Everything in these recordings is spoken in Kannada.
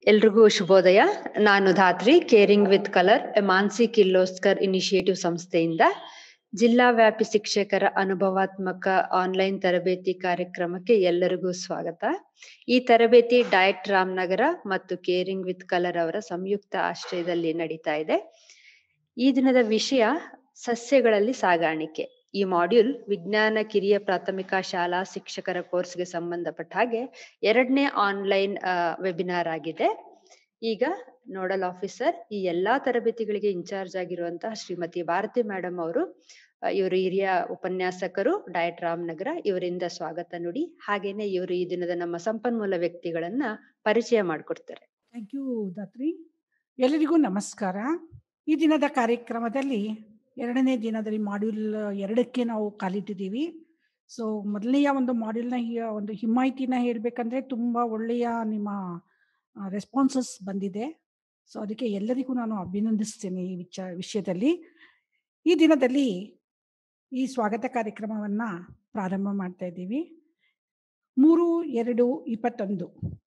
ಎಲ್ರಿಗೂ ಶುಭೋದಯ ನಾನು Dhatri caring with colour Mansi Kirloskar initiative ಸಂಸ್ಥೆಯಿಂದ ಜಿಲ್ಲಾ ವ್ಯಾಪಿ ಶಿಕ್ಷಕರ ಅನುಭವಾತ್ಮಕ ಆನ್ಲೈನ್ ತರಬೇತಿ ಕಾರ್ಯಕ್ರಮಕ್ಕೆ ಎಲ್ಲರಿಗೂ ಸ್ವಾಗತ ಈ ತರಬೇತಿ ಡಯಟ್ ರಾಮನಗರ ಮತ್ತು ಕೇರಿಂಗ್ ವಿತ್ ಕಲರ್ ಅವರ ಸಂಯುಕ್ತ ಆಶ್ರಯದಲ್ಲಿ ನಡೀತಾ ಇದೆ ಈ ದಿನದ ವಿಷಯ ಸಸ್ಯಗಳಲ್ಲಿ ಸಾಗಾಣಿಕೆ ಈ ಮಾಡ್ಯೂಲ್ ವಿಜ್ಞಾನ ಕಿರಿಯ ಪ್ರಾಥಮಿಕ ಶಾಲಾ ಶಿಕ್ಷಕರ ಕೋರ್ಸ್ಗೆ ಸಂಬಂಧಪಟ್ಟ ಹಾಗೆ ಎರಡನೇ ಆನ್ಲೈನ್ ವೆಬಿನಾರ್ ಆಗಿದೆ ಈಗ ನೋಡಲ್ ಆಫೀಸರ್ ಈ ಎಲ್ಲಾ ತರಬೇತಿಗಳಿಗೆ ಇನ್ಚಾರ್ಜ್ ಆಗಿರುವಂತಹ ಶ್ರೀಮತಿ ಭಾರತಿ ಮೇಡಮ್ ಅವರು ಇವರು ಹಿರಿಯ ಉಪನ್ಯಾಸಕರು ಡಯಟ್ ರಾಮನಗರ ಇವರಿಂದ ಸ್ವಾಗತ ನುಡಿ ಹಾಗೇನೆ ಇವರು ಈ ದಿನದ ನಮ್ಮ ಸಂಪನ್ಮೂಲ ವ್ಯಕ್ತಿಗಳನ್ನ ಪರಿಚಯ ಮಾಡಿಕೊಡ್ತಾರೆ ಥ್ಯಾಂಕ್ ಯು ದಾತ್ರಿ ಎಲ್ಲರಿಗೂ ನಮಸ್ಕಾರ ಈ ದಿನದ ಕಾರ್ಯಕ್ರಮದಲ್ಲಿ ಎರಡನೇ ದಿನದಲ್ಲಿ ಮಾಡ್ಯೂಲ್ ಎರಡಕ್ಕೆ ನಾವು ಕಾಲಿಟ್ಟಿದ್ದೀವಿ ಸೊ ಮೊದಲನೆಯ ಒಂದು ಮಾಡ್ಯೂಲ್ನ ಒಂದು ಹಿಮಾಯಿತಿನ ಹೇಳಬೇಕಂದ್ರೆ ತುಂಬ ಒಳ್ಳೆಯ ನಿಮ್ಮ ರೆಸ್ಪಾನ್ಸಸ್ ಬಂದಿದೆ ಸೊ ಅದಕ್ಕೆ ಎಲ್ಲರಿಗೂ ನಾನು ಅಭಿನಂದಿಸ್ತೇನೆ ಈ ವಿಚ ವಿಷಯದಲ್ಲಿ ಈ ದಿನದಲ್ಲಿ ಈ ಸ್ವಾಗತ ಕಾರ್ಯಕ್ರಮವನ್ನು ಪ್ರಾರಂಭ ಮಾಡ್ತಾ ಇದ್ದೀವಿ ಮೂರು ಎರಡು ಇಪ್ಪತ್ತೊಂದು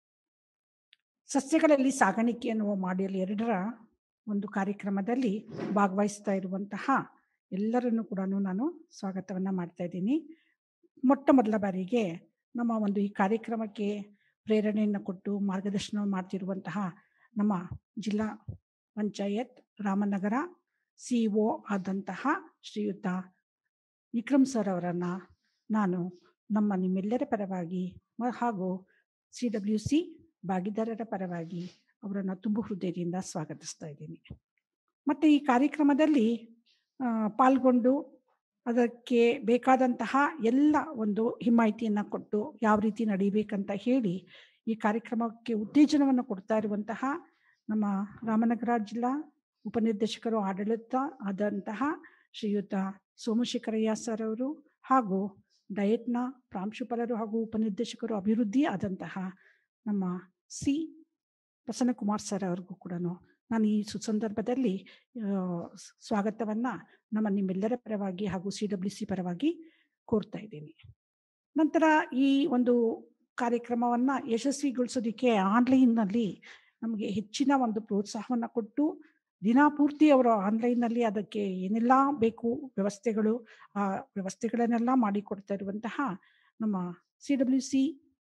ಸಸ್ಯಗಳಲ್ಲಿ ಸಾಗಾಣಿಕೆ ಅನ್ನುವ ಮಾಡ್ಯೂಲ್ ಎರಡರ ಒಂದು ಕಾರ್ಯಕ್ರಮದಲ್ಲಿ ಭಾಗವಹಿಸ್ತಾ ಇರುವಂತಹ ಎಲ್ಲರನ್ನು ಕೂಡ ನಾನು ಸ್ವಾಗತವನ್ನು ಮಾಡ್ತಾ ಇದ್ದೀನಿ ಮೊಟ್ಟ ಮೊದಲ ಬಾರಿಗೆ ನಮ್ಮ ಒಂದು ಈ ಕಾರ್ಯಕ್ರಮಕ್ಕೆ ಪ್ರೇರಣೆಯನ್ನು ಕೊಟ್ಟು ಮಾರ್ಗದರ್ಶನ ಮಾಡ್ತಿರುವಂತಹ ನಮ್ಮ ಜಿಲ್ಲಾ ಪಂಚಾಯತ್ ರಾಮನಗರ ಸಿ ಒ ಆದಂತಹ ಶ್ರೀಯುತ ವಿಕ್ರಮ್ ಸರ್ ಅವರನ್ನು ನಾನು ನಮ್ಮ ನಿಮ್ಮೆಲ್ಲರ ಪರವಾಗಿ ಹಾಗೂ ಸಿ ಡಬ್ಲ್ಯೂ ಸಿ ಭಾಗಿದಾರರ ಪರವಾಗಿ ಅವರನ್ನು ತುಂಬ ಹೃದಯದಿಂದ ಸ್ವಾಗತಿಸ್ತಾ ಇದ್ದೀನಿ ಮತ್ತು ಈ ಕಾರ್ಯಕ್ರಮದಲ್ಲಿ ಪಾಲ್ಗೊಂಡು ಅದಕ್ಕೆ ಬೇಕಾದಂತಹ ಎಲ್ಲ ಒಂದು ಹಿಮಾಯಿತಿಯನ್ನು ಕೊಟ್ಟು ಯಾವ ರೀತಿ ನಡೀಬೇಕಂತ ಹೇಳಿ ಈ ಕಾರ್ಯಕ್ರಮಕ್ಕೆ ಉತ್ತೇಜನವನ್ನು ಕೊಡ್ತಾ ಇರುವಂತಹ ನಮ್ಮ ರಾಮನಗರ ಜಿಲ್ಲಾ ಉಪನಿರ್ದೇಶಕರು ಆಡಳಿತ ಆದಂತಹ ಶ್ರೀಯುತ ಸೋಮಶೇಖರಯ್ಯ ಸರ್ ಅವರು ಹಾಗೂ ಡಯಟ್ನ ಪ್ರಾಂಶುಪಾಲರು ಹಾಗೂ ಉಪನಿರ್ದೇಶಕರು ಅಭಿವೃದ್ಧಿ ಆದಂತಹ ನಮ್ಮ ಸಿ ಪ್ರಸನ್ನಕುಮಾರ್ ಸರ್ ಅವ್ರಿಗೂ ಕೂಡ ನಾನು ಈ ಸುಸಂದರ್ಭದಲ್ಲಿ ಸ್ವಾಗತವನ್ನು ನಮ್ಮ ನಿಮ್ಮೆಲ್ಲರ ಪರವಾಗಿ ಹಾಗೂ ಸಿ ಡಬ್ಲ್ಯೂ ಸಿ ಪರವಾಗಿ ಕೋರ್ತಾ ಇದ್ದೀನಿ ನಂತರ ಈ ಒಂದು ಕಾರ್ಯಕ್ರಮವನ್ನು ಯಶಸ್ವಿಗೊಳಿಸೋದಕ್ಕೆ ಆನ್ಲೈನ್ನಲ್ಲಿ ನಮಗೆ ಹೆಚ್ಚಿನ ಒಂದು ಪ್ರೋತ್ಸಾಹವನ್ನು ಕೊಟ್ಟು ದಿನಪೂರ್ತಿ ಅವರು ಆನ್ಲೈನ್ನಲ್ಲಿ ಅದಕ್ಕೆ ಏನೆಲ್ಲ ಬೇಕು ವ್ಯವಸ್ಥೆಗಳು ಆ ವ್ಯವಸ್ಥೆಗಳನ್ನೆಲ್ಲ ಮಾಡಿಕೊಡ್ತಾ ಇರುವಂತಹ ನಮ್ಮ ಸಿ ಡಬ್ಲ್ಯೂ ಸಿ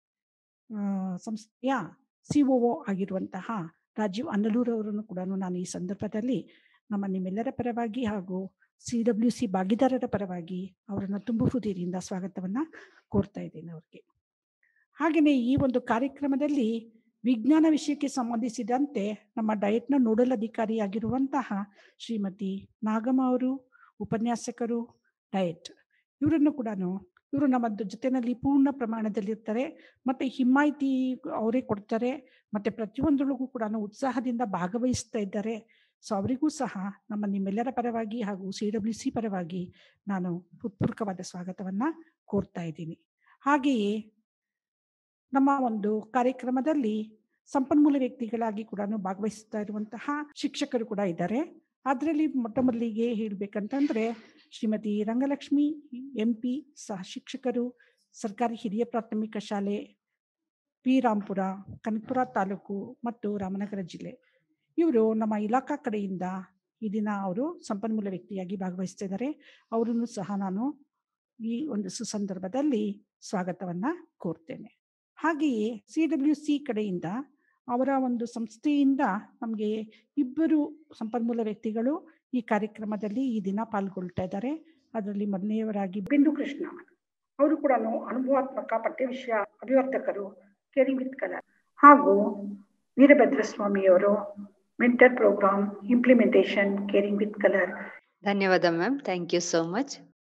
ಸಂಸ್ಥೆಯ ಸಿ ಒ ಆಗಿರುವಂತಹ ರಾಜೀವ್ ಅನ್ನಲೂರ್ ಅವರನ್ನು ಕೂಡ ನಾನು ಈ ಸಂದರ್ಭದಲ್ಲಿ ನಮ್ಮ ನಿಮ್ಮೆಲ್ಲರ ಪರವಾಗಿ ಹಾಗೂ ಸಿ ಡಬ್ಲ್ಯೂ ಸಿ ಭಾಗಿದಾರರ ಪರವಾಗಿ ಅವರನ್ನು ತುಂಬ ಹೃದಯದಿಂದ ಸ್ವಾಗತವನ್ನು ಕೋರ್ತಾ ಇದ್ದೇನೆ ಅವ್ರಿಗೆ ಹಾಗೆಯೇ ಈ ಒಂದು ಕಾರ್ಯಕ್ರಮದಲ್ಲಿ ವಿಜ್ಞಾನ ವಿಷಯಕ್ಕೆ ಸಂಬಂಧಿಸಿದಂತೆ ನಮ್ಮ ಡಯಟ್ನ ನೋಡಲ್ ಅಧಿಕಾರಿಯಾಗಿರುವಂತಹ ಶ್ರೀಮತಿ ನಾಗಮ್ಮ ಅವರು ಉಪನ್ಯಾಸಕರು ಡಯಟ್ ಇವರನ್ನು ಕೂಡ ಇವರು ನಮ್ಮ ಜೊತೆಯಲ್ಲಿ ಪೂರ್ಣ ಪ್ರಮಾಣದಲ್ಲಿರ್ತಾರೆ ಮತ್ತು ಹಿಮಾಯಿತಿ ಅವರೇ ಕೊಡ್ತಾರೆ ಮತ್ತು ಪ್ರತಿಯೊಂದರೊಳಗೂ ಕೂಡ ಉತ್ಸಾಹದಿಂದ ಭಾಗವಹಿಸ್ತಾ ಇದ್ದಾರೆ ಸೊ ಅವರಿಗೂ ಸಹ ನಮ್ಮ ನಿಮ್ಮೆಲ್ಲರ ಪರವಾಗಿ ಹಾಗೂ ಸಿ ಡಬ್ಲ್ಯೂ ಸಿ ಪರವಾಗಿ ನಾನು ಹೃತ್ಪೂರ್ವಕವಾದ ಸ್ವಾಗತವನ್ನು ಕೋರ್ತಾ ಇದ್ದೀನಿ ಹಾಗೆಯೇ ನಮ್ಮ ಒಂದು ಕಾರ್ಯಕ್ರಮದಲ್ಲಿ ಸಂಪನ್ಮೂಲ ವ್ಯಕ್ತಿಗಳಾಗಿ ಕೂಡ ಭಾಗವಹಿಸ್ತಾ ಇರುವಂತಹ ಶಿಕ್ಷಕರು ಕೂಡ ಇದ್ದಾರೆ ಅದರಲ್ಲಿ ಮೊಟ್ಟ ಮೊದಲಿಗೆ ಹೇಳಬೇಕಂತಂದ್ರೆ ಶ್ರೀಮತಿ ರಂಗಲಕ್ಷ್ಮಿ ಎಂ ಪಿ ಸಹ ಶಿಕ್ಷಕರು ಸರ್ಕಾರಿ ಹಿರಿಯ ಪ್ರಾಥಮಿಕ ಶಾಲೆ ಪಿ ರಾಂಪುರ ಕನಕಪುರ ತಾಲೂಕು ಮತ್ತು ರಾಮನಗರ ಜಿಲ್ಲೆ ಇವರು ನಮ್ಮ ಇಲಾಖಾ ಕಡೆಯಿಂದ ಈ ದಿನ ಅವರು ಸಂಪನ್ಮೂಲ ವ್ಯಕ್ತಿಯಾಗಿ ಭಾಗವಹಿಸ್ತಾ ಇದ್ದಾರೆ ಅವರನ್ನು ಸಹ ನಾನು ಈ ಒಂದು ಸುಸಂದರ್ಭದಲ್ಲಿ ಸ್ವಾಗತವನ್ನು ಕೋರ್ತೇನೆ ಹಾಗೆಯೇ ಸಿ ಡಬ್ಲ್ಯೂ ಸಿ ಕಡೆಯಿಂದ ಅವರ ಒಂದು ಸಂಸ್ಥೆಯಿಂದ ನಮಗೆ ಇಬ್ಬರು ಸಂಪನ್ಮೂಲ ವ್ಯಕ್ತಿಗಳು ಈ ಕಾರ್ಯಕ್ರಮದಲ್ಲಿ ಈ ದಿನ ಪಾಲ್ಗೊಳ್ತಾ ಇದ್ದಾರೆ ಅದರಲ್ಲಿ ಮೊದಲನೆಯವರಾಗಿ ಬಿಂದು ಕೃಷ್ಣ ಅವರು ಕೂಡ ಅನುಭವಾತ್ಮಕ ಪಠ್ಯ ವಿಷಯ ಅಭಿವರ್ತಕರು ಕೇರಿಂಗ್ ವಿತ್ ಕಲರ್ ಹಾಗೂ ವೀರಭದ್ರ ಸ್ವಾಮಿಯವರು mentor programme implementation caring with colour ಧನ್ಯವಾದ ma'am thank you so much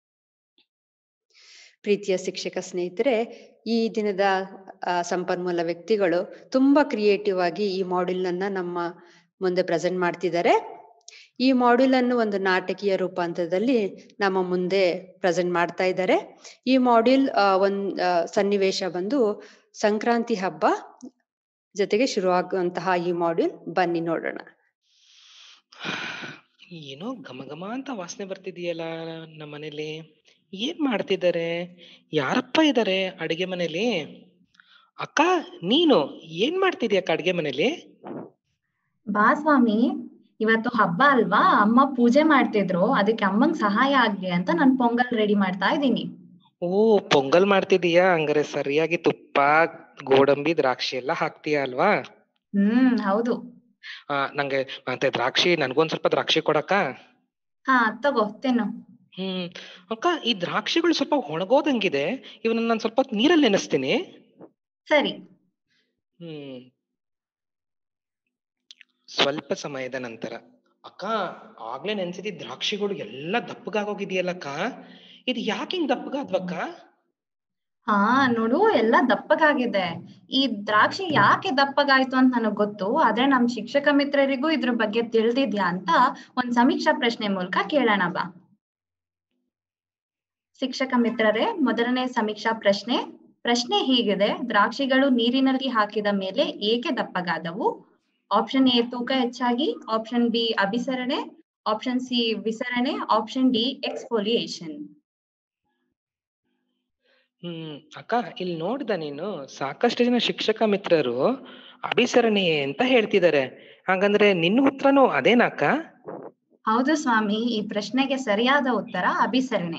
ಪ್ರೀತಿಯ ಶಿಕ್ಷಕ ಸ್ನೇಹಿತರೆ ಈ ದಿನದ ಸಂಪನ್ಮೂಲ ವ್ಯಕ್ತಿಗಳು ತುಂಬಾ ಕ್ರಿಯೇಟಿವ್ ಆಗಿ ಈ ಮಾಡ್ಯೂಲ್ ಅನ್ನ ನಮ್ಮ ಮುಂದೆ ಪ್ರೆಸೆಂಟ್ ಮಾಡ್ತಿದ್ದಾರೆ ಈ ಮಾಡ್ಯೂಲ್ ಅನ್ನು ಒಂದು ನಾಟಕೀಯ ರೂಪಾಂತರದಲ್ಲಿ ನಮ್ಮ ಮುಂದೆ ಪ್ರೆಸೆಂಟ್ ಮಾಡ್ತಾ ಇದ್ದಾರೆ ಈ ಮಾಡ್ಯೂಲ್ ಒಂದ್ ಸನ್ನಿವೇಶ ಬಂದು ಸಂಕ್ರಾಂತಿ ಹಬ್ಬ ಜೊತೆಗೆ ಶುರುವಾಗುವಂತಹ ಈ ಮಾಡ್ಯೂಲ್ ಬನ್ನಿ ನೋಡೋಣ ಏನೋ ಘಮ ಘಮ ಅಂತ ವಾಸನೆ ಬರ್ತಿದೆಯಲ್ಲ ನಮ್ಮ ಮನೇಲಿ ಏನ್ ಮಾಡ್ತಿದ್ದಾರೆ ಯಾರಪ್ಪ ಇದ್ದಾರೆ ಅಡಿಗೆ ಮನೇಲಿ ಅಕ್ಕ ನೀನು ಏನ್ ಮಾಡ್ತಿದ್ಯಕ್ಕ ಅಡ್ಗೆ ಮನೇಲಿ ಬಾ ಸ್ವಾಮಿ ಇವತ್ತು ಹಬ್ಬ ಅಲ್ವಾ ಅಮ್ಮ ಪೂಜೆ ಮಾಡ್ತಿದ್ರು ಅದಕ್ಕೆ ಅಮ್ಮಂಗ್ ಸಹಾಯ ಆಗ್ಲಿ ಅಂತ ನಾನ್ ಪೊಂಗಲ್ ರೆಡಿ ಮಾಡ್ತಾ ಇದ್ದೀನಿ ಓ ಪೊಂಗಲ್ ಮಾಡ್ತಿದೀಯಾ ಹಂಗಾರೆ ಸರಿಯಾಗಿ ತುಪ್ಪ ಗೋಡಂಬಿ ದ್ರಾಕ್ಷಿ ಎಲ್ಲ ಹಾಕ್ತೀಯ ಅಲ್ವಾ ಹ್ಮ್ ಹೌದು ಆ ನಂಗೆ ಮತ್ತೆ ದ್ರಾಕ್ಷಿ ನನ್ಗೊಂದ್ ಸ್ವಲ್ಪ ದ್ರಾಕ್ಷಿ ಕೊಡಕ್ಕ ಹಾ ತಗೋ ತಿನ್ನು ಹ್ಮ್ ಅಕ್ಕ ಈ ದ್ರಾಕ್ಷಿಗಳು ಸ್ವಲ್ಪ ಒಣಗೋದಂಗಿದೆ ಇವನ್ನ ನಾನು ಸ್ವಲ್ಪ ಹೊತ್ತು ನೀರಲ್ಲಿ ನೆನೆಸ್ತೀನಿ ಸರಿ ಹ್ಮ್ ಸ್ವಲ್ಪ ಸಮಯದ ನಂತರ ಅಕ್ಕ ಆಗ್ಲೇ ನೆನ್ಸಿದ ದ್ರಾಕ್ಷಿಗಳು ಎಲ್ಲ ದಪ್ಪಗಾಗೋಗಿದೆಯಲ್ಲಕ್ಕ ಇದು ಯಾಕೆ ಹಿಂಗ್ ದಪ್ಪಗಾದ್ವಕ್ಕ ಹಾ ನೋಡು ಎಲ್ಲ ದಪ್ಪಗಾಗಿದೆ ಈ ದ್ರಾಕ್ಷಿ ಯಾಕೆ ದಪ್ಪಗಾಯ್ತು ಅಂತ ನನಗ್ ಗೊತ್ತು ಆದ್ರೆ ನಮ್ ಶಿಕ್ಷಕ ಮಿತ್ರರಿಗೂ ಇದ್ರ ಬಗ್ಗೆ ತಿಳಿದಿದ್ಯಾ ಅಂತ ಒಂದ್ ಸಮೀಕ್ಷಾ ಪ್ರಶ್ನೆ ಮೂಲಕ ಕೇಳೋಣ ಬಾ ಶಿಕ್ಷಕ ಮಿತ್ರರೇ ಮೊದಲನೇ ಸಮೀಕ್ಷಾ ಪ್ರಶ್ನೆ ಪ್ರಶ್ನೆ ಹೀಗಿದೆ ದ್ರಾಕ್ಷಿಗಳು ನೀರಿನಲ್ಲಿ ಹಾಕಿದ ಮೇಲೆ ಏಕೆ ದಪ್ಪಗಾದವು ಆಪ್ಷನ್ ಎ ತೂಕ ಹೆಚ್ಚಾಗಿ ಆಪ್ಷನ್ ಬಿ ಅಭಿಸರಣೆ ಆಪ್ಷನ್ ಸಿ ವಿಸರಣೆ ಆಪ್ಷನ್ ಡಿ ಎಕ್ಸ್ಫೋಲಿಯೇಷನ್ ಹ್ಮ್ ಅಕ್ಕ ಇಲ್ಲಿ ನೋಡ್ದ ನೀನು ಸಾಕಷ್ಟು ಜನ ಶಿಕ್ಷಕ ಮಿತ್ರರು ಅಭಿಸರಣೆ ಅಂತ ಹೇಳ್ತಿದ್ದಾರೆ ಹಾಗಂದ್ರೆ ನಿನ್ನ ಉತ್ತರನು ಅದೇನಾ ಅಕ್ಕ ಹೌದು ಸ್ವಾಮಿ ಈ ಪ್ರಶ್ನೆಗೆ ಸರಿಯಾದ ಉತ್ತರ ಅಭಿಸರಣೆ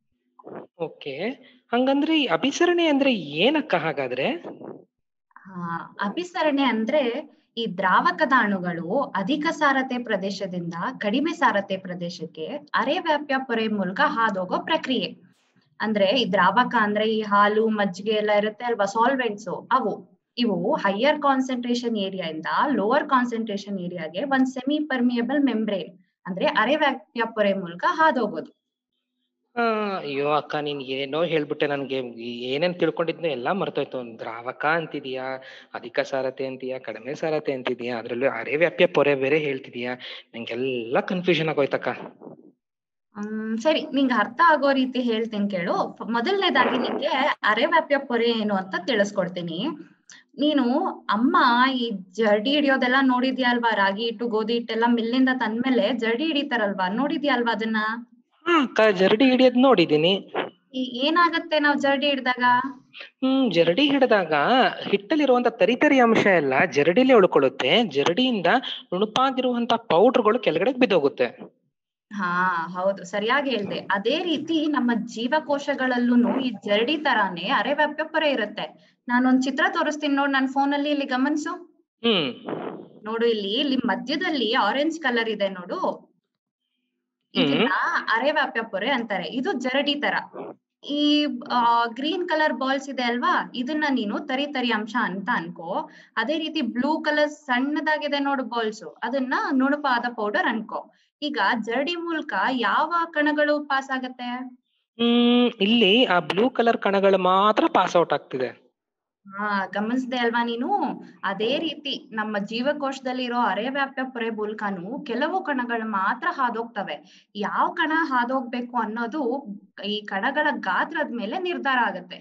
ಓಕೆ ಹಂಗಂದ್ರೆ ಈ ಅಭಿಸರಣೆ ಅಂದ್ರೆ ಏನಕ್ಕ ಹಾಗಾದ್ರೆ ಆ, ಅಭಿಸರಣೆ ಅಂದ್ರೆ ಈ ದ್ರಾವಕದ ಅಣುಗಳು ಅಧಿಕ ಸಾರತೆ ಪ್ರದೇಶದಿಂದ ಕಡಿಮೆ ಸಾರತೆ ಪ್ರದೇಶಕ್ಕೆ ಅರೆ ವ್ಯಾಪ್ಯ ಪೊರೆ ಮೂಲಕ ಹಾದೋಗೋ ಪ್ರಕ್ರಿಯೆ ಅಂದ್ರೆ ಈ ದ್ರಾವಕ ಅಂದ್ರೆ ಈ ಹಾಲು ಮಜ್ಜಿಗೆ ಎಲ್ಲ ಇರುತ್ತೆ ಅಲ್ವಾ ಸಾಲ್ವೆಂಟ್ಸ್ ಅವು ಇವು ಹೈಯರ್ ಕಾನ್ಸಂಟ್ರೇಷನ್ ಏರಿಯಾ ಇಂದ ಲೋವರ್ ಕಾನ್ಸಂಟ್ರೇಷನ್ ಏರಿಯಾಗೆ ಒಂದ್ ಸೆಮಿ ಪರ್ಮಿಯಬಲ್ ಮೆಂಬ್ರೇನ್ ಅಂದ್ರೆ ಅರೆ ವ್ಯಾಪ್ಯ ಪೊರೆ ಮೂಲಕ ಹಾದೋಗೋದು ಆ, ಅಯ್ಯೋ ಅಕ್ಕ ನೀನ್ ಏನೋ ಹೇಳ್ಬಿಟ್ಟೆ ನನ್ಗೆ ಏನೇನ್ ತಿಳ್ಕೊಂಡಿದ್ನೋ ಎಲ್ಲಾ ಮರ್ತೋಯ್ತು ದ್ರಾವಕ ಅಂತಿದೀಯಾ ಅಧಿಕ ಸಾರತೆ ಅಂತೀಯಾ ಕಡಿಮೆ ಸಾರತೆ ಅಂತಿದೀಯಾ ಅದ್ರಲ್ಲೂ ಅರೆ ವ್ಯಾಪ್ಯ ಪೊರೆ ಬೇರೆ ಹೇಳ್ತಿದೀಯಾ ನಂಗೆಲ್ಲ ಕನ್ಫ್ಯೂಷನ್ ಆಗೋಯ್ತಕ್ಕ ಹ್ಮ್ ಸರಿ ನಿಂಗೆ ಅರ್ಥ ಆಗೋ ರೀತಿ ಹೇಳ್ತೀನಿ ಕೇಳು ಫ- ಮೊದಲನೇದಾಗಿ ನಿಂಗೆ ಅರೆವ್ಯಾಪ್ಯ ಪೊರೆ ಏನು ಅಂತ ತಿಳಿಸ್ಕೊಡ್ತೀನಿ ನೀನು ಅಮ್ಮ ಈ ಜರ್ಡಿ ಹಿಡಿಯೋದೆಲ್ಲ ನೋಡಿದ್ಯಾ ಅಲ್ವಾ ರಾಗಿ ಹಿಟ್ಟು ಗೋಧಿ ಹಿಟ್ಟೆಲ್ಲ ಮಿಲ್ಲಿಂದ ತಂದ್ಮೇಲೆ ಜರ್ಡಿ ಹಿಡಿತಾರಲ್ವಾ ನೋಡಿದ್ಯಾ ಅಲ್ವಾ ಅದನ್ನ ಹಾ ಅಕ್ಕ ಜರಡಿ ಹಿಡಿಯೋದ್ ನೋಡಿದೀನಿ ಈ ಏನಾಗತ್ತೆ ನಾವ್ ಜರ್ಡಿ ಹಿಡ್ದಾಗ ಹ್ಮ್ ಜರಡಿ ಹಿಡಿದಾಗ ಹಿಟ್ಟಲ್ಲಿರುವಂತ ತರಿತರಿ ಅಂಶ ಎಲ್ಲ ಜರಡಿಲೇ ಉಳ್ಕೊಳ್ಳುತ್ತೆ ಜರಡಿಯಿಂದ ನುಣುಪಾಗಿರುವಂತ ಪೌಡರ್ಗಳು ಕೆಳಗಡೆ ಬಿದ್ದೋಗುತ್ತೆ ಹಾ ಹೌದು ಸರಿಯಾಗಿ ಹೇಳ್ದೆ ಅದೇ ರೀತಿ ನಮ್ಮ ಜೀವಕೋಶಗಳಲ್ಲೂ ಈ ಜರಡಿ ತರಾನೇ ಅರೆವ್ಯಾಪ್ಯ ಪೊರೆ ಇರುತ್ತೆ ನಾನೊಂದ್ ಚಿತ್ರ ತೋರಿಸ್ತೀನಿ ನೋಡ್ ನನ್ ಫೋನಲ್ಲಿ ಇಲ್ಲಿ ಗಮನಿಸು ಹ್ಮ್ ನೋಡು ಇಲ್ಲಿ ಇಲ್ಲಿ ಮಧ್ಯದಲ್ಲಿ ಆರೆಂಜ್ ಕಲರ್ ಇದೆ ನೋಡು ಹ್ಮ್ ಇದನ್ನ ಅರೆವ್ಯಾಪ್ಯ ಪೊರೆ ಅಂತಾರೆ ಇದು ಜರಡಿ ತರ ಈ ಗ್ರೀನ್ ಕಲರ್ ಬಾಲ್ಸ್ ಇದೆ ಅಲ್ವಾ ಇದನ್ನ ನೀನು ತರಿ ತರಿ ಅಂಶ ಅಂತ ಅನ್ಕೋ ಅದೇ ರೀತಿ ಬ್ಲೂ ಕಲರ್ ಸಣ್ಣದಾಗಿದೆ ನೋಡು ಬಾಲ್ಸ್ ಅದನ್ನ ನುಣುಪಾದ ಪೌಡರ್ ಅನ್ಕೋ ಈಗ ಜರಡಿ ಮೂಲಕ ಯಾವ ಕಣಗಳು ಪಾಸ್ ಆಗತ್ತೆ ಹ್ಮ್ ಇಲ್ಲಿ ಆ ಬ್ಲೂ ಕಲರ್ ಕಣಗಳು ಮಾತ್ರ ಪಾಸ್ ಔಟ್ ಆಗ್ತಿದೆ ಹಾ ಗಮನಿಸ್ದೆ ಅಲ್ವಾ ನೀನು ಅದೇ ರೀತಿ ನಮ್ಮ ಜೀವಕೋಶದಲ್ಲಿರೋ ಅರೆವ್ಯಾಪ್ಯ ಪೊರೆ ಮೂಲಕನು ಕೆಲವು ಕಣಗಳು ಮಾತ್ರ ಹಾದೋಗ್ತವೆ ಯಾವ ಕಣ ಹಾದೋಗ್ಬೇಕು ಅನ್ನೋದು ಈ ಕಣಗಳ ಗಾತ್ರದ ಮೇಲೆ ನಿರ್ಧಾರ ಆಗತ್ತೆ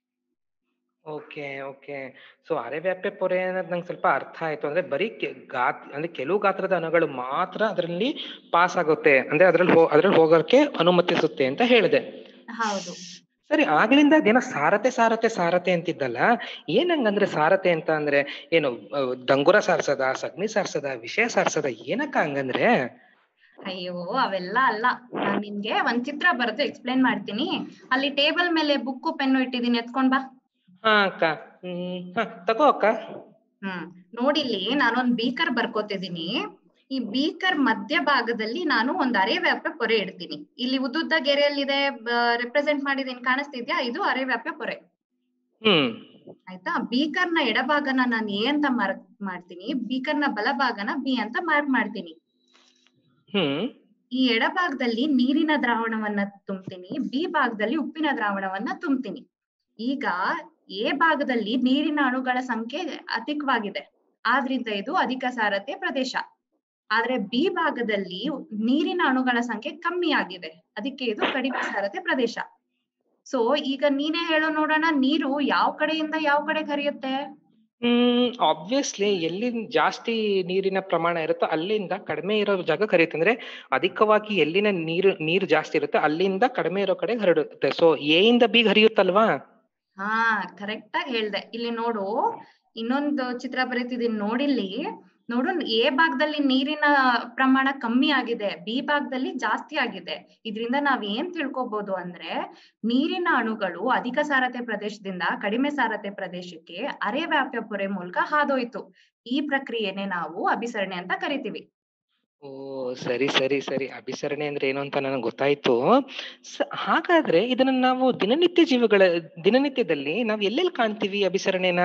ಓಕೆ ಓಕೆ ಸೊ ಅರೆವ್ಯಾಪ್ಯ ಪೊರೆ ಅನ್ನೋದು ನಂಗೆ ಸ್ವಲ್ಪ ಅರ್ಥ ಆಯ್ತು ಅಂದ್ರೆ ಬರೀ ಕೆ- ಗಾತ್ ಅಂದ್ರೆ ಕೆಲವು ಗಾತ್ರದ ಅಣುಗಳು ಮಾತ್ರ ಅದರಲ್ಲಿ ಪಾಸ್ ಆಗುತ್ತೆ ಅಂದ್ರೆ ಅದ್ರಲ್ಲಿ ಹೋ ಅದ್ರಲ್ಲಿ ಹೋಗೋಕೆ ಅನುಮತಿಸುತ್ತೆ ಅಂತ ಹೇಳಿದೆ ಹೌದು ಸರಿ ಆಗ್ಲಿಂದ ಅದೇನೋ ಸಾರತೆ ಸಾರತೆ ಸಾರತೆ ಅಂತಿದ್ದಲ್ಲ ಏನ್ ಹಂಗಂದ್ರೆ ಸಾರತೆ ಅಂತ ಅಂದ್ರೆ ಏನು ಆ, ಡಂಗುರ ಸಾರ್ಸದ ಸಗಣಿ ಸಾರ್ಸದ ವಿಷಯ ಸಾರ್ಸದ ಏನಕ್ಕ ಹಂಗಂದ್ರೆ ಅಯ್ಯೋ ಅವೆಲ್ಲ ಅಲ್ಲ ನಾನ್ ನಿನ್ಗೆ ಒಂದ್ ಚಿತ್ರ ಬರೆದು ಎಕ್ಸ್ಪ್ಲೇನ್ ಮಾಡ್ತೀನಿ ಅಲ್ಲಿ ಟೇಬಲ್ ಮೇಲೆ ಬುಕ್ಕು ಪೆನ್ನು ಇಟ್ಟಿದ್ದೀನಿ ಎತ್ಕೊಂಡ್ ಬಾ ಹಾ ಅಕ್ಕ ಹ್ಮ್ ಹ ತಗೋ ಅಕ್ಕ ಹ್ಮ್ ನೋಡಿಲ್ಲಿ ನಾನೊಂದ್ ಬೀಕರ್ ಬರ್ಕೋತಿದ್ದೀನಿ ಈ ಬೀಕರ್ ಮಧ್ಯ ಭಾಗದಲ್ಲಿ ನಾನು ಒಂದ್ ಅರೆವ್ಯಾಪ್ಯ ಪೊರೆ ಇಡ್ತೀನಿ ಇಲ್ಲಿ ಉದ್ದುದ್ದ ಗೆರೆಯಲ್ಲಿದೆ ರೆಪ್ರೆಸೆಂಟ್ ಮಾಡಿದೀನಿ ಕಾಣಿಸ್ತಿದ್ಯಾ ಇದು ಅರೆವ್ಯಾಪ್ಯ ಪೊರೆ ಹ್ಮ್ ಆಯ್ತಾ ಬೀಕರ್ ನ ಎಡಭಾಗನ ನಾನು ಎ ಅಂತ ಮಾರ್ಕ್ ಮಾಡ್ತೀನಿ ಬೀಕರ್ ನ ಬಲಭಾಗನ ಬಿ ಅಂತ ಮಾರ್ಕ್ ಮಾಡ್ತೀನಿ ಹ್ಮ್ ಈ ಎಡಭಾಗದಲ್ಲಿ ನೀರಿನ ದ್ರಾವಣವನ್ನ ತುಂಬ್ತೀನಿ ಬಿ ಭಾಗದಲ್ಲಿ ಉಪ್ಪಿನ ದ್ರಾವಣವನ್ನ ತುಂಬ್ತೀನಿ ಈಗ ಎ ಭಾಗದಲ್ಲಿ ನೀರಿನ ಅಣುಗಳ ಸಂಖ್ಯೆ ಅಧಿಕವಾಗಿದೆ ಆದ್ರಿಂದ ಇದು ಅಧಿಕ ಸಾರತೆ ಪ್ರದೇಶ ಆದ್ರೆ ಬಿ ಭಾಗದಲ್ಲಿ ನೀರಿನ ಅಣುಗಳ ಸಂಖ್ಯೆ ಕಮ್ಮಿ ಆಗಿದೆ ಅದಕ್ಕೆ ಇದು ಕಡಿಮೆ ಸಾರತೆ ಪ್ರದೇಶ ಸೊ ಈಗ ನೀನೇ ಹೇಳೋ ನೋಡೋಣ ನೀರು ಯಾವ ಕಡೆಯಿಂದ ಯಾವ ಕಡೆ ಹರಿಯುತ್ತೆ ಹ್ಮ್ ಆಬ್ವಿಯಸ್ಲಿ ಎಲ್ಲಿ ಜಾಸ್ತಿ ನೀರಿನ ಪ್ರಮಾಣ ಇರುತ್ತೋ ಅಲ್ಲಿಂದ ಕಡಿಮೆ ಇರೋ ಜಾಗ ಕರೀತೆ ಅಂದ್ರೆ ಅಧಿಕವಾಗಿ ಎಲ್ಲಿನ ನೀರು ನೀರು ಜಾಸ್ತಿ ಇರುತ್ತೆ ಅಲ್ಲಿಂದ ಕಡಿಮೆ ಇರೋ ಕಡೆ ಹರಡುತ್ತೆ ಸೊ ಎ ಇಂದ ಬಿ ಹರಿಯುತ್ತಲ್ವಾ ಹಾ ಕರೆಕ್ಟ್ ಆಗಿ ಹೇಳ್ದೆ ಇಲ್ಲಿ ನೋಡು ಇನ್ನೊಂದು ಚಿತ್ರ ಬರೀತಿದೀನಿ ನೋಡಿಲ್ಲಿ ನೋಡು ಎ ಭಾಗದಲ್ಲಿ ನೀರಿನ ಪ್ರಮಾಣ ಕಮ್ಮಿ ಆಗಿದೆ ಬಿ ಭಾಗದಲ್ಲಿ ಜಾಸ್ತಿ ಆಗಿದೆ ಇದರಿಂದ ನಾವ್ ಏನ್ ತಿಳ್ಕೊಬಹುದು ಅಂದ್ರೆ ನೀರಿನ ಅಣುಗಳು ಅಧಿಕ ಸಾರತೆ ಪ್ರದೇಶದಿಂದ ಕಡಿಮೆ ಸಾರತೆ ಪ್ರದೇಶಕ್ಕೆ ಅರೆ ವ್ಯಾಪ್ಯ ಪೊರೆ ಮೂಲಕ ಹಾದೋಯ್ತು ಈ ಪ್ರಕ್ರಿಯೆನೆ ನಾವು ಅಭಿಸರಣೆ ಅಂತ ಕರಿತೀವಿ ಓ ಸರಿ ಸರಿ ಸರಿ ಅಭಿಸರಣೆ ಅಂದ್ರೆ ಏನು ಅಂತ ನನಗೆ ಗೊತ್ತಾಯ್ತು ಸ- ಹಾಗಾದ್ರೆ ಇದನ್ನ ನಾವು ದಿನನಿತ್ಯ ಜೀವಗಳ ದಿನನಿತ್ಯದಲ್ಲಿ ನಾವು ಎಲ್ಲೆಲ್ಲಿ ಕಾಣ್ತೀವಿ ಅಭಿಸರಣೆನ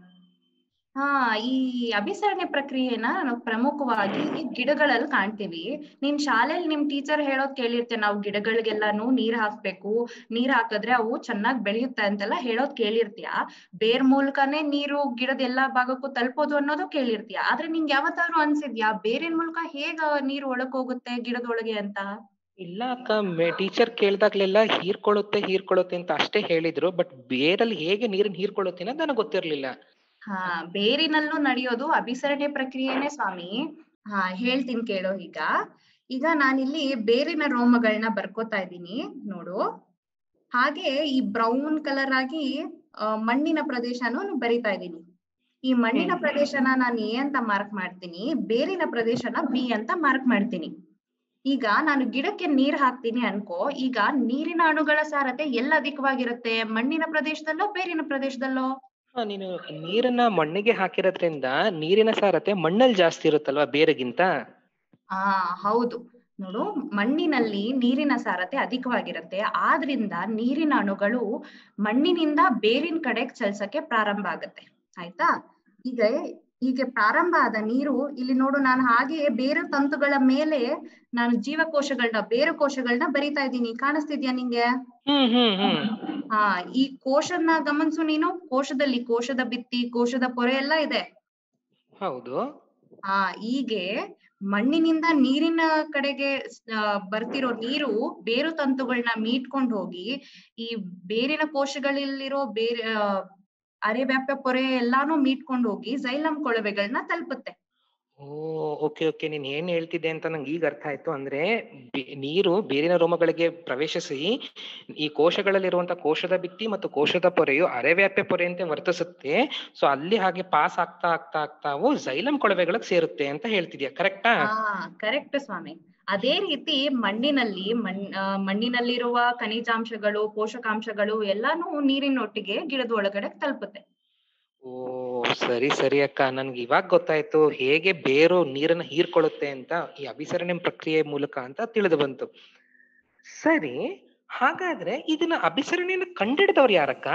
ಹಾ ಈ ಅಭಿಸರಣೆ ಪ್ರಕ್ರಿಯೆನ ನಾವು ಪ್ರಮುಖವಾಗಿ ಗಿಡಗಳಲ್ಲಿ ಕಾಣ್ತೀವಿ ನೀನ್ ಶಾಲೆಯಲ್ಲಿ ನಿಮ್ ಟೀಚರ್ ಹೇಳೋದ್ ಕೇಳಿರ್ತೆ ನಾವು ಗಿಡಗಳಿಗೆಲ್ಲಾನು ನೀರ್ ಹಾಕ್ಬೇಕು ನೀರ್ ಹಾಕಿದ್ರೆ ಅವು ಚೆನ್ನಾಗ್ ಬೆಳೆಯುತ್ತೆ ಅಂತೆಲ್ಲ ಹೇಳೋದ್ ಕೇಳಿರ್ತೀಯ ಬೇರ್ ಮೂಲಕನೇ ನೀರು ಗಿಡದ ಎಲ್ಲಾ ಭಾಗಕ್ಕೂ ತಲುಪೋದು ಅನ್ನೋದು ಕೇಳಿರ್ತೀಯ ಆದ್ರೆ ನಿಂಗ್ ಯಾವತ್ತಾದ್ರೂ ಅನ್ಸಿದ್ಯಾ ಬೇರಿನ ಮೂಲಕ ಹೇಗ ನೀರು ಒಳಗ್ ಹೋಗುತ್ತೆ ಗಿಡದೊಳಗೆ ಅಂತ ಇಲ್ಲ ಅಕ್ಕ ಟೀಚರ್ ಕೇಳ್ದಾಗ್ಲೆಲ್ಲ ಹೀರ್ಕೊಳ್ಳುತ್ತೆ ಹೀರ್ಕೊಳ್ಳುತ್ತೆ ಅಂತ ಅಷ್ಟೇ ಹೇಳಿದ್ರು ಬಟ್ ಬೇರಲ್ಲಿ ಹೇಗೆ ನೀರನ್ನ ಹೀರ್ಕೊಳ್ಳುತ್ತೆ ಅನ್ನೋದು ನನಗೆ ಗೊತ್ತಿರ್ಲಿಲ್ಲ ಹಾ ಬೇರಿನಲ್ಲೂ ನಡೆಯೋದು ಅಭಿಸರಣೆ ಪ್ರಕ್ರಿಯೆನೇ ಸ್ವಾಮಿ ಹಾ ಹೇಳ್ತೀನಿ ಕೇಳೋ ಈಗ ಈಗ ನಾನಿಲ್ಲಿ ಬೇರಿನ ರೋಮಗಳನ್ನ ಬರ್ಕೋತಾ ಇದ್ದೀನಿ ನೋಡು ಹಾಗೆ ಈ ಬ್ರೌನ್ ಕಲರ್ ಆಗಿ ಆ, ಮಣ್ಣಿನ ಪ್ರದೇಶನೂ ಬರಿತಾ ಇದ್ದೀನಿ ಈ ಮಣ್ಣಿನ ಹ್ಮ್. ಪ್ರದೇಶನ ನಾನು ಎ ಅಂತ ಮಾರ್ಕ್ ಮಾಡ್ತೀನಿ ಬೇರಿನ ಪ್ರದೇಶನ ಬಿ ಅಂತ ಮಾರ್ಕ್ ಮಾಡ್ತೀನಿ ಈಗ ನಾನು ಗಿಡಕ್ಕೆ ನೀರ್ ಹಾಕ್ತೀನಿ ಅನ್ಕೋ ಈಗ ನೀರಿನ ಅಣುಗಳ ಸಾರತೆ ಎಲ್ಲ ಅಧಿಕವಾಗಿರುತ್ತೆ ಮಣ್ಣಿನ ಪ್ರದೇಶದಲ್ಲೋ ಬೇರಿನ ಪ್ರದೇಶದಲ್ಲೋ ಹಾ, ನೀನು ನೀರನ್ನ ಮಣ್ಣಿಗೆ ಹಾಕಿರೋದ್ರಿಂದ ನೀರಿನ ಸಾರತೆ ಮಣ್ಣಲ್ಲಿ ಜಾಸ್ತಿ ಇರುತ್ತಲ್ವಾ ಬೇರೆಗಿಂತ ಆ ಹೌದು ನೋಡು ಮಣ್ಣಿನಲ್ಲಿ ನೀರಿನ ಸಾರತೆ ಅಧಿಕವಾಗಿರುತ್ತೆ ಆದ್ರಿಂದ ನೀರಿನ ಅಣುಗಳು ಮಣ್ಣಿನಿಂದ ಬೇರಿನ ಕಡೆಗೆ ಚಲಿಸಕ್ಕೆ ಪ್ರಾರಂಭ ಆಗತ್ತೆ ಆಯ್ತಾ ಈಗ ಹೀಗೆ ಪ್ರಾರಂಭ ಆದ ನೀರು ಇಲ್ಲಿ ನೋಡು ನಾನು ಹಾಗೆ ಬೇರೆ ತಂತುಗಳ ಮೇಲೆ ನಾನು ಜೀವಕೋಶಗಳನ್ನ ಬೇರೆ ಕೋಶಗಳನ್ನ ಬರಿತಾ ಇದ್ದೀನಿ ಕಾಣಿಸ್ತಿದ್ಯಾ ನಿಂಗೆ ಹ್ಮ್ ಹ್ಮ್ ಹ್ಮ್ ಆ ಈ ಕೋಶನ ಗಮನಿಸು ನೀನು ಕೋಶದಲ್ಲಿ ಕೋಶದ ಭಿತ್ತಿ ಕೋಶದ ಪೊರೆ ಎಲ್ಲ ಇದೆ ಹೌದು ಆ ಹೀಗೆ ಮಣ್ಣಿನಿಂದ ನೀರಿನ ಕಡೆಗೆ ಆ, ಬರ್ತಿರೋ ನೀರು ಬೇರು ತಂತುಗಳನ್ನ ಮೀಟ್ಕೊಂಡು ಹೋಗಿ ಈ ಬೇರಿನ ಕೋಶಗಳಲ್ಲಿರೋ ಬೇರೆ ಆ, ಅರೆವ್ಯಾಪ್ಯ ಪೊರೆ ಎಲ್ಲಾನು ಮೀಟ್ಕೊಂಡು ಹೋಗಿ ಜೈಲಂ ಕೊಳವೆಗಳನ್ನ ತಲುಪುತ್ತೆ ಓ ಓಕೆ ಓಕೆ ನೀನ್ ಏನ್ ಹೇಳ್ತಿದ್ದೆ ಅಂತ ನಂಗೆ ಈಗ ಅರ್ಥ ಆಯ್ತು ಅಂದ್ರೆ ಬೆ- ನೀರು ಬೇರಿನ ರೋಮಗಳಿಗೆ ಪ್ರವೇಶಿಸಿ ಈ ಕೋಶಗಳಲ್ಲಿರುವಂತ ಕೋಶದ ಭಿತ್ತಿ ಮತ್ತು ಕೋಶದ ಪೊರೆಯು ಅರೆವ್ಯಾಪ್ಯ ಪೊರೆಯಂತೆ ವರ್ತಿಸುತ್ತೆ ಸೊ ಅಲ್ಲಿ ಹಾಗೆ ಪಾಸ್ ಆಗ್ತಾ ಆಗ್ತಾ ಆಗ್ತಾ ಅವು ಜೈಲಂ ಕೊಳವೆಗಳಿಗೆ ಸೇರುತ್ತೆ ಅಂತ ಹೇಳ್ತಿದ್ಯಾ ಕರೆಕ್ಟಾ ಹಾ ಕರೆಕ್ಟ್ ಸ್ವಾಮಿ ಅದೇ ರೀತಿ ಮಣ್ಣಿನಲ್ಲಿ ಮಣ್ ಆ, ಮಣ್ಣಿನಲ್ಲಿರುವ ಖನಿಜಾಂಶಗಳು ಪೋಷಕಾಂಶಗಳು ಎಲ್ಲಾನು ನೀರಿನೊಟ್ಟಿಗೆ ಗಿಡದ ಒಳಗಡೆ ತಲುಪುತ್ತೆ ಓ ಸರಿ ಸರಿ ಅಕ್ಕ ನನ್ಗೆ ಇವಾಗ ಗೊತ್ತಾಯ್ತು ಹೇಗೆ ಬೇರು ನೀರನ್ನ ಹೀರ್ಕೊಳ್ಳುತ್ತೆ ಅಂತ ಈ ಅಭಿಸರಣೆ ಪ್ರಕ್ರಿಯೆ ಮೂಲಕ ಅಂತ ತಿಳಿದು ಬಂತು ಸರಿ ಹಾಗಾದ್ರೆ ಇದನ್ನ ಅಭಿಸರಣೆಯನ್ನು ಕಂಡಿಡಿದವ್ರು ಯಾರಕ್ಕ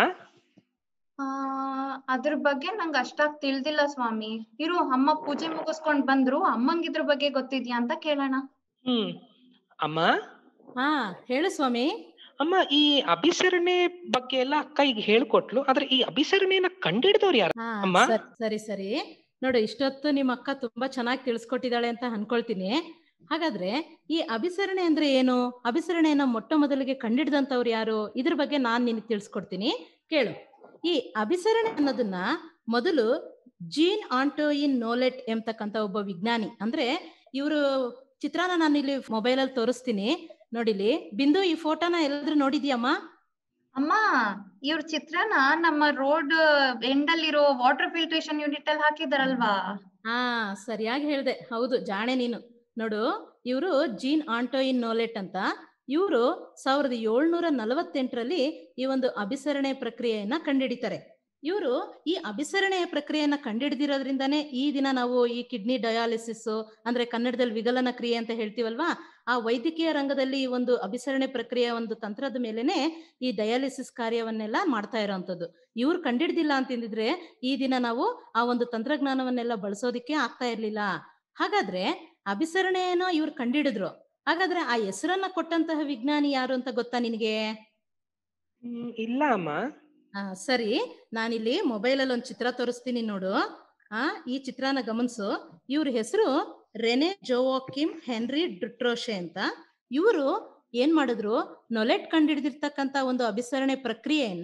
ಆ ಅದ್ರ ಬಗ್ಗೆ ನಂಗೆ ಅಷ್ಟಾಗ್ ತಿಳ್ದಿಲ್ಲ ಸ್ವಾಮಿ ಇರು ಅಮ್ಮ ಪೂಜೆ ಮುಗಿಸ್ಕೊಂಡ್ ಬಂದ್ರು ಅಮ್ಮಂಗ್ ಇದ್ರ ಬಗ್ಗೆ ಗೊತ್ತಿದ್ಯಾ ಅಂತ ಕೇಳೋಣ ಹ್ಮ್ ಅಮ್ಮ ಹಾ ಹೇಳು ಸ್ವಾಮಿ ಅಮ್ಮ ಈ ಅಭಿಸರಣೆ ಬಗ್ಗೆ ಎಲ್ಲ ಅಕ್ಕ ಈಗ ಹೇಳ್ಕೊಟ್ಲು ಆದ್ರೆ ಈ ಅಭಿಸರಣೆಯನ್ನ ಕಂಡಿಡಿದವ್ರು ಯಾರು ಹಾ ಅಮ್ಮ? ಸರಿ ಸರಿ ಸರಿ ನೋಡು ಇಷ್ಟೊತ್ತು ನಿಮ್ಮ ಅಕ್ಕ ತುಂಬಾ ಚೆನ್ನಾಗಿ ತಿಳಿಸ್ಕೊಟ್ಟಿದ್ದಾಳೆ ಅಂತ ಅನ್ಕೊಳ್ತೀನಿ ಹಾಗಾದ್ರೆ ಈ ಅಭಿಸರಣೆ ಅಂದ್ರೆ ಏನು ಅಭಿಸರಣೆಯನ್ನ ಮೊಟ್ಟ ಮೊದಲಿಗೆ ಕಂಡಿಡ್ದಂತವ್ರು ಯಾರು ಇದ್ರ ಬಗ್ಗೆ ನಾನ್ ನಿನಗೆ ತಿಳಿಸ್ಕೊಡ್ತೀನಿ ಕೇಳು ಈ ಅಭಿಸರಣೆ ಅನ್ನೋದನ್ನ ಮೊದಲು ಜೀನ್ ಆಂಟೋಯಿನ್ ನೋಲೆಟ್ ಎಂಬತಕ್ಕಂತ ಒಬ್ಬ ವಿಜ್ಞಾನಿ ಅಂದ್ರೆ ಇವರು ಚಿತ್ರಾನ ನಾನು ಇಲ್ಲಿ ಮೊಬೈಲಲ್ಲಿ ತೋರಿಸ್ತೀನಿ ನೋಡಿಲಿ ಬಿಂದು ಈ ಫೋಟೋನ ಎಲ್ಲಾದ್ರೂ ನೋಡಿದ್ಯಮ್ಮ ಅಮ್ಮ ಇವ್ರ ಚಿತ್ರನ ನಮ್ಮ ರೋಡ್ ಎಂಡ್ ಅಲ್ಲಿರೋ ವಾಟರ್ ಫಿಲ್ಟ್ರೇಷನ್ ಯೂನಿಟ್ ಅಲ್ಲಿ ಹಾಕಿದಾರಲ್ವಾ ಹಾ ಸರಿಯಾಗಿ ಹೇಳ್ದೆ ಹೌದು ಜಾಣೆ ನೀನು ನೋಡು ಇವರು ಜೀನ್ ಆಂಟೋಯಿನ್ ನೋಲೆಟ್ ಅಂತ ಇವರು ಸಾವಿರದ ಏಳ್ನೂರ ನಲವತ್ತೆಂಟರಲ್ಲಿ ಈ ಒಂದು ಅಭಿಸರಣೆ ಪ್ರಕ್ರಿಯೆಯನ್ನ ಕಂಡುಹಿಡಿತಾರೆ ಇವರು ಈ ಅಭಿಸರಣೆಯ ಪ್ರಕ್ರಿಯೆಯನ್ನ ಕಂಡುಹಿಡಿದಿರೋದ್ರಿಂದಾನೇ ಈ ದಿನ ನಾವು ಈ ಕಿಡ್ನಿ ಡಯಾಲಿಸಿಸ್ ಅಂದ್ರೆ ಕನ್ನಡದಲ್ಲಿ ವಿಗಲನ ಕ್ರಿಯೆ ಅಂತ ಹೇಳ್ತೀವಲ್ವಾ ಆ ವೈದ್ಯಕೀಯ ರಂಗದಲ್ಲಿ ಈ ಒಂದು ಅಭಿಸರಣೆ ಪ್ರಕ್ರಿಯೆ ಒಂದು ತಂತ್ರದ ಮೇಲೆನೆ ಈ ಡಯಾಲಿಸಿಸ್ ಕಾರ್ಯವನ್ನೆಲ್ಲ ಮಾಡ್ತಾ ಇರೋವಂಥದ್ದು ಇವ್ರು ಕಂಡಿಡ್ದಿಲ್ಲ ಅಂತಂದಿದ್ರೆ ಈ ದಿನ ನಾವು ಆ ಒಂದು ತಂತ್ರಜ್ಞಾನವನ್ನೆಲ್ಲ ಬಳಸೋದಿಕ್ಕೆ ಆಗ್ತಾ ಇರ್ಲಿಲ್ಲ ಹಾಗಾದ್ರೆ ಅಭಿಸರಣೆಯನ್ನ ಇವ್ರು ಕಂಡಿಡಿದ್ರು ಹಾಗಾದ್ರೆ ಆ ಹೆಸರನ್ನ ಕೊಟ್ಟಂತಹ ವಿಜ್ಞಾನಿ ಯಾರು ಅಂತ ಗೊತ್ತಾ ನಿನಗೆ ಹ್ಮ್, ಇಲ್ಲ ಅಮ್ಮ ಆ, ಸರಿ ನಾನಿಲ್ಲಿ ಮೊಬೈಲಲ್ಲಿ ಒಂದು ಚಿತ್ರ ತೋರಿಸ್ತೀನಿ ನೋಡು ಆ ಈ ಚಿತ್ರನ ಗಮನಿಸು ಇವ್ರ ಹೆಸರು ರೆನೆ ಜೋವಾಕಿಮ್ ಹೆನ್ರಿ ಡುಟ್ರೋಶೆ ಅಂತ ಇವರು ಏನ್ ಮಾಡಿದ್ರು ನೊಲೆಟ್ ಕಂಡಿಡ್ದಿರ್ತಕ್ಕಂತ ಒಂದು ಅಭಿಸರಣೆ ಪ್ರಕ್ರಿಯೆಯನ್ನ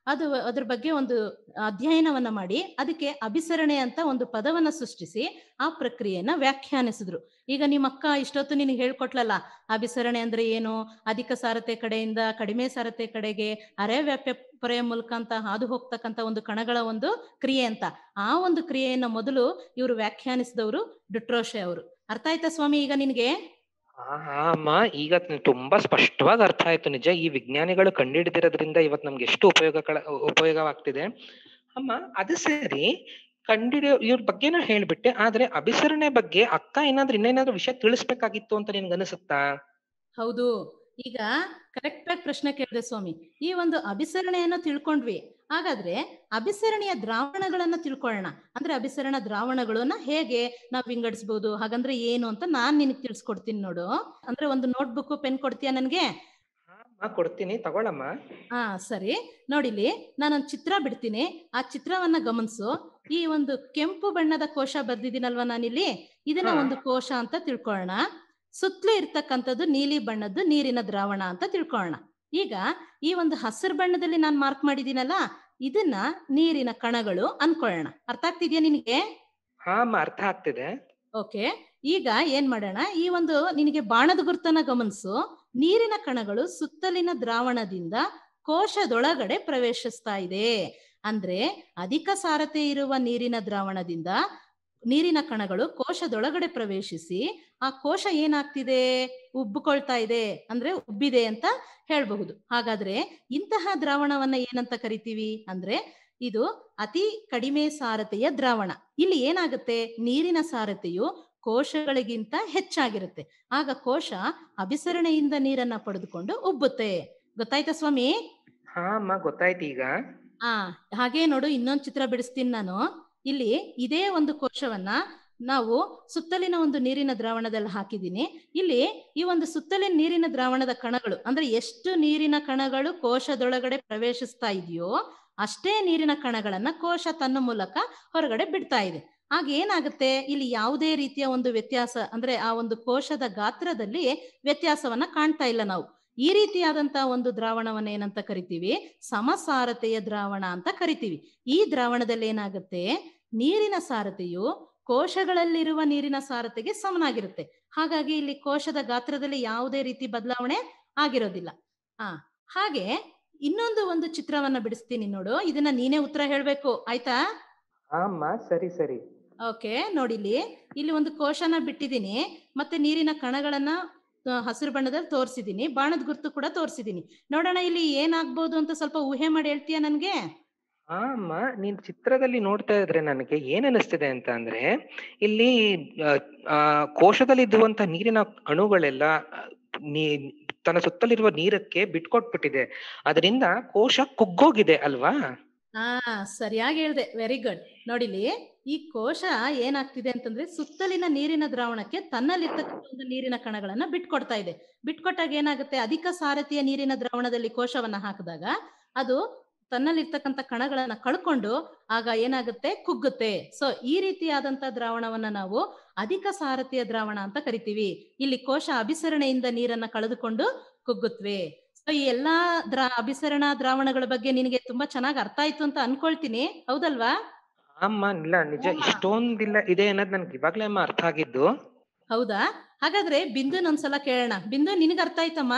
ಅದು ಅದ್ರ ಬಗ್ಗೆ ಒಂದು ಅಧ್ಯಯನವನ್ನ ಮಾಡಿ ಅದಕ್ಕೆ ಅಭಿಸರಣೆ ಅಂತ ಒಂದು ಪದವನ್ನ ಸೃಷ್ಟಿಸಿ ಆ ಪ್ರಕ್ರಿಯೆಯನ್ನ ವ್ಯಾಖ್ಯಾನಿಸಿದ್ರು ಈಗ ನಿಮ್ಮ ಅಕ್ಕ ಇಷ್ಟೊತ್ತು ನಿನಗೆ ಹೇಳ್ಕೊಟ್ಲಲ್ಲ ಅಭಿಸರಣೆ ಅಂದ್ರೆ ಏನು ಅಧಿಕ ಸಾರತೆ ಕಡೆಯಿಂದ ಕಡಿಮೆ ಸಾರತೆ ಕಡೆಗೆ ಅರೆ ವ್ಯಾಪ್ಯ ಪೊರೆಯ ಮೂಲಕ ಅಂತ ಹಾದು ಹೋಗ್ತಕ್ಕಂತ ಒಂದು ಕಣಗಳ ಒಂದು ಕ್ರಿಯೆ ಅಂತ ಆ ಒಂದು ಕ್ರಿಯೆಯನ್ನ ಮೊದಲು ಇವರು ವ್ಯಾಖ್ಯಾನಿಸಿದವರು ಡುಟ್ರೋಶೆ ಅವರು ಅರ್ಥ ಆಯ್ತಾ ಸ್ವಾಮಿ ಈಗ ನಿನ್ಗೆ ಹಾ ಹಾ ಅಮ್ಮ ಈಗ ತುಂಬಾ ಸ್ಪಷ್ಟವಾಗಿ ಅರ್ಥ ಆಯ್ತು ನಿಜ ಈ ವಿಜ್ಞಾನಿಗಳು ಕಂಡುಹಿಡಿದಿರೋದ್ರಿಂದ ಇವತ್ತು ನಮ್ಗೆ ಎಷ್ಟು ಉಪಯೋಗ ಉಪಯೋಗವಾಗ್ತಿದೆ ಅಮ್ಮ ಅದು ಸರಿ ಕಂಡಿಡಿಯೋ ಇವ್ರ ಬಗ್ಗೆನೂ ಹೇಳ್ಬಿಟ್ಟೆ ಆದ್ರೆ ಅಭಿಸರಣೆ ಬಗ್ಗೆ ಅಕ್ಕ ಏನಾದ್ರೂ ಇನ್ನೇನಾದ್ರೂ ವಿಷಯ ತಿಳಿಸ್ಬೇಕಾಗಿತ್ತು ಅಂತ ನಿನ್ಗೆ ಅನಿಸುತ್ತಾ ಹೌದು ಈಗ ಕರೆಕ್ಟ್ ಆಗಿ ಪ್ರಶ್ನೆ ಕೇಳಿದೆ ಸ್ವಾಮಿ ಈ ಒಂದು ಅಭಿಸರಣೆಯನ್ನು ತಿಳ್ಕೊಂಡ್ವಿ ಹಾಗಾದ್ರೆ ಅಭಿಸರಣೆಯ ದ್ರಾವಣಗಳನ್ನ ತಿಳ್ಕೊಳ್ಳೋಣ ಅಂದ್ರೆ ಅಭಿಸರಣ ದ್ರಾವಣಗಳನ್ನ ಹೇಗೆ ನಾವ್ ವಿಂಗಡಿಸ್ಬೋದು ಹಾಗಂದ್ರೆ ಏನು ಅಂತ ನಾನ್ ನಿನಗ್ ತಿಳಿಸ್ಕೊಡ್ತೀನಿ ನೋಡು ಅಂದ್ರೆ ಒಂದು ನೋಟ್ಬುಕ್ ಪೆನ್ ಕೊಡ್ತೀಯಾ ನನ್ಗೆ ಹಾ ಅಮ್ಮ ಕೊಡ್ತೀನಿ ತಗೊಳಮ್ಮ ಹಾ ಸರಿ ನೋಡಿಲಿ ನಾನೊಂದು ಚಿತ್ರ ಬಿಡ್ತೀನಿ ಆ ಚಿತ್ರವನ್ನ ಗಮನಿಸು ಈ ಒಂದು ಕೆಂಪು ಬಣ್ಣದ ಕೋಶ ಬರ್ದಿದ್ದೀನಲ್ವಾ ನಾನಿಲ್ಲಿ ಇದನ್ನ ಹಾ. ಒಂದು ಕೋಶ ಅಂತ ತಿಳ್ಕೊಳ್ಳೋಣ ಸುತ್ತಲೂ ಇರ್ತಕ್ಕಂಥದ್ದು ನೀಲಿ ಬಣ್ಣದ್ದು ನೀರಿನ ದ್ರಾವಣ ಅಂತ ತಿಳ್ಕೊಳ್ಳೋಣ ಈಗ ಈ ಒಂದು ಹಸಿರು ಬಣ್ಣದಲ್ಲಿ ನಾನು ಮಾರ್ಕ್ ಮಾಡಿದ್ದೀನಲ್ಲ ಇದನ್ನ ನೀರಿನ ಕಣಗಳು ಅನ್ಕೊಳ್ಳೋಣ ಅರ್ಥ ಆಗ್ತಿದ್ಯಾ ನಿನಗೆ ಹಾ ಅಮ್ಮ ಅರ್ಥ ಆಗ್ತಿದೆ ಓಕೆ ಈಗ ಏನ್ ಮಾಡೋಣ ಈ ಒಂದು ನಿನಗೆ ಬಾಣದ ಗುರುತನ್ನ ಗಮನಿಸು ನೀರಿನ ಕಣಗಳು ಸುತ್ತಲಿನ ದ್ರಾವಣದಿಂದ ಕೋಶದೊಳಗಡೆ ಪ್ರವೇಶಿಸ್ತಾ ಇದೆ ಅಂದ್ರೆ ಅಧಿಕ ಸಾರತೆ ಇರುವ ನೀರಿನ ದ್ರಾವಣದಿಂದ ನೀರಿನ ಕಣಗಳು ಕೋಶದೊಳಗಡೆ ಪ್ರವೇಶಿಸಿ ಆ ಕೋಶ ಏನಾಗ್ತಿದೆ ಉಬ್ಬಿಕೊಳ್ತಾ ಇದೆ ಅಂದ್ರೆ ಉಬ್ಬಿದೆ ಅಂತ ಹೇಳಬಹುದು ಹಾಗಾದ್ರೆ ಇಂತಹ ದ್ರಾವಣವನ್ನ ಏನಂತ ಕರಿತೀವಿ ಅಂದ್ರೆ ಇದು ಅತಿ ಕಡಿಮೆ ಸಾರತೆಯ ದ್ರಾವಣ ಇಲ್ಲಿ ಏನಾಗುತ್ತೆ ನೀರಿನ ಸಾರತೆಯು ಕೋಶಗಳಿಗಿಂತ ಹೆಚ್ಚಾಗಿರುತ್ತೆ ಆಗ ಕೋಶ ಅಭಿಸರಣೆಯಿಂದ ನೀರನ್ನ ಪಡೆದುಕೊಂಡು ಉಬ್ಬುತ್ತೆ ಗೊತ್ತಾಯ್ತಾ ಸ್ವಾಮಿ ಹಾ ಅಮ್ಮ ಗೊತ್ತಾಯ್ತು ಈಗ ಆ ಹಾಗೆ ನೋಡು ಇನ್ನೊಂದು ಚಿತ್ರ ಬಿಡಿಸ್ತೀನಿ ನಾನು ಇಲ್ಲಿ ಇದೇ ಒಂದು ಕೋಶವನ್ನ ನಾವು ಸುತ್ತಲಿನ ಒಂದು ನೀರಿನ ದ್ರಾವಣದಲ್ಲಿ ಹಾಕಿದ್ದೀನಿ ಇಲ್ಲಿ ಈ ಒಂದು ಸುತ್ತಲಿನ ನೀರಿನ ದ್ರಾವಣದ ಕಣಗಳು ಅಂದ್ರೆ ಎಷ್ಟು ನೀರಿನ ಕಣಗಳು ಕೋಶದೊಳಗಡೆ ಪ್ರವೇಶಿಸ್ತಾ ಇದೆಯೋ ಅಷ್ಟೇ ನೀರಿನ ಕಣಗಳನ್ನ ಕೋಶ ತನ್ನ ಮೂಲಕ ಹೊರಗಡೆ ಬಿಡ್ತಾ ಇದೆ ಆಗ ಏನಾಗುತ್ತೆ ಇಲ್ಲಿ ಯಾವುದೇ ರೀತಿಯ ಒಂದು ವ್ಯತ್ಯಾಸ ಅಂದ್ರೆ ಆ ಒಂದು ಕೋಶದ ಗಾತ್ರದಲ್ಲಿ ವ್ಯತ್ಯಾಸವನ್ನ ಕಾಣ್ತಾ ಇಲ್ಲ ನಾವು ಈ ರೀತಿಯಾದಂತಹ ಒಂದು ದ್ರಾವಣವನ್ನ ಏನಂತ ಕರಿತೀವಿ ಸಮಸಾರತೆಯ ದ್ರಾವಣ ಅಂತ ಕರಿತೀವಿ ಈ ದ್ರಾವಣದಲ್ಲಿ ಏನಾಗುತ್ತೆ ನೀರಿನ ಸಾರತೆಯು ಕೋಶಗಳಲ್ಲಿರುವ ನೀರಿನ ಸಾರತೆಗೆ ಸಮನಾಗಿರುತ್ತೆ ಹಾಗಾಗಿ ಇಲ್ಲಿ ಕೋಶದ ಗಾತ್ರದಲ್ಲಿ ಯಾವುದೇ ರೀತಿ ಬದಲಾವಣೆ ಆಗಿರೋದಿಲ್ಲ ಆ ಹಾಗೆ ಇನ್ನೊಂದು ಒಂದು ಚಿತ್ರವನ್ನ ಬಿಡಿಸ್ತೀನಿ ನೋಡು ಇದನ್ನ ನೀನೇ ಉತ್ತರ ಹೇಳ್ಬೇಕು ಆಯ್ತಾ ಹಾ ಅಮ್ಮ ಸರಿ ಸರಿ ಓಕೆ ನೋಡಿಲಿ ಇಲ್ಲಿ ಒಂದು ಕೋಶನ ಬಿಟ್ಟಿದ್ದೀನಿ ಮತ್ತೆ ನೀರಿನ ಕಣಗಳನ್ನ ಆ, ಹಸಿರು ಬಣ್ಣದಲ್ಲಿ ತೋರಿಸಿದೀನಿ ಬಾಣದ ಗುರ್ತು ಕೂಡ ತೋರಿಸಿದೀನಿ ನೋಡೋಣ ಇಲ್ಲಿ ಏನಾಗ್ಬೋದು ಅಂತ ಸ್ವಲ್ಪ ಊಹೆ ಮಾಡಿ ಹೇಳ್ತೀಯಾ ನನ್ಗೆ ಹಾ ಅಮ್ಮ ನೀನ್ ಚಿತ್ರದಲ್ಲಿ ನೋಡ್ತಾ ಇದ್ರೆ ನನಗೆ ಏನ್ ಅನಿಸ್ತಿದೆ ಅಂತ ಅಂದ್ರೆ ಇಲ್ಲಿ ಆ, ಆ, ಕೋಶದಲ್ಲಿ ಇದ್ದುವಂತ ನೀರಿನ ಅಣುಗಳೆಲ್ಲ ಆ, ನೀ ತನ್ನ ಸುತ್ತಲಿರುವ ನೀರಕ್ಕೆ ಬಿಟ್ಕೊಟ್ಬಿಟ್ಟಿದೆ ಅದರಿಂದ ಕೋಶ ಕುಗ್ಗೋಗಿದೆ ಅಲ್ವಾ ಹಾ ಸರಿಯಾಗಿ ಹೇಳ್ದೆ ವೆರಿ ಗುಡ್ ನೋಡಿಲಿ ಈ ಕೋಶ ಏನಾಗ್ತಿದೆ ಅಂತಂದ್ರೆ ಸುತ್ತಲಿನ ನೀರಿನ ದ್ರಾವಣಕ್ಕೆ ತನ್ನಲ್ಲಿರ್ತಕ್ಕಂಥ ಒಂದು ನೀರಿನ ಕಣಗಳನ್ನ ಬಿಟ್ಕೊಡ್ತಾ ಇದೆ ಬಿಟ್ಕೊಟ್ಟಾಗ ಏನಾಗುತ್ತೆ ಅಧಿಕ ಸಾರಥಿಯ ನೀರಿನ ದ್ರಾವಣದಲ್ಲಿ ಕೋಶವನ್ನ ಹಾಕಿದಾಗ ಅದು ತನ್ನಲ್ಲಿರ್ತಕ್ಕಂಥ ಕಣಗಳನ್ನ ಕಳ್ಕೊಂಡು ಆಗ ಏನಾಗುತ್ತೆ ಕುಗ್ಗುತ್ತೆ ಸೊ ಈ ರೀತಿಯಾದಂತ ದ್ರಾವಣವನ್ನ ನಾವು ಅಧಿಕ ಸಾರಥಿಯ ದ್ರಾವಣ ಅಂತ ಕರಿತೀವಿ ಇಲ್ಲಿ ಕೋಶ ಅಭಿಸರಣೆಯಿಂದ ನೀರನ್ನ ಕಳೆದುಕೊಂಡು ಕುಗ್ಗುತ್ತವೆ ಸೊ ಈ ಎಲ್ಲಾ ದ್ರಾ ಅಭಿಸರಣ ದ್ರಾವಣಗಳ ಬಗ್ಗೆ ನಿನಗೆ ತುಂಬಾ ಚೆನ್ನಾಗಿ ಅರ್ಥ ಆಯ್ತು ಅಂತ ಅನ್ಕೊಳ್ತೀನಿ ಹೌದಲ್ವಾ ಅಮ್ಮ ಇಲ್ಲ ನಿಜ ಇಷ್ಟೊಂದಿಲ್ಲ ಇದೆ ಅನ್ನೋದು ನನ್ಗೆ ಇವಾಗ್ಲೇ ಅಮ್ಮ ಅರ್ಥ ಆಗಿದ್ದು ಹೌದಾ ಹಾಗಾದ್ರೆ ಬಿಂದುನ್ ಒಂದ್ಸಲ ಕೇಳೋಣ ಬಿಂದು ನಿನಗ್ ಅರ್ಥ ಆಯ್ತಮ್ಮ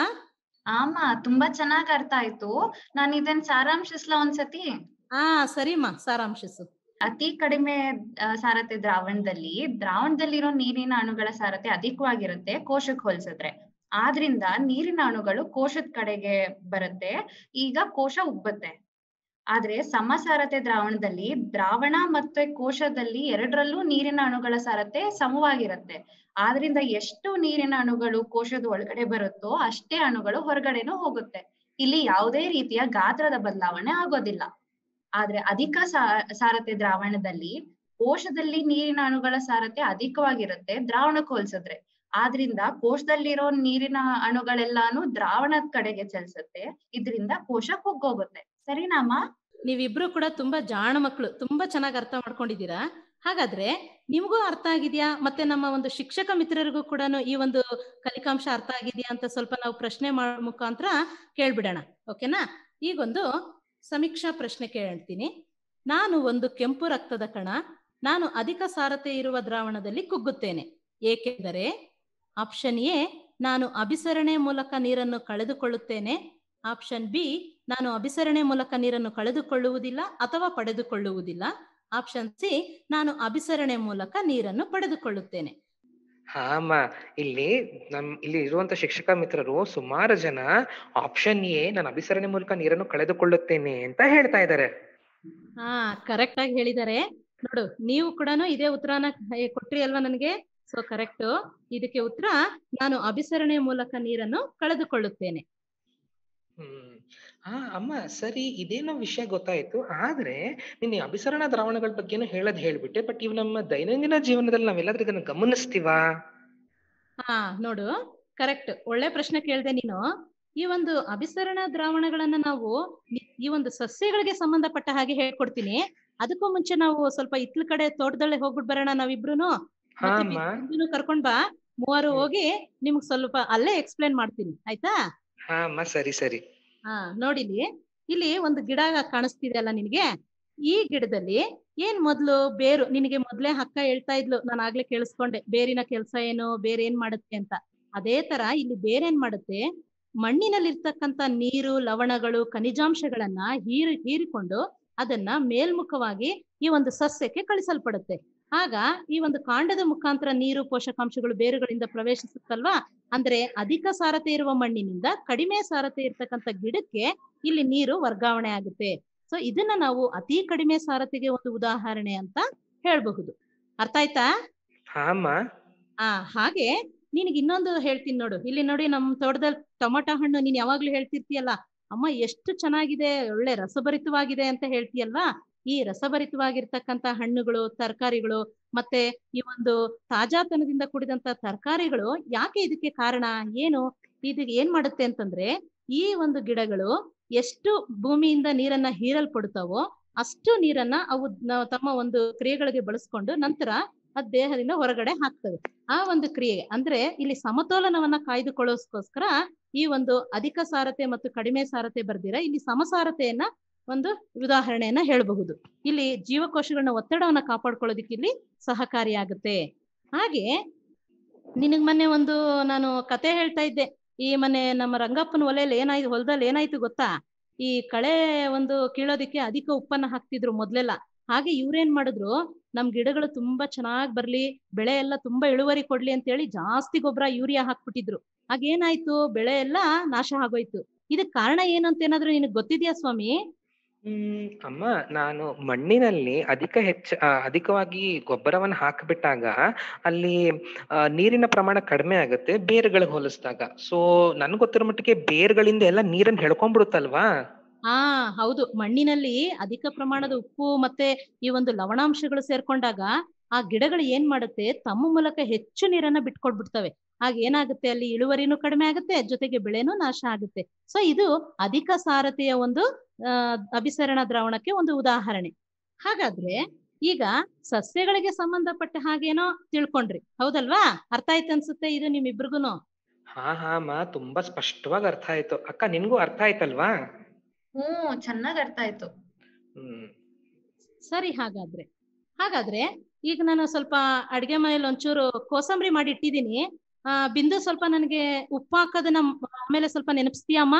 ಆಮ ತುಂಬಾ ಚೆನ್ನಾಗ್ ಅರ್ಥ ಆಯ್ತು ನಾನ್ ಇದನ್ ಸಾರಾಂಶಿಸ್ಲಾ ಒಂದ್ಸತಿ ಹಾ ಸರಿಮ್ಮ ಸಾರಾಂಶಿಸು ಅತಿ ಕಡಿಮೆ ಆ, ಸಾರತೆ ದ್ರಾವಣದಲ್ಲಿ ದ್ರಾವಣದಲ್ಲಿರೋ ನೀರಿನ ಅಣುಗಳ ಸಾರತೆ ಅಧಿಕವಾಗಿರುತ್ತೆ ಕೋಶಕ್ಕೆ ಹೋಲಿಸಿದ್ರೆ ಆದ್ರಿಂದ ನೀರಿನ ಅಣುಗಳು ಕೋಶದ ಕಡೆಗೆ ಬರುತ್ತೆ ಈಗ ಕೋಶ ಉಬ್ಬುತ್ತೆ ಆದ್ರೆ ಸಮಸಾರತೆ ದ್ರಾವಣದಲ್ಲಿ ದ್ರಾವಣ ಮತ್ತೆ ಕೋಶದಲ್ಲಿ ಎರಡರಲ್ಲೂ ನೀರಿನ ಅಣುಗಳ ಸಾರತೆ ಸಮವಾಗಿರುತ್ತೆ ಆದ್ರಿಂದ ಎಷ್ಟು ನೀರಿನ ಅಣುಗಳು ಕೋಶದ ಒಳಗಡೆ ಬರುತ್ತೋ ಅಷ್ಟೇ ಅಣುಗಳು ಹೊರಗಡೆನೂ ಹೋಗುತ್ತೆ ಇಲ್ಲಿ ಯಾವುದೇ ರೀತಿಯ ಗಾತ್ರದ ಬದಲಾವಣೆ ಆಗೋದಿಲ್ಲ ಆದ್ರೆ ಅಧಿಕ ಸಾ- ಸಾರತೆ ದ್ರಾವಣದಲ್ಲಿ ಕೋಶದಲ್ಲಿ ನೀರಿನ ಅಣುಗಳ ಸಾರತೆ ಅಧಿಕವಾಗಿರುತ್ತೆ ದ್ರಾವಣಕ್ಕೆ ಹೋಲಿಸಿದ್ರೆ ಆದ್ರಿಂದ ಕೋಶದಲ್ಲಿರೋ ನೀರಿನ ಅಣುಗಳೆಲ್ಲಾನು ದ್ರಾವಣದ ಕಡೆಗೆ ಚಲಿಸುತ್ತೆ ಇದರಿಂದ ಕೋಶ ಕುಗ್ಗೋಗುತ್ತೆ ಸರಿನಾಮ ನೀವಿಬ್ರು ಕೂಡ ತುಂಬಾ ಜಾಣ ಮಕ್ಕಳು ತುಂಬಾ ಚೆನ್ನಾಗಿ ಅರ್ಥ ಮಾಡ್ಕೊಂಡಿದ್ದೀರಾ ಹಾಗಾದ್ರೆ ನಿಮಗೂ ಅರ್ಥ ಆಗಿದ್ಯಾ ಮತ್ತೆ ನಮ್ಮ ಒಂದು ಶಿಕ್ಷಕ ಮಿತ್ರರಿಗೂ ಕೂಡ ಈ ಒಂದು ಕಲಿಕಾಂಶ ಅರ್ಥ ಆಗಿದ್ಯಾ ಅಂತ ಸ್ವಲ್ಪ ನಾವು ಪ್ರಶ್ನೆ ಮಾಡೋ ಮುಖಾಂತರ ಕೇಳ್ಬಿಡೋಣ ಓಕೆನಾ ಈಗೊಂದು ಸಮೀಕ್ಷಾ ಪ್ರಶ್ನೆ ಕೇಳ್ತೀನಿ ನಾನು ಒಂದು ಕೆಂಪು ರಕ್ತದ ಕಣ ನಾನು ಅಧಿಕ ಸಾರತೆ ಇರುವ ದ್ರಾವಣದಲ್ಲಿ ಕುಗ್ಗುತ್ತೇನೆ ಏಕೆಂದರೆ ಆಪ್ಷನ್ ಎ ನಾನು ಅಭಿಸರಣೆ ಮೂಲಕ ನೀರನ್ನು ಕಳೆದುಕೊಳ್ಳುತ್ತೇನೆ ಆಪ್ಷನ್ ಬಿ ನಾನು ಅಭಿಸರಣೆ ಮೂಲಕ ನೀರನ್ನು ಕಳೆದುಕೊಳ್ಳುವುದಿಲ್ಲ ಅಥವಾ ಪಡೆದುಕೊಳ್ಳುವುದಿಲ್ಲ ಆಪ್ಷನ್ ಸಿ ನಾನು ಅಭಿಸರಣೆ ಮೂಲಕ ನೀರನ್ನು ಪಡೆದುಕೊಳ್ಳುತ್ತೇನೆ ಹಾ ಅಮ್ಮ ಇಲ್ಲಿ ನಮ್ ಇಲ್ಲಿ ಇರುವಂತ ಶಿಕ್ಷಕ ಮಿತ್ರರು ಸುಮಾರು ಜನ ಆಪ್ಷನ್ ಎ ನಾನು ಅಭಿಸರಣೆ ಮೂಲಕ ನೀರನ್ನು ಕಳೆದುಕೊಳ್ಳುತ್ತೇನೆ ಅಂತ ಹೇಳ್ತಾ ಇದ್ದಾರೆ ಹಾ ಕರೆಕ್ಟ್ ಆಗಿ ಹೇಳಿದ್ದಾರೆ ನೋಡು ನೀವು ಕೂಡ ಇದೇ ಉತ್ತರನ ಏ, ಕೊಟ್ರಿ ಅಲ್ವಾ ನನಗೆ ಸೊ ಕರೆಕ್ಟ್ ಇದಕ್ಕೆ ಉತ್ತರ ನಾನು ಅಭಿಸರಣೆ ಮೂಲಕ ನೀರನ್ನು ಕಳೆದುಕೊಳ್ಳುತ್ತೇನೆ ಹ್ಮ್ ಹಾ ಅಮ್ಮ ಸರಿ ಇದೇನೋ ವಿಷಯ ಗೊತ್ತಾಯ್ತು ಆದ್ರೆ ನೀನ್ ಈ ಅಭಿಸರಣ ದ್ರಾವಣಗಳ ಬಗ್ಗೆನೂ ಹೇಳದ್ ಹೇಳ್ಬಿಟ್ಟೆ ಬಟ್ ಇವ್ ನಮ್ಮ ದೈನಂದಿನ ಜೀವನದಲ್ಲಿ ನಾವೆಲ್ಲಾದ್ರೂ ಇದನ್ನ ಗಮನಿಸ್ತೀವಾ ಹಾ ನೋಡು ಕರೆಕ್ಟ್ ಒಳ್ಳೆ ಪ್ರಶ್ನೆ ಕೇಳ್ದೆ ನೀನು ಈ ಒಂದು ಅಭಿಸರಣ ದ್ರಾವಣಗಳನ್ನ ನಾವು ನಿ- ಈ ಒಂದು ಸಸ್ಯಗಳಿಗೆ ಸಂಬಂಧಪಟ್ಟ ಹಾಗೆ ಹೇಳ್ಕೊಡ್ತೀನಿ ಅದಕ್ಕೂ ಮುಂಚೆ ನಾವು ಸ್ವಲ್ಪ ಇತ್ಲ ಕಡೆ ತೋಟದಲ್ಲೇ ಹೋಗ್ಬಿಟ್ ಬರೋಣ ನಾವಿಬ್ರುನು ಹಾ ಮತ್ತೆ ಅಮ್ಮ ಬಿಂದುನು ಕರ್ಕೊಂಡ್ ಬಾ ಮೂವರು ಹ್ಮ್. ಹೋಗಿ ನಿಮ್ಗ್ ಸ್ವಲ್ಪ ಅಲ್ಲೇ ಎಕ್ಸ್ಪ್ಲೇನ್ ಮಾಡ್ತೀನಿ ಆಯ್ತಾ ಹಾ ಅಮ್ಮ ಸರಿ ಸರಿ ಹಾ ನೋಡಿಲಿ ಇಲ್ಲಿ ಒಂದು ಗಿಡ ಕಾಣಿಸ್ತಿದೆ ಅಲ್ಲ ನಿನಗೆ ಈ ಗಿಡದಲ್ಲಿ ಏನ್ ಮೊದ್ಲು ಬೇರು ನಿನಗೆ ಮೊದ್ಲೇ ಅಕ್ಕ ಹೇಳ್ತಾ ಇದ್ಲು ನಾನು ಆಗ್ಲೇ ಕೇಳಿಸ್ಕೊಂಡೆ ಬೇರಿನ ಕೆಲಸ ಏನು ಬೇರೆ ಏನ್ ಮಾಡುತ್ತೆ ಅಂತ ಅದೇ ತರ ಇಲ್ಲಿ ಬೇರೆ ಏನ್ ಮಾಡುತ್ತೆ ಮಣ್ಣಿನಲ್ಲಿರ್ತಕ್ಕಂತ ನೀರು ಲವಣಗಳು ಖನಿಜಾಂಶಗಳನ್ನ ಹೀರಿ ಹೀರಿಕೊಂಡು ಅದನ್ನ ಮೇಲ್ಮುಖವಾಗಿ ಈ ಒಂದು ಸಸ್ಯಕ್ಕೆ ಕಳಿಸಲ್ಪಡುತ್ತೆ ಆಗ ಈ ಒಂದು ಕಾಂಡದ ಮುಖಾಂತರ ನೀರು ಪೋಷಕಾಂಶಗಳು ಬೇರುಗಳಿಂದ ಪ್ರವೇಶಿಸುತ್ತಲ್ವಾ ಅಂದ್ರೆ ಅಧಿಕ ಸಾರತೆ ಇರುವ ಮಣ್ಣಿನಿಂದ ಕಡಿಮೆ ಸಾರತೆ ಇರ್ತಕ್ಕಂಥ ಗಿಡಕ್ಕೆ ಇಲ್ಲಿ ನೀರು ವರ್ಗಾವಣೆ ಆಗುತ್ತೆ ಸೊ ಇದನ್ನ ನಾವು ಅತಿ ಕಡಿಮೆ ಸಾರತೆಗೆ ಒಂದು ಉದಾಹರಣೆ ಅಂತ ಹೇಳ್ಬಹುದು ಅರ್ಥ ಆಯ್ತಾ ಹಾ ಅಮ್ಮ ಆ ಹಾಗೆ ನಿನಗೆ ಇನ್ನೊಂದು ಹೇಳ್ತೀನಿ ನೋಡು ಇಲ್ಲಿ ನೋಡಿ ನಮ್ ತೋಟದಲ್ಲಿ ಟೊಮೊಟೊ ಹಣ್ಣು ನೀನ್ ಯಾವಾಗ್ಲೂ ಹೇಳ್ತಿರ್ತೀಯಲ್ಲ ಅಮ್ಮ ಎಷ್ಟು ಚೆನ್ನಾಗಿದೆ ಒಳ್ಳೆ ರಸಭರಿತವಾಗಿದೆ ಅಂತ ಹೇಳ್ತೀಯಲ್ವಾ ಈ ರಸಭರಿತವಾಗಿರ್ತಕ್ಕಂತ ಹಣ್ಣುಗಳು ತರಕಾರಿಗಳು ಮತ್ತೆ ಈ ಒಂದು ತಾಜಾತನದಿಂದ ಕೂಡಿದಂತ ತರಕಾರಿಗಳು ಯಾಕೆ ಇದಕ್ಕೆ ಕಾರಣ ಏನು ಇದು ಏನ್ ಮಾಡುತ್ತೆ ಅಂತಂದ್ರೆ ಈ ಒಂದು ಗಿಡಗಳು ಎಷ್ಟು ಭೂಮಿಯಿಂದ ನೀರನ್ನ ಹೀರಲ್ಪಡುತ್ತಾವೋ ಅಷ್ಟು ನೀರನ್ನ ಅವು ನ- ತಮ್ಮ ಒಂದು ಕ್ರಿಯೆಗಳಿಗೆ ಬಳಸ್ಕೊಂಡು ನಂತರ ಅದ್ ದೇಹದಿಂದ ಹೊರಗಡೆ ಹಾಕ್ತವೆ ಆ ಒಂದು ಕ್ರಿಯೆ ಅಂದ್ರೆ ಇಲ್ಲಿ ಸಮತೋಲನವನ್ನ ಕಾಯ್ದುಕೊಳ್ಳೋಸ್ಕೋಸ್ಕರ ಈ ಒಂದು ಅಧಿಕ ಸಾರತೆ ಮತ್ತು ಕಡಿಮೆ ಸಾರತೆ ಬರ್ದಿರ ಇಲ್ಲಿ ಸಮಸಾರತೆಯನ್ನ ಒಂದು ಉದಾಹರಣೆಯನ್ನ ಹೇಳಬಹುದು ಇಲ್ಲಿ ಜೀವಕೋಶಗಳನ್ನ ಒತ್ತಡವನ್ನ ಕಾಪಾಡ್ಕೊಳ್ಳೋದಿಕ್ಕೆ ಇಲ್ಲಿ ಸಹಕಾರಿಯಾಗುತ್ತೆ ಹಾಗೆ ನಿನಗ್ ಮೊನ್ನೆ ಒಂದು ನಾನು ಕತೆ ಹೇಳ್ತಾ ಇದ್ದೆ ಈ ಮೊನ್ನೆ ನಮ್ಮ ರಂಗಪ್ಪನ ಒಲೆಯಲ್ಲಿ ಏನಾಯ್ತು ಹೊಲದಲ್ಲಿ ಏನಾಯ್ತು ಗೊತ್ತಾ ಈ ಕಳೆ ಒಂದು ಕೀಳೋದಿಕ್ಕೆ ಅಧಿಕ ಉಪ್ಪನ್ನ ಹಾಕ್ತಿದ್ರು ಮೊದ್ಲೆಲ್ಲ ಹಾಗೆ ಇವ್ರೇನ್ ಮಾಡಿದ್ರು ನಮ್ ಗಿಡಗಳು ತುಂಬಾ ಚೆನ್ನಾಗ್ ಬರ್ಲಿ ಬೆಳೆ ಎಲ್ಲ ತುಂಬಾ ಇಳುವರಿ ಕೊಡ್ಲಿ ಅಂತ ಹೇಳಿ ಜಾಸ್ತಿ ಗೊಬ್ಬರ ಯೂರಿಯಾ ಹಾಕ್ಬಿಟ್ಟಿದ್ರು ಆಗೇನಾಯ್ತು ಬೆಳೆ ಎಲ್ಲ ನಾಶ ಆಗೋಯ್ತು ಇದಕ್ ಕಾರಣ ಏನು ಅಂತ ಏನಾದ್ರು ನಿನಗ್ ಗೊತ್ತಿದ್ಯಾ ಸ್ವಾಮಿ ಹ್ಮ್ ಅಮ್ಮ ನಾನು ಮಣ್ಣಿನಲ್ಲಿ ಅಧಿಕ ಹೆಚ್ಚ ಆ, ಅಧಿಕವಾಗಿ ಗೊಬ್ಬರವನ್ನು ಹಾಕಿಬಿಟ್ಟಾಗ ಅಲ್ಲಿ ಆ, ನೀರಿನ ಪ್ರಮಾಣ ಕಡಿಮೆ ಆಗುತ್ತೆ ಬೇರುಗಳಿಗೆ ಹೋಲಿಸಿದಾಗ ಸೊ ನನ್ಗೆ ಗೊತ್ತಿರೋ ಮಟ್ಟಿಗೆ ಬೇರುಗಳಿಂದ ಎಲ್ಲ ನೀರನ್ನ ಹೆಳ್ಕೊಂಡ್ಬಿಡುತ್ತಲ್ವಾ ಹಾ ಹೌದು ಮಣ್ಣಿನಲ್ಲಿ ಅಧಿಕ ಪ್ರಮಾಣದ ಉಪ್ಪು ಮತ್ತೆ ಈ ಒಂದು ಲವಣಾಂಶಗಳು ಸೇರ್ಕೊಂಡಾಗ ಆ ಗಿಡಗಳು ಏನ್ ಮಾಡುತ್ತೆ ತಮ್ಮ ಮೂಲಕ ಹೆಚ್ಚು ನೀರನ್ನ ಬಿಟ್ಕೊಡ್ಬಿಡ್ತವೆ ಆಗ ಏನಾಗುತ್ತೆ ಅಲ್ಲಿ ಇಳುವರಿನೂ ಕಡಿಮೆ ಆಗುತ್ತೆ ಜೊತೆಗೆ ಬೆಳೆನೂ ನಾಶ ಆಗುತ್ತೆ ಸೊ ಇದು ಅಧಿಕ ಸಾರತೆಯ ಒಂದು ಆ ಅಭಿಸರಣ ದ್ರಾವಣಕ್ಕೆ ಒಂದು ಉದಾಹರಣೆ ಹಾಗಾದ್ರೆ ಈಗ ಸಸ್ಯಗಳಿಗೆ ಸಂಬಂಧಪಟ್ಟ ಹಾಗೇನೋ ತಿಳ್ಕೊಂಡ್ರಿ ಹೌದಲ್ವಾ ಅರ್ಥ ಆಯ್ತು ಅನ್ಸುತ್ತೆ ಇದು ನಿಮ್ಮಿಬ್ರಿಗೂನು ಹಾ ಹಾ ಅಮ್ಮ ತುಂಬಾ ಸ್ಪಷ್ಟವಾಗಿ ಅರ್ಥ ಆಯ್ತು ಅಕ್ಕ ನಿನ್ಗೂ ಅರ್ಥ ಆಯ್ತಲ್ವಾ ಹ್ಮ್ ಚೆನ್ನಾಗ್ ಅರ್ಥ ಆಯ್ತು ಹ್ಮ್ ಸರಿ ಹಾಗಾದ್ರೆ ಹಾಗಾದ್ರೆ ಈಗ ನಾನು ಸ್ವಲ್ಪ ಅಡ್ಗೆ ಮನೇಲಿ ಒಂಚೂರು ಕೋಸಂಬರಿ ಮಾಡಿ ಇಟ್ಟಿದ್ದೀನಿ ಆ ಬಿಂದು ಸ್ವಲ್ಪ ನನಗೆ ಉಪ್ಪು ಹಾಕೋದನ್ನ ಆಮೇಲೆ ಸ್ವಲ್ಪ ನೆನಪಿಸ್ತೀಯಾ ಅಮ್ಮ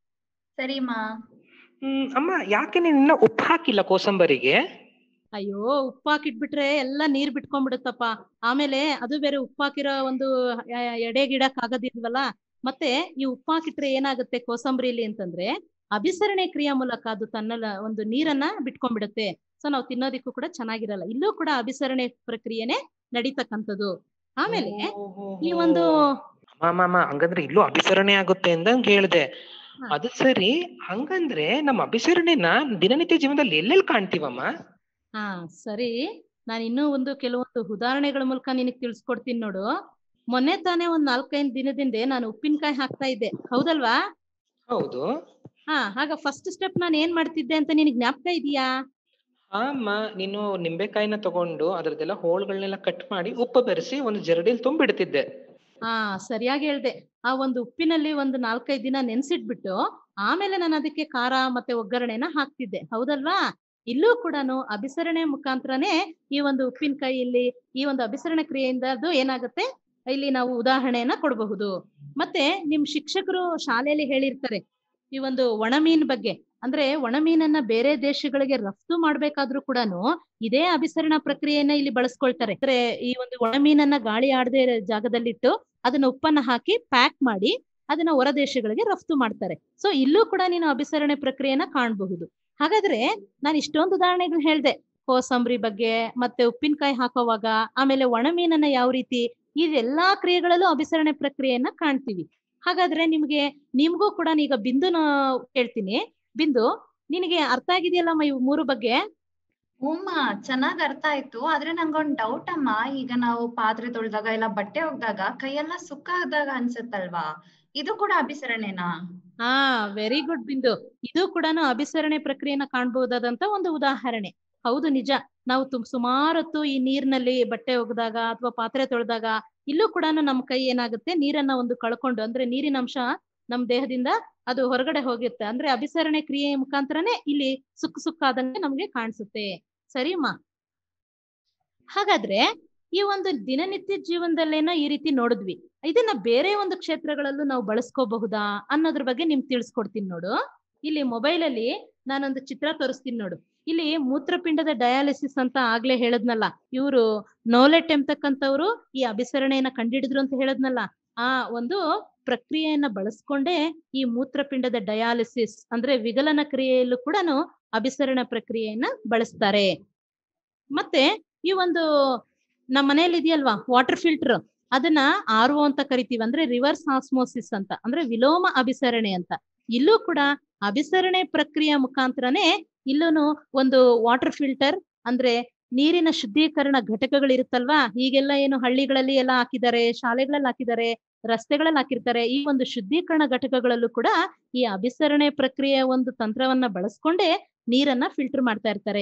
ಸರಿಮಾ ಹ್ಮ್ ಅಮ್ಮ ಯಾಕೆ ನೀನ್ ಇನ್ನ ಉಪ್ಪು ಹಾಕಿಲ್ಲ ಕೋಸಂಬರಿಗೆ ಅಯ್ಯೋ ಉಪ್ಪು ಹಾಕಿಟ್ಬಿಟ್ರೆ ಎಲ್ಲ ನೀರ್ ಬಿಟ್ಕೊಂಡ್ಬಿಡುತ್ತಪ್ಪ ಆಮೇಲೆ ಅದು ಬೇರೆ ಉಪ್ಪು ಹಾಕಿರೋ ಒಂದು ಆ, ಎಡೆ ಗಿಡಕ್ ಆಗೋದಿಲ್ವಲ್ಲ ಮತ್ತೆ ಈ ಉಪ್ಪು ಹಾಕಿಟ್ರೆ ಏನಾಗುತ್ತೆ ಕೋಸಂಬರಿಲಿ ಅಂತಂದ್ರೆ ಅಭಿಸರಣೆ ಕ್ರಿಯೆ ಮೂಲಕ ಅದು ತನ್ನ ಲ- ಒಂದು ನೀರನ್ನ ಬಿಟ್ಕೊಂಡ್ಬಿಡುತ್ತೆ ಸೊ ನಾವು ತಿನ್ನೋದಿಕ್ಕೂ ಕೂಡ ಚೆನ್ನಾಗಿರಲ್ಲ ಇಲ್ಲೂ ಕೂಡ ಅಭಿಸರಣೆ ಪ್ರಕ್ರಿಯೆನೆ ನಡೀತಕ್ಕಂಥದ್ದು ಆಮೇಲೆ ಈ ಒಂದು ಅಮ್ಮ ಅಮ್ಮ ಹಂಗಂದ್ರೆ ಇಲ್ಲೂ ಅಭಿಸರಣೆ ಆಗುತ್ತೆ ಅಂತ ಹೇಳ್ದೆ ಹಾ. ಅದು ಸರಿ ಹಂಗಂದ್ರೆ ನಮ್ಮ ಅಭಿಸರಣೆನ ದಿನನಿತ್ಯ ಜೀವನದಲ್ಲಿ ಎಲ್ಲೆಲ್ಲಿ ಕಾಣ್ತೀವಮ್ಮ ಹಾ ಸರಿ ನಾನು ಇನ್ನೂ ಒಂದು ಕೆಲವೊಂದು ಉದಾಹರಣೆಗಳ ಮೂಲಕ ನಿನಗೆ ತಿಳಿಸ್ಕೊಡ್ತೀನಿ ನೋಡು ಮೊನ್ನೆ ತಾನೇ ಒಂದ್ ನಾಲ್ಕೈದು ದಿನದಿಂದ ನಾನು ಉಪ್ಪಿನಕಾಯಿ ಹಾಕ್ತಾ ಇದ್ದೆ ಹೌದಲ್ವಾ ಹೌದು ಹಾ ಆಗ ಫಸ್ಟ್ ಸ್ಟೆಪ್ ನಾನು ಏನ್ ಮಾಡ್ತಿದ್ದೆ ಅಂತ ನಿನಗ್ ಜ್ಞಾಪಕ ಇದೆಯಾ ಆ ಅಮ್ಮ ನೀನು ನಿಂಬೆಕಾಯಿನ ತಗೊಂಡು ಅದ್ರದ್ದೆಲ್ಲ ಹೋಳ್ಗಳನ್ನೆಲ್ಲ ಕಟ್ ಮಾಡಿ ಉಪ್ಪು ಬೆರೆಸಿ ಒಂದು ಜರಡಿಲ್ ತುಂಬಿಡ್ತಿದ್ದೆ ಹಾ ಸರಿಯಾಗಿ ಹೇಳ್ದೆ ಆ ಒಂದು ಉಪ್ಪಿನಲ್ಲಿ ಒಂದು ನಾಲ್ಕೈದು ದಿನ ನೆನ್ಸಿಟ್ಬಿಟ್ಟು ಆಮೇಲೆ ನಾನು ಅದಕ್ಕೆ ಖಾರ ಮತ್ತೆ ಒಗ್ಗರಣೆನ ಹಾಕ್ತಿದ್ದೆ ಹೌದಲ್ವಾ ಇಲ್ಲೂ ಕೂಡ ಅಭಿಸರಣೆ ಮುಖಾಂತರನೇ ಈ ಒಂದು ಉಪ್ಪಿನಕಾಯಿ ಇಲ್ಲಿ ಈ ಒಂದು ಅಭಿಸರಣ ಕ್ರಿಯೆಯಿಂದ ಅದು ಏನಾಗುತ್ತೆ ಇಲ್ಲಿ ನಾವು ಉದಾಹರಣೆಯನ್ನ ಕೊಡಬಹುದು ಮತ್ತೆ ನಿಮ್ ಶಿಕ್ಷಕರು ಶಾಲೆಯಲ್ಲಿ ಹೇಳಿರ್ತಾರೆ ಈ ಒಂದು ಒಣ ಮೀನ್ ಬಗ್ಗೆ ಅಂದ್ರೆ ಒಣ ಮೀನನ್ನ ಬೇರೆ ದೇಶಗಳಿಗೆ ರಫ್ತು ಮಾಡ್ಬೇಕಾದ್ರೂ ಕೂಡ ಇದೇ ಅಭಿಸರಣ ಪ್ರಕ್ರಿಯೆಯನ್ನ ಇಲ್ಲಿ ಬಳಸ್ಕೊಳ್ತಾರೆ ಅಂದ್ರೆ ಈ ಒಂದು ಒಣ ಮೀನನ್ನ ಗಾಳಿ ಆಡದೆ ಜಾಗದಲ್ಲಿಟ್ಟು ಅದನ್ನ ಉಪ್ಪನ್ನ ಹಾಕಿ ಪ್ಯಾಕ್ ಮಾಡಿ ಅದನ್ನ ಹೊರ ದೇಶಗಳಿಗೆ ರಫ್ತು ಮಾಡ್ತಾರೆ ಸೊ ಇಲ್ಲೂ ಕೂಡ ನೀನು ಅಭಿಸರಣೆ ಪ್ರಕ್ರಿಯೆನ ಕಾಣಬಹುದು ಹಾಗಾದ್ರೆ ನಾನು ಇಷ್ಟೊಂದು ಉದಾಹರಣೆಗಳು ಹೇಳ್ದೆ ಕೋಸಂಬರಿ ಬಗ್ಗೆ ಮತ್ತೆ ಉಪ್ಪಿನಕಾಯಿ ಹಾಕೋವಾಗ ಆಮೇಲೆ ಒಣ ಮೀನನ್ನ ಯಾವ ರೀತಿ ಇದೆಲ್ಲಾ ಕ್ರಿಯೆಗಳಲ್ಲೂ ಅಭಿಸರಣೆ ಪ್ರಕ್ರಿಯೆಯನ್ನ ಕಾಣ್ತೀವಿ ಹಾಗಾದ್ರೆ ನಿಮ್ಗೆ ನಿಮ್ಗೂ ಕೂಡ ಈಗ ಬಿಂದುನ ಹೇಳ್ತೀನಿ ಬಿಂದು ನಿನಗೆ ಅರ್ಥ ಆಗಿದೆಯಲ್ಲಮ್ಮ ಇವು ಮೂರು ಬಗ್ಗೆ ಹ್ಮ್ ಚೆನ್ನಾಗ್ ಅರ್ಥ ಆಯ್ತು ಆದ್ರೆ ನಂಗೊಂದ್ ಡೌಟ್ ಅಮ್ಮ ಈಗ ನಾವು ಪಾತ್ರೆ ತೊಳ್ದಾಗ ಇಲ್ಲ ಬಟ್ಟೆ ಒಗ್ದಾಗ ಕೈಯೆಲ್ಲ ಸುಕ್ಕಾದಾಗ ಅನ್ಸುತ್ತಲ್ವಾ ಇದು ಕೂಡ ಅಭಿಸರಣೆನಾ ಹಾ ವೆರಿ ಗುಡ್ ಬಿಂದು ಇದು ಕೂಡ ಅಭಿಸರಣೆ ಪ್ರಕ್ರಿಯೆನ ಕಾಣಬಹುದಾದಂತ ಒಂದು ಉದಾಹರಣೆ ಹೌದು ನಿಜ ನಾವು ತುಮ್ ಸುಮಾರು ಹೊತ್ತು ಈ ನೀರ್ನಲ್ಲಿ ಬಟ್ಟೆ ಒಗೆದಾಗ ಅಥವಾ ಪಾತ್ರೆ ತೊಳೆದಾಗ ಇಲ್ಲೂ ಕೂಡ ನಮ್ಮ ಕೈ ಏನಾಗುತ್ತೆ ನೀರನ್ನ ಒಂದು ಕಳ್ಕೊಂಡು ಅಂದ್ರೆ ನೀರಿನ ಅಂಶ ನಮ್ ದೇಹದಿಂದ ಅದು ಹೊರಗಡೆ ಹೋಗುತ್ತೆ ಅಂದ್ರೆ ಅಭಿಸರಣೆ ಕ್ರಿಯೆಯ ಮುಖಾಂತರನೇ ಇಲ್ಲಿ ಸುಕ್ ಸುಕ್ಕಾದಂಗೆ ನಮ್ಗೆ ಕಾಣಿಸುತ್ತೆ ಸರಿಮ್ಮ ಹಾಗಾದ್ರೆ ಈ ಒಂದು ದಿನನಿತ್ಯ ಜೀವನದಲ್ಲೇನೋ ಈ ರೀತಿ ನೋಡಿದ್ವಿ ಇದನ್ನ ಬೇರೆ ಒಂದು ಕ್ಷೇತ್ರಗಳಲ್ಲೂ ನಾವು ಬಳಸ್ಕೋಬಹುದಾ ಅನ್ನೋದ್ರ ಬಗ್ಗೆ ನಿಮ್ ತಿಳಿಸ್ಕೊಡ್ತೀನಿ ನೋಡು ಇಲ್ಲಿ ಮೊಬೈಲ್ ಅಲ್ಲಿ ನಾನೊಂದು ಚಿತ್ರ ತೋರಿಸ್ತೀನಿ ನೋಡು ಇಲ್ಲಿ ಮೂತ್ರಪಿಂಡದ ಡಯಾಲಿಸಿಸ್ ಅಂತ ಆಗ್ಲೇ ಹೇಳದ್ನಲ್ಲ ಇವರು ನೋಲೆಟ್ ಎಂಬತಕ್ಕಂಥವ್ರು ಈ ಅಭಿಸರಣೆಯನ್ನ ಕಂಡಿಡಿದ್ರು ಅಂತ ಹೇಳದ್ನಲ್ಲ ಆ ಒಂದು ಪ್ರಕ್ರಿಯೆಯನ್ನ ಬಳಸ್ಕೊಂಡೇ ಈ ಮೂತ್ರಪಿಂಡದ ಡಯಾಲಿಸಿಸ್ ಅಂದ್ರೆ ವಿಗಲನ ಕ್ರಿಯೆಯಲ್ಲೂ ಕೂಡ ಅಭಿಸರಣ ಪ್ರಕ್ರಿಯೆಯನ್ನ ಬಳಸ್ತಾರೆ ಮತ್ತೆ ಈ ಒಂದು ನಮ್ಮ ಮನೆಯಲ್ಲಿ ಇದೆಯಲ್ವಾ ವಾಟರ್ ಫಿಲ್ಟರ್ ಅದನ್ನ ಆರ್ ಒ ಅಂತ ಕರಿತೀವಿ ಅಂದ್ರೆ ರಿವರ್ಸ್ ಆಸ್ಮೋಸಿಸ್ ಅಂತ ಅಂದ್ರೆ ವಿಲೋಮ ಅಭಿಸರಣೆ ಅಂತ ಇಲ್ಲೂ ಕೂಡ ಅಭಿಸರಣೆ ಪ್ರಕ್ರಿಯೆ ಮುಖಾಂತರನೇ ಇಲ್ಲೂ ಒಂದು ವಾಟರ್ ಫಿಲ್ಟರ್ ಅಂದ್ರೆ ನೀರಿನ ಶುದ್ಧೀಕರಣ ಘಟಕಗಳಿರುತ್ತಲ್ವಾ ಈಗೆಲ್ಲ ಏನು ಹಳ್ಳಿಗಳಲ್ಲಿ ಎಲ್ಲ ಹಾಕಿದ್ದಾರೆ ಶಾಲೆಗಳಲ್ಲಿ ಹಾಕಿದ್ದಾರೆ ರಸ್ತೆಗಳಲ್ಲಿ ಹಾಕಿರ್ತಾರೆ ಈ ಒಂದು ಶುದ್ಧೀಕರಣ ಘಟಕಗಳಲ್ಲೂ ಕೂಡ ಈ ಅಭಿಸರಣೆ ಪ್ರಕ್ರಿಯೆಯ ಒಂದು ತಂತ್ರವನ್ನ ಬಳಸ್ಕೊಂಡೇ ನೀರನ್ನ ಫಿಲ್ಟರ್ ಮಾಡ್ತಾ ಇರ್ತಾರೆ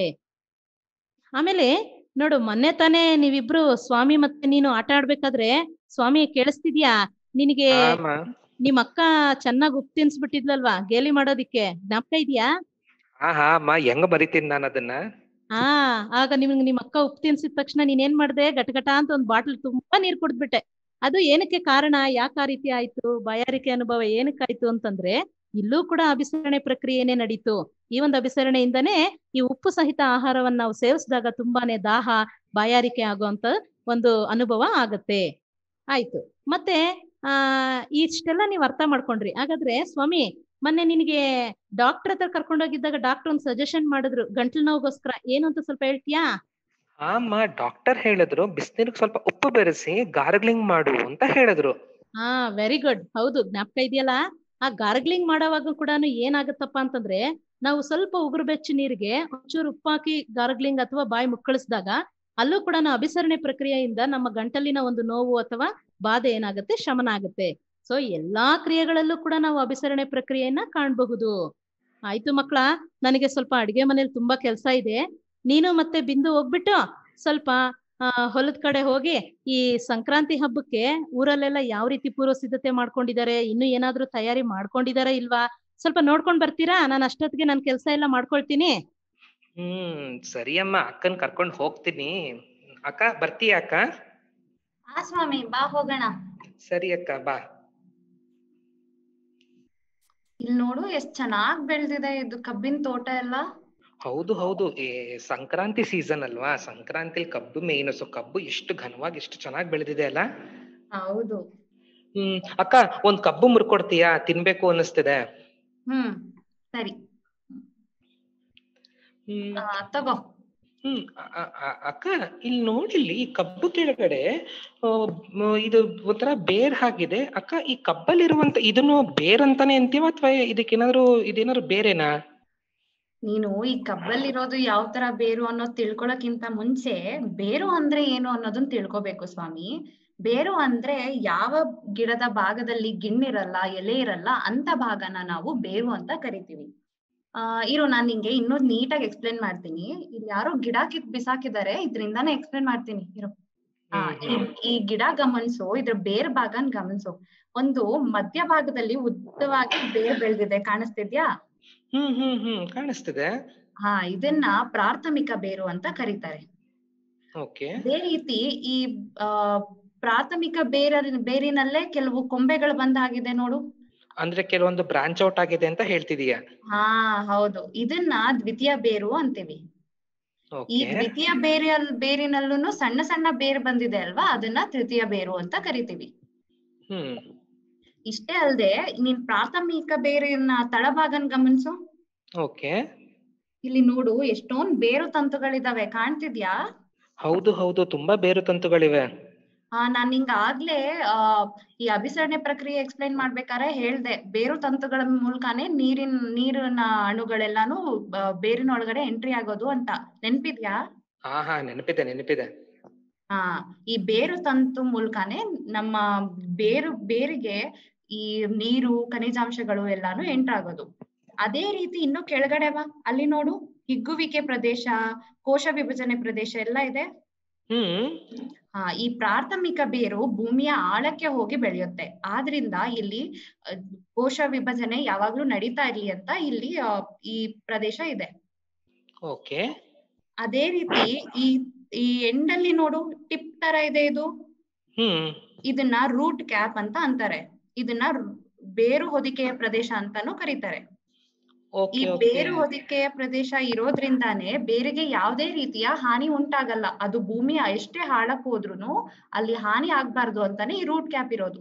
ಆಮೇಲೆ ನೋಡು ಮೊನ್ನೆ ತಾನೇ ನೀವಿಬ್ರು ಸ್ವಾಮಿ ಮತ್ತೆ ನೀನು ಆಟ ಆಡ್ಬೇಕಾದ್ರೆ ಸ್ವಾಮಿ ಕೇಳಿಸ್ತಿದ್ಯಾ ನಿನಗೆ ಆಮ ನಿಮ್ ಅಕ್ಕ ಚೆನ್ನಾಗ್ ಉಪ್ಪು ತಿನ್ಸ್ಬಿಟ್ಟಿದ್ಲಲ್ವಾ ಗೇಲಿ ಮಾಡೋದಿಕ್ಕೆ ಜ್ಞಾಪಕ ಇದೆಯಾ ಹಾ ಹಾ ಅಮ್ಮ ಹೆಂಗ್ ಬರಿತೀನಿ ನಾನು ಅದನ್ನ ಆ ಆಗ ನಿಮ್ಗೆ ನಿಮ್ ಅಕ್ಕ ಉಪ್ಪು ತಿನ್ಸಿದ ತಕ್ಷಣ ನೀನ್ ಏನ್ ಮಾಡ್ದೆ ಗಟಗಟ ಅಂತ ಒಂದ್ ಬಾಟ್ಲ್ ತುಂಬಾ ನೀರ್ ಕುಡ್ದ್ಬಿಟ್ಟೆ ಅದು ಏನಕ್ಕೆ ಕಾರಣ ಯಾಕೆ ಆ ರೀತಿ ಆಯ್ತು ಬಾಯಾರಿಕೆ ಅನುಭವ ಏನಕ್ಕಾಯ್ತು ಅಂತಂದ್ರೆ ಇಲ್ಲೂ ಕೂಡ ಅಭಿಸರಣೆ ಪ್ರಕ್ರಿಯೆನೇ ನಡೀತು ಈ ಒಂದು ಅಭಿಸರಣೆಯಿಂದನೇ ಈ ಉಪ್ಪು ಸಹಿತ ಆಹಾರವನ್ನ ನಾವು ಸೇವಿಸಿದಾಗ ತುಂಬಾನೇ ದಾಹ ಬಾಯಾರಿಕೆ ಆಗುವಂತ ಒಂದು ಅನುಭವ ಆಗತ್ತೆ ಆಯ್ತು ಮತ್ತೆ ಆ ಇಷ್ಟೆಲ್ಲ ನೀವ್ ಅರ್ಥ ಮಾಡ್ಕೊಂಡ್ರಿ ಹಾಗಾದ್ರೆ ಸ್ವಾಮಿ ಮೊನ್ನೆ ನಿನಗೆ ಡಾಕ್ಟರ್ ಹತ್ರ ಕರ್ಕೊಂಡೋಗಿದ್ದಾಗ ಡಾಕ್ಟರ್ ಒಂದು ಸಜೆಷನ್ ಮಾಡಿದ್ರು ಗಂಟ್ಲು ನೋವುಗೋಸ್ಕರ ಏನು ಅಂತ ಸ್ವಲ್ಪ ಹೇಳ್ತೀಯಾ ಆ ಅಮ್ಮ ಡಾಕ್ಟರ್ ಹೇಳಿದ್ರು ಬಿಸಿನೀರಿಗೆ ಸ್ವಲ್ಪ ಉಪ್ಪು ಬೆರೆಸಿ ಗಾರ್ಗ್ಲಿಂಗ್ ಮಾಡು ಅಂತ ಹೇಳಿದ್ರು ಹಾ ವೆರಿ ಗುಡ್ ಹೌದು ಜ್ಞಾಪಕ ಇದೆಯಲ್ಲ ಆ ಗಾರ್ಗ್ಲಿಂಗ್ ಮಾಡೋವಾಗ ಕೂಡ ಏನಾಗತ್ತಪ್ಪ ಅಂತಂದ್ರೆ ನಾವು ಸ್ವಲ್ಪ ಉಗುರು ಬೆಚ್ಚ ನೀರಿಗೆ ಒಂಚೂರು ಉಪ್ಪು ಹಾಕಿ ಗಾರ್ಗ್ಲಿಂಗ್ ಅಥವಾ ಬಾಯಿ ಮುಕ್ಕಳಿಸಿದಾಗ ಅಲ್ಲೂ ಕೂಡ ಅಭಿಸರಣೆ ಪ್ರಕ್ರಿಯೆಯಿಂದ ನಮ್ಮ ಗಂಟಲಿನ ಒಂದು ನೋವು ಅಥವಾ ಬಾಧೆ ಏನಾಗುತ್ತೆ ಶಮನ ಆಗುತ್ತೆ ಸೊ ಎಲ್ಲಾ ಕ್ರಿಯೆಗಳಲ್ಲೂ ಕೂಡ ನಾವು ಅಭಿಸರಣೆ ಪ್ರಕ್ರಿಯೆಯನ್ನ ಕಾಣಬಹುದು ಆಯ್ತು ಮಕ್ಕಳ ನನಗೆ ಸ್ವಲ್ಪ ಅಡಿಗೆ ಮನೇಲಿ ತುಂಬಾ ಕೆಲಸ ಇದೆ ನೀನು ಮತ್ತೆ ಬಿಂದು ಹೋಗ್ಬಿಟ್ಟು ಸ್ವಲ್ಪ ಆ ಹೊಲದ ಕಡೆ ಹೋಗಿ ಈ ಸಂಕ್ರಾಂತಿ ಹಬ್ಬಕ್ಕೆ ಊರಲ್ಲೆಲ್ಲ ಯಾವ ರೀತಿ ಪೂರ್ವ ಸಿದ್ಧತೆ ಮಾಡ್ಕೊಂಡಿದ್ದಾರೆ ಇನ್ನು ಏನಾದ್ರೂ ತಯಾರಿ ಮಾಡ್ಕೊಂಡಿದಾರ ಇಲ್ವಾ ಸ್ವಲ್ಪ ನೋಡ್ಕೊಂಡ್ ಬರ್ತೀರಾ ನಾನು ಅಷ್ಟೊತ್ತಿಗೆ ನನ್ ಕೆಲಸ ಎಲ್ಲ ಮಾಡ್ಕೊಳ್ತೀನಿ ಹ್ಮ್ ಸರಿ ಅಮ್ಮ ಅಕ್ಕನ್ ಕರ್ಕೊಂಡ್ ಹೋಗ್ತೀನಿ ಅಕ್ಕ ಬರ್ತೀಯ ಅಕ್ಕ ಆ ಸ್ವಾಮಿ ಬಾ ಹೋಗೋಣ ಸರಿ ಅಕ್ಕ ಬಾ ಇಲ್ಲಿ ನೋಡು ಎಷ್ಟ್ ಚೆನ್ನಾಗ್ ಬೆಳ್ದಿದೆ ಇದು ಕಬ್ಬಿನ ತೋಟ ಎಲ್ಲ ಹೌದು ಹೌದು ಏ ಸಂಕ್ರಾಂತಿ ಸೀಸನ್ ಅಲ್ವಾ ಸಂಕ್ರಾಂತಿಲಿ ಕಬ್ಬು ಮೇಯ್ನು ಸೊ ಕಬ್ಬು ಎಷ್ಟು ಘನವಾಗಿ ಎಷ್ಟು ಚೆನ್ನಾಗಿ ಬೆಳೆದಿದೆ ಅಲ್ಲ ಹೌದು ಹ್ಮ್ ಅಕ್ಕ ಒಂದ್ ಕಬ್ಬು ಮುರ್ಕೊಡ್ತೀಯಾ ತಿನ್ಬೇಕು ಅನ್ನಿಸ್ತಿದೆ ಹ್ಮ್ ಸರಿ ಹ್ಮ್ ಆ, ತಗೋ ಹ್ಮ್ ಅ- ಅ- ಅ- ಅಕ್ಕ ಇಲ್ಲಿ ನೋಡಿಲ್ಲಿ ಈ ಕಬ್ಬು ಕೆಳಗಡೆ ಆ, ಮ್, ಇದು ಒಂಥರ ಬೇರ್ ಹಾಗಿದೆ ಅಕ್ಕ ಈ ಕಬ್ಬಲ್ಲಿರುವಂತ ಇದನ್ನು ಬೇರ್ ಅಂತಾನೆ ಅಂತೀವ ಅಥವಾ ಇದಕ್ಕೇನಾದ್ರು ಇದೇನಾದ್ರು ಬೇರೆನಾ ನೀನು ಈ ಕಬ್ಬಲ್ಲಿರೋದು ಯಾವ ತರ ಬೇರು ಅನ್ನೋದ್ ತಿಳ್ಕೊಳಕ್ಕಿಂತ ಮುಂಚೆ ಬೇರು ಅಂದ್ರೆ ಏನು ಅನ್ನೋದನ್ನ ತಿಳ್ಕೊಬೇಕು ಸ್ವಾಮಿ ಬೇರು ಅಂದ್ರೆ ಯಾವ ಗಿಡದ ಭಾಗದಲ್ಲಿ ಗಿಣ್ಣಿರಲ್ಲ ಎಲೆ ಇರಲ್ಲ ಅಂತ ಭಾಗನ ನಾವು ಬೇರು ಅಂತ ಕರಿತೀವಿ ಆ ಇರು ನಾನ್ ನಿಂಗೆ ಇನ್ನೂ ನೀಟಾಗಿ ಎಕ್ಸ್ಪ್ಲೇನ್ ಮಾಡ್ತೀನಿ ಇಲ್ಲಿ ಯಾರೋ ಗಿಡ ಕಿತ್ ಬಿಸಾಕಿದ್ದಾರೆ ಇದ್ರಿಂದಾನೇ ಎಕ್ಸ್ಪ್ಲೇನ್ ಮಾಡ್ತೀನಿ ಇರು ಆ, ಈ ಈ ಗಿಡ ಗಮನಿಸು ಇದ್ರ ಬೇರ್ ಭಾಗನ್ ಗಮನಿಸು ಒಂದು ಮಧ್ಯ ಭಾಗದಲ್ಲಿ ಉದ್ದವಾಗಿ ಬೇರ್ ಬೆಳೆದಿದೆ ಕಾಣಿಸ್ತಿದ್ಯಾ ಹ್ಮ್ ಹ್ಮ್ ಹ್ಮ್ ಕಾಣಿಸ್ತಿದೆ ಹಾ ಇದನ್ನ ಪ್ರಾಥಮಿಕ ಬೇರು ಅಂತ ಕರೀತಾರೆ ಓಕೆ ಅದೇ ರೀತಿ ಈ ಆ ಪ್ರಾಥಮಿಕ ಬೇರ ಬೇರಿನಲ್ಲೇ ಕೆಲವು ಕೊಂಬೆಗಳು ಬಂದಾಗಿದೆ ನೋಡು ಅಂದ್ರೆ ಕೆಲವೊಂದು ಬ್ರಾಂಚ್ ಔಟ್ ಆಗಿದೆ ಅಂತ ಹೇಳ್ತಿದೀಯ ಹಾ ಹೌದು ಇದನ್ನ ದ್ವಿತೀಯ ಬೇರು ಅಂತೀವಿ ಈ ಓಕೆ ದ್ವಿತೀಯ ಬೇರಿಯಲ್ ಬೇರಿನಲ್ಲೂ ಸಣ್ಣ ಸಣ್ಣ ಬೇರು ಬಂದಿದೆ ಅಲ್ವಾ ಅದನ್ನ ತೃತೀಯ ಬೇರು ಅಂತ ಕರಿತೀವಿ ಹ್ಮ್ ಇಷ್ಟೇ ಅಲ್ಲದೆ ನೀನ್ ಪ್ರಾಥಮಿಕ ಬೇರಿನ ತಳಭಾಗನ್ ಗಮನಿಸು ಓಕೆ ಇಲ್ಲಿ ನೋಡು ಎಷ್ಟೊಂದ್ ಬೇರು ತಂತುಗಳಿದಾವೆ ಕಾಣ್ತಿದ್ಯಾ ಹೌದು ಹೌದು ತುಂಬಾ ಬೇರು ತಂತುಗಳಿವೆ ಆ ನಾನ್ ನಿಂಗ ಆಗ್ಲೇ ಆ ಈ ಅಭಿಸರಣೆ ಪ್ರಕ್ರಿಯೆ ಎಕ್ಸ್ಪ್ಲೈನ್ ಮಾಡ್ಬೇಕಾದ್ರೆ ಹೇಳ್ದೆ ಬೇರು ತಂತುಗಳ ಮೂಲಕನೇ ನೀರಿನ ನೀರಿನ ಅಣುಗಳೆಲ್ಲಾನು ಬ- ಬೇರಿನ ಒಳಗಡೆ ಎಂಟ್ರಿ ಆಗೋದು ಅಂತ ನೆನ್ಪಿದ್ಯಾ ಹಾ ಹಾ ನೆನಪಿದೆ ನೆನಪಿದೆ ಹಾ ಈ ಬೇರು ತಂತು ಮೂಲಕನೇ ನಮ್ಮ ಬೇರು ಬೇರಿಗೆ ಈ ನೀರು ಖನಿಜಾಂಶಗಳು ಎಲ್ಲಾನು ಎಂಟರ್ ಆಗೋದು ಅದೇ ರೀತಿ ಇನ್ನು ಕೆಳಗಡೆ ಬಾ ಅಲ್ಲಿ ನೋಡು ಹಿಗ್ಗುವಿಕೆ ಪ್ರದೇಶ ಕೋಶ ವಿಭಜನೆ ಪ್ರದೇಶ ಎಲ್ಲ ಇದೆ ಹ್ಮ್ ಹಾ ಈ ಪ್ರಾಥಮಿಕ ಬೇರು ಭೂಮಿಯ ಆಳಕ್ಕೆ ಹೋಗಿ ಬೆಳೆಯುತ್ತೆ ಆದ್ರಿಂದ ಇಲ್ಲಿ ಅಹ್, ಕೋಶ ವಿಭಜನೆ ಯಾವಾಗ್ಲೂ ನಡೀತಾ ಇರ್ಲಿ ಅಂತ ಇಲ್ಲಿ ಆ, ಈ ಪ್ರದೇಶ ಇದೆ ಓಕೆ ಅದೇ ರೀತಿ ಈ ಈ ಎಂಡಲ್ಲಿ ನೋಡು ಟಿಪ್ ತರ ಇದೆ ಇದು ಹ್ಮ್ ಇದನ್ನ ರೂಟ್ ಕ್ಯಾಪ್ ಅಂತ ಅಂತಾರೆ ಇದನ್ನ ರು- ಬೇರು ಹೊದಿಕೆಯ ಪ್ರದೇಶ ಅಂತಾನು ಕರೀತಾರೆ ಈ ಓಕೆ ಓಕೆ ಬೇರು ಹೊದಿಕೆಯ ಪ್ರದೇಶ ಇರೋದ್ರಿಂದಾನೇ ಬೇರಿಗೆ ಯಾವುದೇ ರೀತಿಯ ಹಾನಿ ಉಂಟಾಗಲ್ಲ ಅದು ಭೂಮಿಯ ಎಷ್ಟೇ ಹಾಳಕ್ ಹೋದ್ರುನು ಅಲ್ಲಿ ಹಾನಿ ಆಗ್ಬಾರ್ದು ಅಂತಾನೆ ಈ ರೂಟ್ ಕ್ಯಾಪ್ ಇರೋದು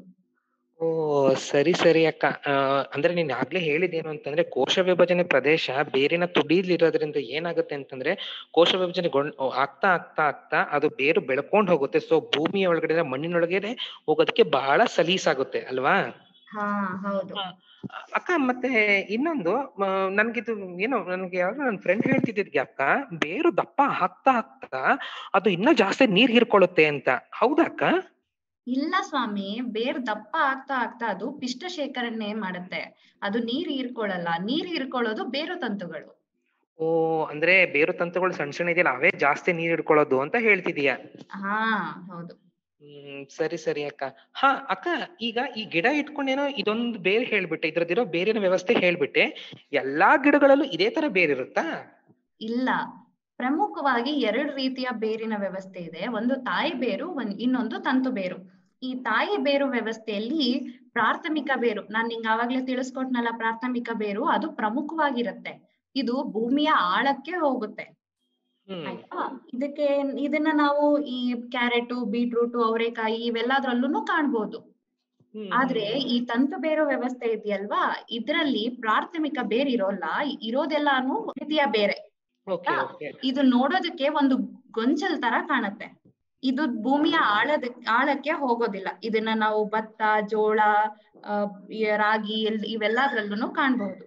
ಓ ಸರಿ ಸರಿ ಅಕ್ಕ ಆ, ಅಂದ್ರೆ ನೀನ್ ಆಗ್ಲೇ ಹೇಳಿದೇನು ಅಂತಂದ್ರೆ ಕೋಶ ವಿಭಜನೆ ಪ್ರದೇಶ ಬೇರಿನ ತುಡಿಲಿರೋದ್ರಿಂದ ಏನಾಗುತ್ತೆ ಅಂತಂದ್ರೆ ಕೋಶ ವಿಭಜನೆ ಗೊಂಡ್ ಆಗ್ತಾ ಆಗ್ತಾ ಆಗ್ತಾ ಅದು ಬೇರು ಬೆಳ್ಕೊಂಡ್ ಹೋಗುತ್ತೆ ಸೊ ಭೂಮಿಯ ಒಳಗಡೆ ಮಣ್ಣಿನೊಳಗಡೆ ಹೋಗೋದಕ್ಕೆ ಬಹಳ ಸಲೀಸಾಗುತ್ತೆ ಅಲ್ವಾ ಹಾ ಹೌದು ಅಕ್ಕ ಮತ್ತೆ ಇನ್ನೊಂದು ಮ, ನನ್ಗಿದು ಏನೋ ನನ್ಗೆ ಯಾವಾಗ ನನ್ನ ಫ್ರೆಂಡ್ ಹೇಳ್ತಿದ್ದಿದ್ಗೆ ಅಕ್ಕ ಬೇರು ದಪ್ಪ ಆಗ್ತಾ ಆಗ್ತಾ ಅದು ಇನ್ನೂ ಜಾಸ್ತಿ ನೀರ್ ಹೀರ್ಕೊಳ್ಳುತ್ತೆ ಅಂತ ಹೌದಾ ಅಕ್ಕ ಇಲ್ಲ ಸ್ವಾಮಿ ಬೇರ್ ದಪ್ಪ ಆಗ್ತಾ ಆಗ್ತಾ ಅದು ಪಿಷ್ಟ ಶೇಖರಣೆ ಮಾಡುತ್ತೆ ಅದು ನೀರ್ ಹೀರ್ಕೊಳ್ಳಲ್ಲ ನೀರ್ ಹೀರ್ಕೊಳ್ಳೋದು ಬೇರು ತಂತುಗಳು ಓ ಅಂದ್ರೆ ಬೇರು ತಂತುಗಳು ಸಣ್ಣ ಸಣ್ಣ ಇದೆಯಲ್ಲ ಅವೇ ಜಾಸ್ತಿ ನೀರ್ ಹಿಡ್ಕೊಳ್ಳೋದು ಅಂತ ಹೇಳ್ತಿದೀಯ ಹಾ ಹೌದು ಹ್ಮ್ ಸರಿ ಸರಿ ಅಕ್ಕ ಹಾ ಅಕ್ಕ ಈಗ ಈ ಗಿಡ ಇಟ್ಕೊಂಡೇನೋ ಇದೊಂದು ಬೇರೆ ಹೇಳ್ಬಿಟ್ಟೆ ಇದ್ರದಿರೋ ಬೇರಿನ ವ್ಯವಸ್ಥೆ ಹೇಳ್ಬಿಟ್ಟೆ ಎಲ್ಲಾ ಗಿಡಗಳಲ್ಲೂ ಇದೇ ತರ ಬೇರಿರುತ್ತಾ ಇಲ್ಲ ಪ್ರಮುಖವಾಗಿ ಎರಡು ರೀತಿಯ ಬೇರಿನ ವ್ಯವಸ್ಥೆ ಇದೆ ಒಂದು ತಾಯಿ ಬೇರು ಒಂದ್ ಇನ್ನೊಂದು ತಂತು ಬೇರು ಈ ತಾಯಿ ಬೇರು ವ್ಯವಸ್ಥೆಯಲ್ಲಿ ಪ್ರಾಥಮಿಕ ಬೇರು ನಾನ್ ನಿಂಗೆ ಆವಾಗ್ಲೇ ತಿಳಿಸ್ಕೊಟ್ನಲ್ಲ ಪ್ರಾಥಮಿಕ ಬೇರು ಅದು ಪ್ರಮುಖವಾಗಿರುತ್ತೆ ಇದು ಭೂಮಿಯ ಆಳಕ್ಕೆ ಹೋಗುತ್ತೆ ಹ್ಮ್ ಆಯ್ತಾ ಇದಕ್ಕೆ ಇದನ್ನ ನಾವು ಈ ಕ್ಯಾರೆಟ್ ಬೀಟ್ರೂಟ್ ಅವರೆಕಾಯಿ ಇವೆಲ್ಲದ್ರಲ್ಲೂ ಕಾಣ್ಬೋದು ಹ್ಮ್, ಆದ್ರೆ ಈ ತಂತು ಬೇರು ವ್ಯವಸ್ಥೆ ಇದೆಯಲ್ವಾ ಇದ್ರಲ್ಲಿ ಪ್ರಾಥಮಿಕ ಬೇರ್ ಇರೋಲ್ಲ ಇರೋದೆಲ್ಲಾನು ದ್ವಿತೀಯ ಬೇರೆ ಓಕೆ ಓಕೆ ಇದು ನೋಡೋದಕ್ಕೆ ಒಂದು ಗೊಂಚಲ್ ತರ ಕಾಣುತ್ತೆ ಇದು ಭೂಮಿಯ ಆಳದ ಆಳಕ್ಕೆ ಹೋಗೋದಿಲ್ಲ ಇದನ್ನ ನಾವು ಭತ್ತ ಜೋಳ ಆ, ಈ ರಾಗಿ ಎಲ್- ಇವೆಲ್ಲದ್ರಲ್ಲೂ ಕಾಣ್ಬಹುದು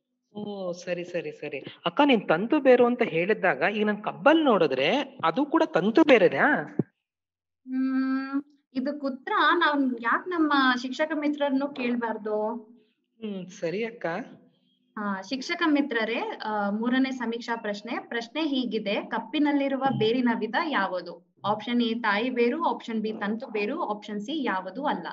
ಓ ಸರಿ ಸರಿ ಸರಿ ಅಕ್ಕ ನೀನ್ ತಂತು ಬೇರು ಅಂತ ಹೇಳಿದಾಗ ಈಗ ನನ್ ಕಬ್ಬಲ್ ನೋಡಿದ್ರೆ ಅದು ಕೂಡ ತಂತು ಬೇರೆನಾ ಹ್ಮ್ ಇದಕ್ ಉತ್ತರ ನಾವ್ ಯಾಕ್ ನಮ್ಮ ಶಿಕ್ಷಕ ಮಿತ್ರರನ್ನು ಕೇಳ್ಬಾರ್ದು ಹ್ಮ್ ಸರಿ ಅಕ್ಕ ಆ, ಶಿಕ್ಷಕ ಮಿತ್ರರೇ ಆ, ಮೂರನೇ ಸಮೀಕ್ಷಾ ಪ್ರಶ್ನೆ ಪ್ರಶ್ನೆ ಹೀಗಿದೆ ಕಪ್ಪಿನಲ್ಲಿರುವ ಬೇರಿನ ವಿಧ ಯಾವುದು ಆಪ್ಷನ್ ಎ ತಾಯಿ ಬೇರು ಆಪ್ಷನ್ ಬಿ ತಂತು ಬೇರು ಆಪ್ಷನ್ ಸಿ ಯಾವುದು ಅಲ್ಲ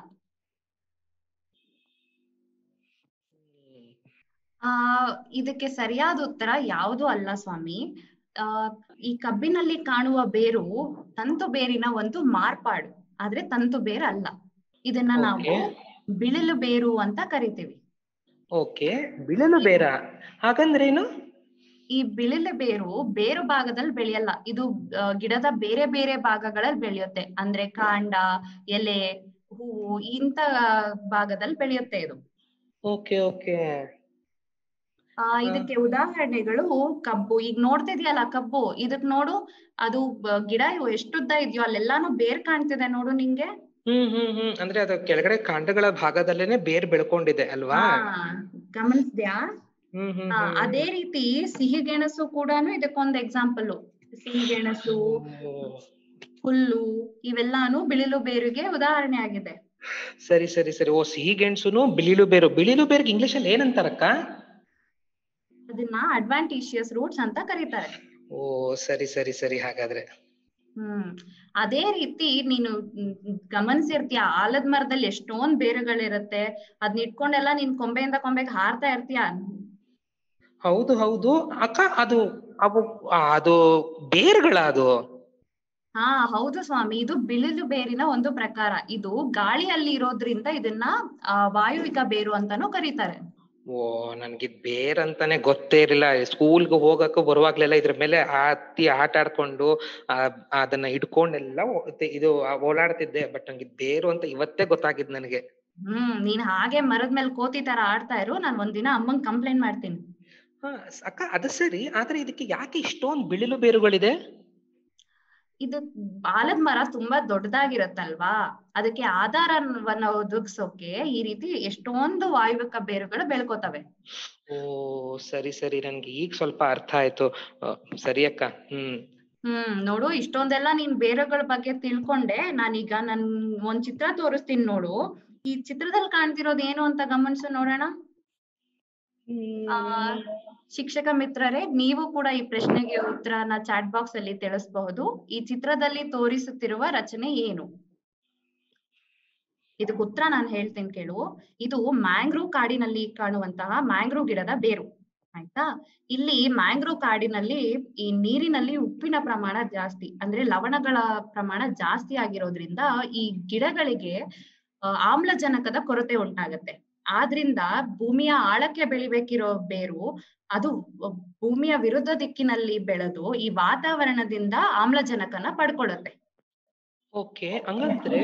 ಹ್ಮ್. ಆ ಇದಕ್ಕೆ ಸರಿಯಾದ ಉತ್ತರ ಯಾವುದು ಅಲ್ಲ ಸ್ವಾಮಿ ಆ ಈ ಕಬ್ಬಿನಲ್ಲಿ ಕಾಣುವ ಬೇರು ತಂತು ಬೇರಿನ ಒಂದು ಮಾರ್ಪಾಡು ಆದ್ರೆ ತಂತು ಬೇರು ಅಲ್ಲ ಇದನ್ನ ನಾವು Okay. ಬಿಳಿಲು ಬೇರು ಅಂತ ಕರಿತೀವಿ ಓಕೆ ಬಿಳಲು ಬೇರ ಹಾಗಂದ್ರೇನು ಈ ಬಿಳಿಲು ಬೇರು ಬೇರು ಭಾಗದಲ್ಲಿ ಬೆಳೆಯಲ್ಲ ಇದು ಆ, ಗಿಡದ ಬೇರೆ ಬೇರೆ ಭಾಗಗಳಲ್ಲಿ ಬೆಳೆಯುತ್ತೆ ಅಂದ್ರೆ ಕಾಂಡ ಎಲೆ ಹೂವು ಇಂತ ಭಾಗದಲ್ಲಿ ಬೆಳೆಯುತ್ತೆ ಇದು ಓಕೆ ಓಕೆ ಆ ಇದಕ್ಕೆ ಉದಾಹರಣೆಗಳು ಕಬ್ಬು ಈಗ ನೋಡ್ತಿದ್ಯಲ್ಲ ಕಬ್ಬು ಇದಕ್ ನೋಡು ಅದು ಬ- ಗಿಡ ಇವು ಎಷ್ಟುದ್ದ ಇದೆಯೋ ಅಲ್ಲೆಲ್ಲಾನು ಬೇರ್ ಕಾಣ್ತಿದೆ ನೋಡು ನಿಂಗೆ ಹ್ಮ್ ಹ್ಮ್ ಹ್ಮ್ ಅಂದ್ರೆ ಅದು ಕೆಳಗಡೆ ಕಾಂಡಗಳ ಭಾಗದಲ್ಲೇನೆ ಬೇರ್ ಬೆಳ್ಕೊಂಡಿದೆ ಅಲ್ವಾ ಹಾ ಗಮನಿಸ್ದ್ಯಾ ಹ್ಮ್ ಹ್ಮ್ ಆ, ಹ್ಮ್. ಅದೇ ರೀತಿ ಸಿಹಿಗೆಣಸು ಕೂಡನು ಇದಕ್ಕೊಂದು ಎಕ್ಸಾಂಪಲ್ ಸಿಹಿಗೆಣಸು ಓ, ಹುಲ್ಲು ಇವೆಲ್ಲಾನು ಬಿಳಿಲು ಬೇರಿಗೆ ಉದಾಹರಣೆ ಆಗಿದೆ ಸರಿ ಸರಿ ಸರಿ ಓ ಸಿಹಿ ಗೆಣಸುನು ಬಿಳಿಲು ಬೇರು ಬಿಳಿಲು ಬೇರ್ಗೆ ಇಂಗ್ಲಿಷ್ ಅಲ್ಲಿ ಏನಂತಾರಕ್ಕ ಅದನ್ನ ಅಡ್ವಾಂಟೇಶಿಯಸ್ ರೂಟ್ಸ್ ಅಂತ ಕರೀತಾರೆ ಓ ಸರಿ ಸರಿ ಸರಿ ಹಾಗಾದ್ರೆ ಹ್ಮ್ ಅದೇ ರೀತಿ ನೀನು ಮ್, ಗಮನಿಸಿರ್ತೀಯ ಆಲದ ಮರದಲ್ಲಿ ಎಷ್ಟೊಂದ್ ಬೇರುಗಳಿರತ್ತೆ ಅದ್ನ ಇಟ್ಕೊಂಡೆಲ್ಲ ನೀನ್ ಕೊಂಬೆಯಿಂದ ಕೊಂಬೆಗೆ ಹಾರ್ತಾ ಇರ್ತೀಯ ಹೌದು ಹೌದು ಅಕ್ಕ ಅದು ಅವು ಆ, ಅದು ಬೇರ್ಗಳ ಅದು ಹಾ ಹೌದು ಸ್ವಾಮಿ ಇದು ಬಿಳಿಲು ಬೇರಿನ ಒಂದು ಪ್ರಕಾರ ಇದು ಗಾಳಿಯಲ್ಲಿ ಇರೋದ್ರಿಂದ ಇದನ್ನ ಆ, ವಾಯುವಿಕ ಬೇರು ಅಂತಾನೂ ಕರೀತಾರೆ ಓ ನನ್ಗಿದ್ ಬೇರ್ ಅಂತಾನೆ ಗೊತ್ತೇ ಇರಲಿಲ್ಲ ಸ್ಕೂಲ್ಗೆ ಹೋಗಕ್ಕೂ ಬರುವಾಗ್ಲೆಲ್ಲ ಇದ್ರ ಮೇಲೆ ಹತ್ತಿ ಆಟ ಆಡ್ಕೊಂಡು ಆ ಅದನ್ನ ಹಿಡ್ಕೊಂಡೆಲ್ಲ ಓ- ತೆ- ಇದು ಆ ಓಡಾಡ್ತಿದ್ದೆ ಬಟ್ ನಂಗೆ ಇದ್ ಬೇರು ಅಂತ ಇವತ್ತೇ ಗೊತ್ತಾಗಿದ್ ನನಗೆ ಹ್ಮ್ ನೀನ್ ಹಾಗೆ ಮರದ ಮೇಲೆ ಕೋತಿ ತರ ಆಡ್ತಾ ಇರು ನಾನ್ ಒಂದಿನ ಅಮ್ಮಂಗ್ ಕಂಪ್ಲೇಂಟ್ ಮಾಡ್ತೀನಿ ಹಾ ಸ್- ಅಕ್ಕ ಅದು ಸರಿ ಆದ್ರೆ ಇದಕ್ಕೆ ಯಾಕೆ ಇಷ್ಟೊಂದ್ ಬಿಳಿಲು ಬೇರುಗಳಿದೆ ಇದು ಆಲದ ಮರ ತುಂಬಾ ದೊಡ್ಡದಾಗಿರತ್ತಲ್ವಾ ಅದಕ್ಕೆ ಆಧಾರವನ್ನ ಒದಗಿಸೋಕೆ ಈ ರೀತಿ ಎಷ್ಟೊಂದು ವಾಯುವಿಕ ಬೇರುಗಳು ಬೆಳ್ಕೋತವೆ ಓ ಸರಿ ಸರಿ ನನ್ಗೆ ಈಗ ಸ್ವಲ್ಪ ಅರ್ಥ ಆಯ್ತು ಆ, ಸರಿ ಅಕ್ಕ ಹ್ಮ್ ಹ್ಮ್ ನೋಡು ಇಷ್ಟೊಂದೆಲ್ಲ ನೀನ್ ಬೇರುಗಳ ಬಗ್ಗೆ ತಿಳ್ಕೊಂಡೆ ನಾನೀಗ ನನ್ ಒಂದ್ ಚಿತ್ರ ತೋರಿಸ್ತೀನಿ ನೋಡು ಈ ಚಿತ್ರದಲ್ಲಿ ಕಾಣ್ತಿರೋದು ಏನು ಅಂತ ಗಮನಿಸು ನೋಡೋಣ ಆ, ಶಿಕ್ಷಕ ಮಿತ್ರರೇ ನೀವು ಕೂಡ ಈ ಪ್ರಶ್ನೆಗೆ ಉತ್ತರನ ಚಾಟ್ ಬಾಕ್ಸ್ ಅಲ್ಲಿ ತಿಳಿಸಬಹುದು ಈ ಚಿತ್ರದಲ್ಲಿ ತೋರಿಸುತ್ತಿರುವ ರಚನೆ ಏನು ಇದಕ್ಕೆ ಉತ್ತರ ನಾನು ಹೇಳ್ತೀನಿ ಕೇಳು ಇದು ಮ್ಯಾಂಗ್ರೋವ್ ಕಾಡಿನಲ್ಲಿ ಕಾಣುವಂತಹ ಮ್ಯಾಂಗ್ರೋವ್ ಗಿಡದ ಬೇರು ಆಯ್ತಾ ಇಲ್ಲಿ ಮ್ಯಾಂಗ್ರೋವ್ ಕಾಡಿನಲ್ಲಿ ಈ ನೀರಿನಲ್ಲಿ ಉಪ್ಪಿನ ಪ್ರಮಾಣ ಜಾಸ್ತಿ ಅಂದ್ರೆ ಲವಣಗಳ ಪ್ರಮಾಣ ಜಾಸ್ತಿ ಆಗಿರೋದ್ರಿಂದ ಈ ಗಿಡಗಳಿಗೆ ಆ, ಆಮ್ಲಜನಕದ ಕೊರತೆ ಉಂಟಾಗತ್ತೆ ಆದ್ರಿಂದ ಭೂಮಿಯ ಆಳಕ್ಕೆ ಬೆಳಿಬೇಕಿರೋ ಬೇರು ಅದು ಭೂಮಿಯ ವಿರುದ್ಧ ದಿಕ್ಕಿನಲ್ಲಿ ಬೆಳೆದು ಈ ವಾತಾವರಣದಿಂದ ಆಮ್ಲಜನಕನ ಪಡ್ಕೊಳ್ಳುತ್ತೆ ಓಕೆ ಹಂಗಂದ್ರೆ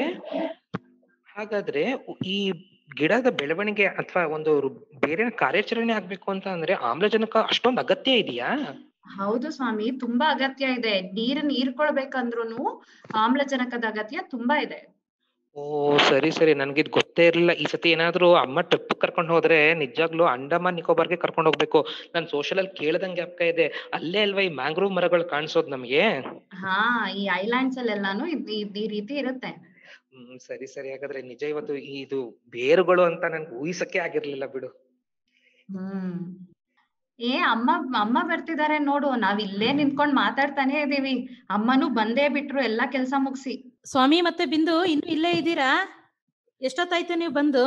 ಹಾಗಾದ್ರೆ ಉ- ಈ ಗಿಡದ ಬೆಳವಣಿಗೆ ಅಥವಾ ಒಂದು ರು- ಬೇರೆ ಕಾರ್ಯಾಚರಣೆ ಆಗ್ಬೇಕು ಅಂತ ಅಂದ್ರೆ ಆಮ್ಲಜನಕ ಅಷ್ಟೊಂದು ಅಗತ್ಯ ಇದೆಯಾ ಹೌದು ಸ್ವಾಮಿ ತುಂಬಾ ಅಗತ್ಯ ಇದೆ ನೀರನ್ನ ಹೀರ್ಕೊಳ್ಬೇಕಂದ್ರೂ ಆಮ್ಲಜನಕದ ಅಗತ್ಯ ತುಂಬಾ ಇದೆ ಓ ಸರಿ ಸರಿ ನನ್ಗಿದ್ ಗೊತ್ತೇ ಇರ್ಲಿಲ್ಲ ಈ ಸತಿ ಏನಾದ್ರು ಅಮ್ಮ ಟ್ರಿಪ್ ಕರ್ಕೊಂಡು ಹೋದ್ರೆ ನಿಜಾಗ್ಲೂ ಅಂಡಮಾನ್ ನಿಕೋಬಾರ್ಗೆ ಕರ್ಕೊಂಡು ಹೋಗ್ಬೇಕು ನಾನ್ ಸೋಷಲ್ ಅಲ್ಲಿ ಕೇಳ್ದಂಗೆ ಅಪ್ಪ ಇದೆ ಅಲ್ಲೇ ಅಲ್ವಾ ಈ ಮ್ಯಾಂಗ್ರೋವ್ ಮರಗಳು ಕಾಣಿಸೋದ್ ನಮ್ಗೆ ಹಾ ಈ ಐಲ್ಯಾಂಡ್ಸ್ ಅಲ್ಲೆಲ್ಲಾನು ಇದ್- ಇದ್- ಈ ರೀತಿ ಇರುತ್ತೆ ಹ್ಮ್ ಸರಿ ಸರಿ ಹಾಗಾದ್ರೆ ನಿಜ ಇವತ್ತು ಈ ಇದು ಬೇರುಗಳು ಅಂತ ನನ್ಗೆ ಊಹಿಸಕ್ಕೆ ಆಗಿರ್ಲಿಲ್ಲ ಬಿಡು ಹ್ಮ್ ಏ ಅಮ್ಮ ಅಮ್ಮ ಬರ್ತಿದಾರೆ ನೋಡು ನಾವ್ ಇಲ್ಲೇ ನಿಂತ್ಕೊಂಡ್ ಮಾತಾಡ್ತಾನೆ ಇದೀವಿ ಅಮ್ಮನೂ ಬಂದೇ ಬಿಟ್ರು ಎಲ್ಲಾ ಕೆಲ್ಸ ಮುಗ್ಸಿ ಸ್ವಾಮಿ ಮತ್ತೆ ಬಿಂದು ಇನ್ನು ಇಲ್ಲೇ ಇದ್ದೀರಾ ಎಷ್ಟೊತ್ತಾಯ್ತು ನೀವು ಬಂದು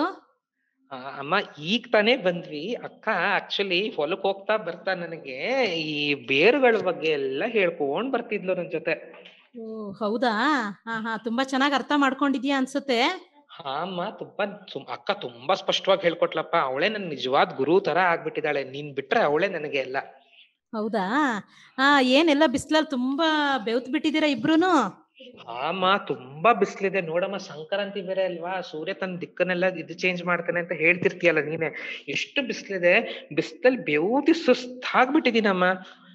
ಆ, ಅಮ್ಮ ಈಗ ತಾನೇ ಬಂದ್ವಿ ಅಕ್ಕ ಆಕ್ಚುಲಿ ಹೊಲಕ್ ಹೋಗ್ತಾ ಬರ್ತಾ ನನಗೆ ಈ ಬೇರುಗಳ ಬಗ್ಗೆ ಎಲ್ಲ ಹೇಳ್ಕೊಂಡ್ ಬರ್ತಿದ್ಲು ನನ್ ಜೊತೆ ಓ ಹೌದಾ ಹಾ ಹಾ ತುಂಬಾ ಚೆನ್ನಾಗಿ ಅರ್ಥ ಮಾಡ್ಕೊಂಡಿದ್ಯಾ ಅನ್ಸುತ್ತೆ ಹಾ ಅಮ್ಮ ತುಂಬಾ ಸುಮ್- ಅಕ್ಕ ತುಂಬಾ ಸ್ಪಷ್ಟವಾಗಿ ಹೇಳ್ಕೊಟ್ಲಪ್ಪ ಅವಳೇ ನನ್ ನಿಜವಾದ ಗುರು ತರ ಆಗ್ಬಿಟ್ಟಿದ್ದಾಳೆ ನೀನ್ ಬಿಟ್ರೆ ಅವಳೇ ನನಗೆ ಎಲ್ಲ ಹೌದಾ ಹಾ ಏನೆಲ್ಲ ಬಿಸ್ಲಲ್ಲಿ ತುಂಬಾ ಬೆವ್ತ್ ಬಿಟ್ಟಿದ್ದೀರಾ ಇಬ್ರುನು ಹಾ ಅಮ್ಮ ತುಂಬಾ ಬಿಸ್ಲಿದೆ ನೋಡಮ್ಮ ಸಂಕ್ರಾಂತಿ ಬೇರೆ ಅಲ್ವಾ ಸೂರ್ಯ ತನ್ನ ದಿಕ್ಕನ್ನೆಲ್ಲ ಇದು ಚೇಂಜ್ ಮಾಡ್ತಾನೆ ಅಂತ ಹೇಳ್ತಿರ್ತೀಯಲ್ಲ ನೀನೆ ಎಷ್ಟು ಬಿಸ್ಲಿದೆ ಬಿಸ್ಲಲ್ಲಿ ಬೆವ್ತಿ ಸುಸ್ತಾಗ್ಬಿಟ್ಟಿದೀನಮ್ಮ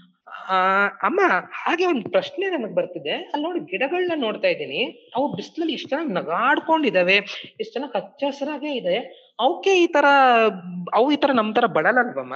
ಆ ಅಮ್ಮ ಹಾಗೆ ಒಂದ್ ಪ್ರಶ್ನೆ ನನಗ್ ಬರ್ತಿದೆ ಅಲ್ಲಿ ನೋಡಿ ಗಿಡಗಳನ್ನ ನೋಡ್ತಾ ಇದ್ದೀನಿ ಅವು ಬಿಸ್ಲಲ್ಲಿ ಇಷ್ಟ ಚೆನ್ನಾಗಿ ನಗಾಡ್ಕೊಂಡಿದಾವೆ ಎಷ್ಟ್ ಚೆನ್ನಾಗಿ ಹಚ್ಚ ಹಸಿರಾಗೆ ಇದೆ ಅವಕ್ಕೆ ಈ ತರ ಅವು ಈ ತರ ನಮ್ ತರ ಬಳಲಲ್ವಮ್ಮ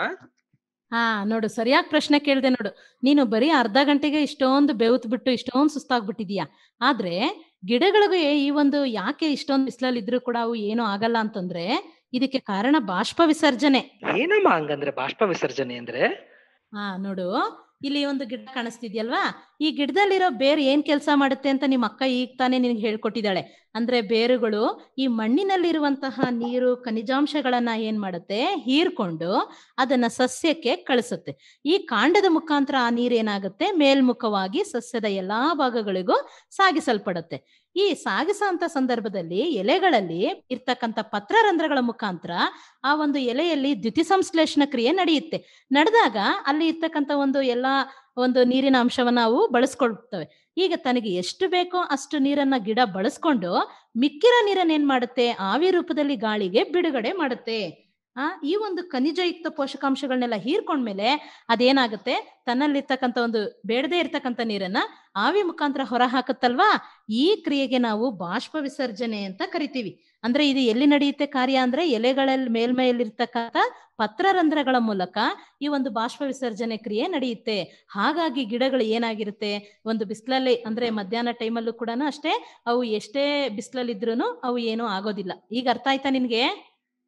ಹಾ ನೋಡು ಸರಿಯಾಗಿ ಪ್ರಶ್ನೆ ಕೇಳ್ದೆ ನೋಡು ನೀನು ಬರೀ ಅರ್ಧ ಗಂಟೆಗೆ ಇಷ್ಟೊಂದು ಬೆವ್ತ್ ಬಿಟ್ಟು ಇಷ್ಟೊಂದು ಸುಸ್ತಾಗ್ಬಿಟ್ಟಿದೀಯ ಆದ್ರೆ ಗಿಡಗಳಿಗೆ ಈ ಒಂದು ಯಾಕೆ ಇಷ್ಟೊಂದು ಬಿಸಿಲಲ್ಲಿ ಇದ್ರೂ ಕೂಡ ಅವು ಏನೂ ಆಗಲ್ಲ ಅಂತಂದ್ರೆ ಇದಕ್ಕೆ ಕಾರಣ ಬಾಷ್ಪ ವಿಸರ್ಜನೆ ಏನಮ್ಮ ಹಂಗಂದ್ರೆ ಬಾಷ್ಪ ವಿಸರ್ಜನೆ ಅಂದ್ರೆ ಹಾ ನೋಡು ಇಲ್ಲಿ ಒಂದು ಗಿಡ ಕಾಣಿಸ್ತಿದ್ಯಲ್ವಾ ಈ ಗಿಡದಲ್ಲಿರೋ ಬೇರು ಏನ್ ಕೆಲಸ ಮಾಡುತ್ತೆ ಅಂತ ನಿಮ್ಮ ಅಕ್ಕ ಈಗ ತಾನೇ ನಿನಗೆ ಹೇಳ್ಕೊಟ್ಟಿದ್ದಾಳೆ ಅಂದ್ರೆ ಬೇರುಗಳು ಈ ಮಣ್ಣಿನಲ್ಲಿರುವಂತಹ ನೀರು ಖನಿಜಾಂಶಗಳನ್ನ ಏನ್ ಮಾಡುತ್ತೆ ಹೀರ್ಕೊಂಡು ಅದನ್ನ ಸಸ್ಯಕ್ಕೆ ಕಳಿಸುತ್ತೆ ಈ ಕಾಂಡದ ಮುಖಾಂತರ ಆ ನೀರು ಏನಾಗುತ್ತೆ ಮೇಲ್ಮುಖವಾಗಿ ಸಸ್ಯದ ಎಲ್ಲಾ ಭಾಗಗಳಿಗೂ ಸಾಗಿಸಲ್ಪಡುತ್ತೆ ಈ ಸಾಗಿಸೋಂತ ಸಂದರ್ಭದಲ್ಲಿ ಎಲೆಗಳಲ್ಲಿ ಇರ್ತಕ್ಕಂಥ ಪತ್ರರಂಧ್ರಗಳ ಮುಖಾಂತರ ಆ ಒಂದು ಎಲೆಯಲ್ಲಿ ದ್ಯುತಿ ಸಂಶ್ಲೇಷಣ ಕ್ರಿಯೆ ನಡೆಯುತ್ತೆ ನಡೆದಾಗ ಅಲ್ಲಿ ಇರ್ತಕ್ಕಂಥ ಒಂದು ಎಲ್ಲಾ ಒಂದು ನೀರಿನ ಅಂಶವನ್ನ ಅವು ಬಳಸ್ಕೊಳ್ತವೆ ಈಗ ತನಗೆ ಎಷ್ಟು ಬೇಕೋ ಅಷ್ಟು ನೀರನ್ನ ಗಿಡ ಬಳಸ್ಕೊಂಡು ಮಿಕ್ಕಿರೋ ನೀರನ್ನ ಏನ್ ಮಾಡುತ್ತೆ ಆವಿ ರೂಪದಲ್ಲಿ ಗಾಳಿಗೆ ಬಿಡುಗಡೆ ಮಾಡುತ್ತೆ ಆ ಈ ಒಂದು ಖನಿಜಯುಕ್ತ ಪೋಷಕಾಂಶಗಳನ್ನೆಲ್ಲ ಹೀರ್ಕೊಂಡ್ಮೇಲೆ ಅದೇನಾಗುತ್ತೆ ತನ್ನಲ್ಲಿರ್ತಕ್ಕಂಥ ಒಂದು ಬೇಡದೇ ಇರ್ತಕ್ಕಂಥ ನೀರನ್ನ ಆವಿ ಮುಖಾಂತರ ಹೊರ ಹಾಕುತ್ತಲ್ವಾ ಈ ಕ್ರಿಯೆಗೆ ನಾವು ಬಾಷ್ಪ ವಿಸರ್ಜನೆ ಅಂತ ಕರಿತೀವಿ ಅಂದ್ರೆ ಇದು ಎಲ್ಲಿ ನಡೆಯುತ್ತೆ ಕಾರ್ಯ ಅಂದ್ರೆ ಎಲೆಗಳಲ್ಲಿ ಮೇಲ್ಮೈಯಲ್ಲಿರ್ತಕ್ಕಂಥ ಪತ್ರರಂಧ್ರಗಳ ಮೂಲಕ ಈ ಒಂದು ಬಾಷ್ಪ ವಿಸರ್ಜನೆ ಕ್ರಿಯೆ ನಡೆಯುತ್ತೆ ಹಾಗಾಗಿ ಗಿಡಗಳು ಏನಾಗಿರುತ್ತೆ ಒಂದು ಬಿಸಿಲಲ್ಲಿ ಅಂದ್ರೆ ಮಧ್ಯಾಹ್ನ ಟೈಮಲ್ಲೂ ಕೂಡ ಅಷ್ಟೇ ಅವು ಎಷ್ಟೇ ಬಿಸಿಲಲ್ಲಿ ಇದ್ರೂ ಅವು ಏನೂ ಆಗೋದಿಲ್ಲ ಈಗ ಅರ್ಥ ಆಯ್ತಾ ನಿನ್ಗೆ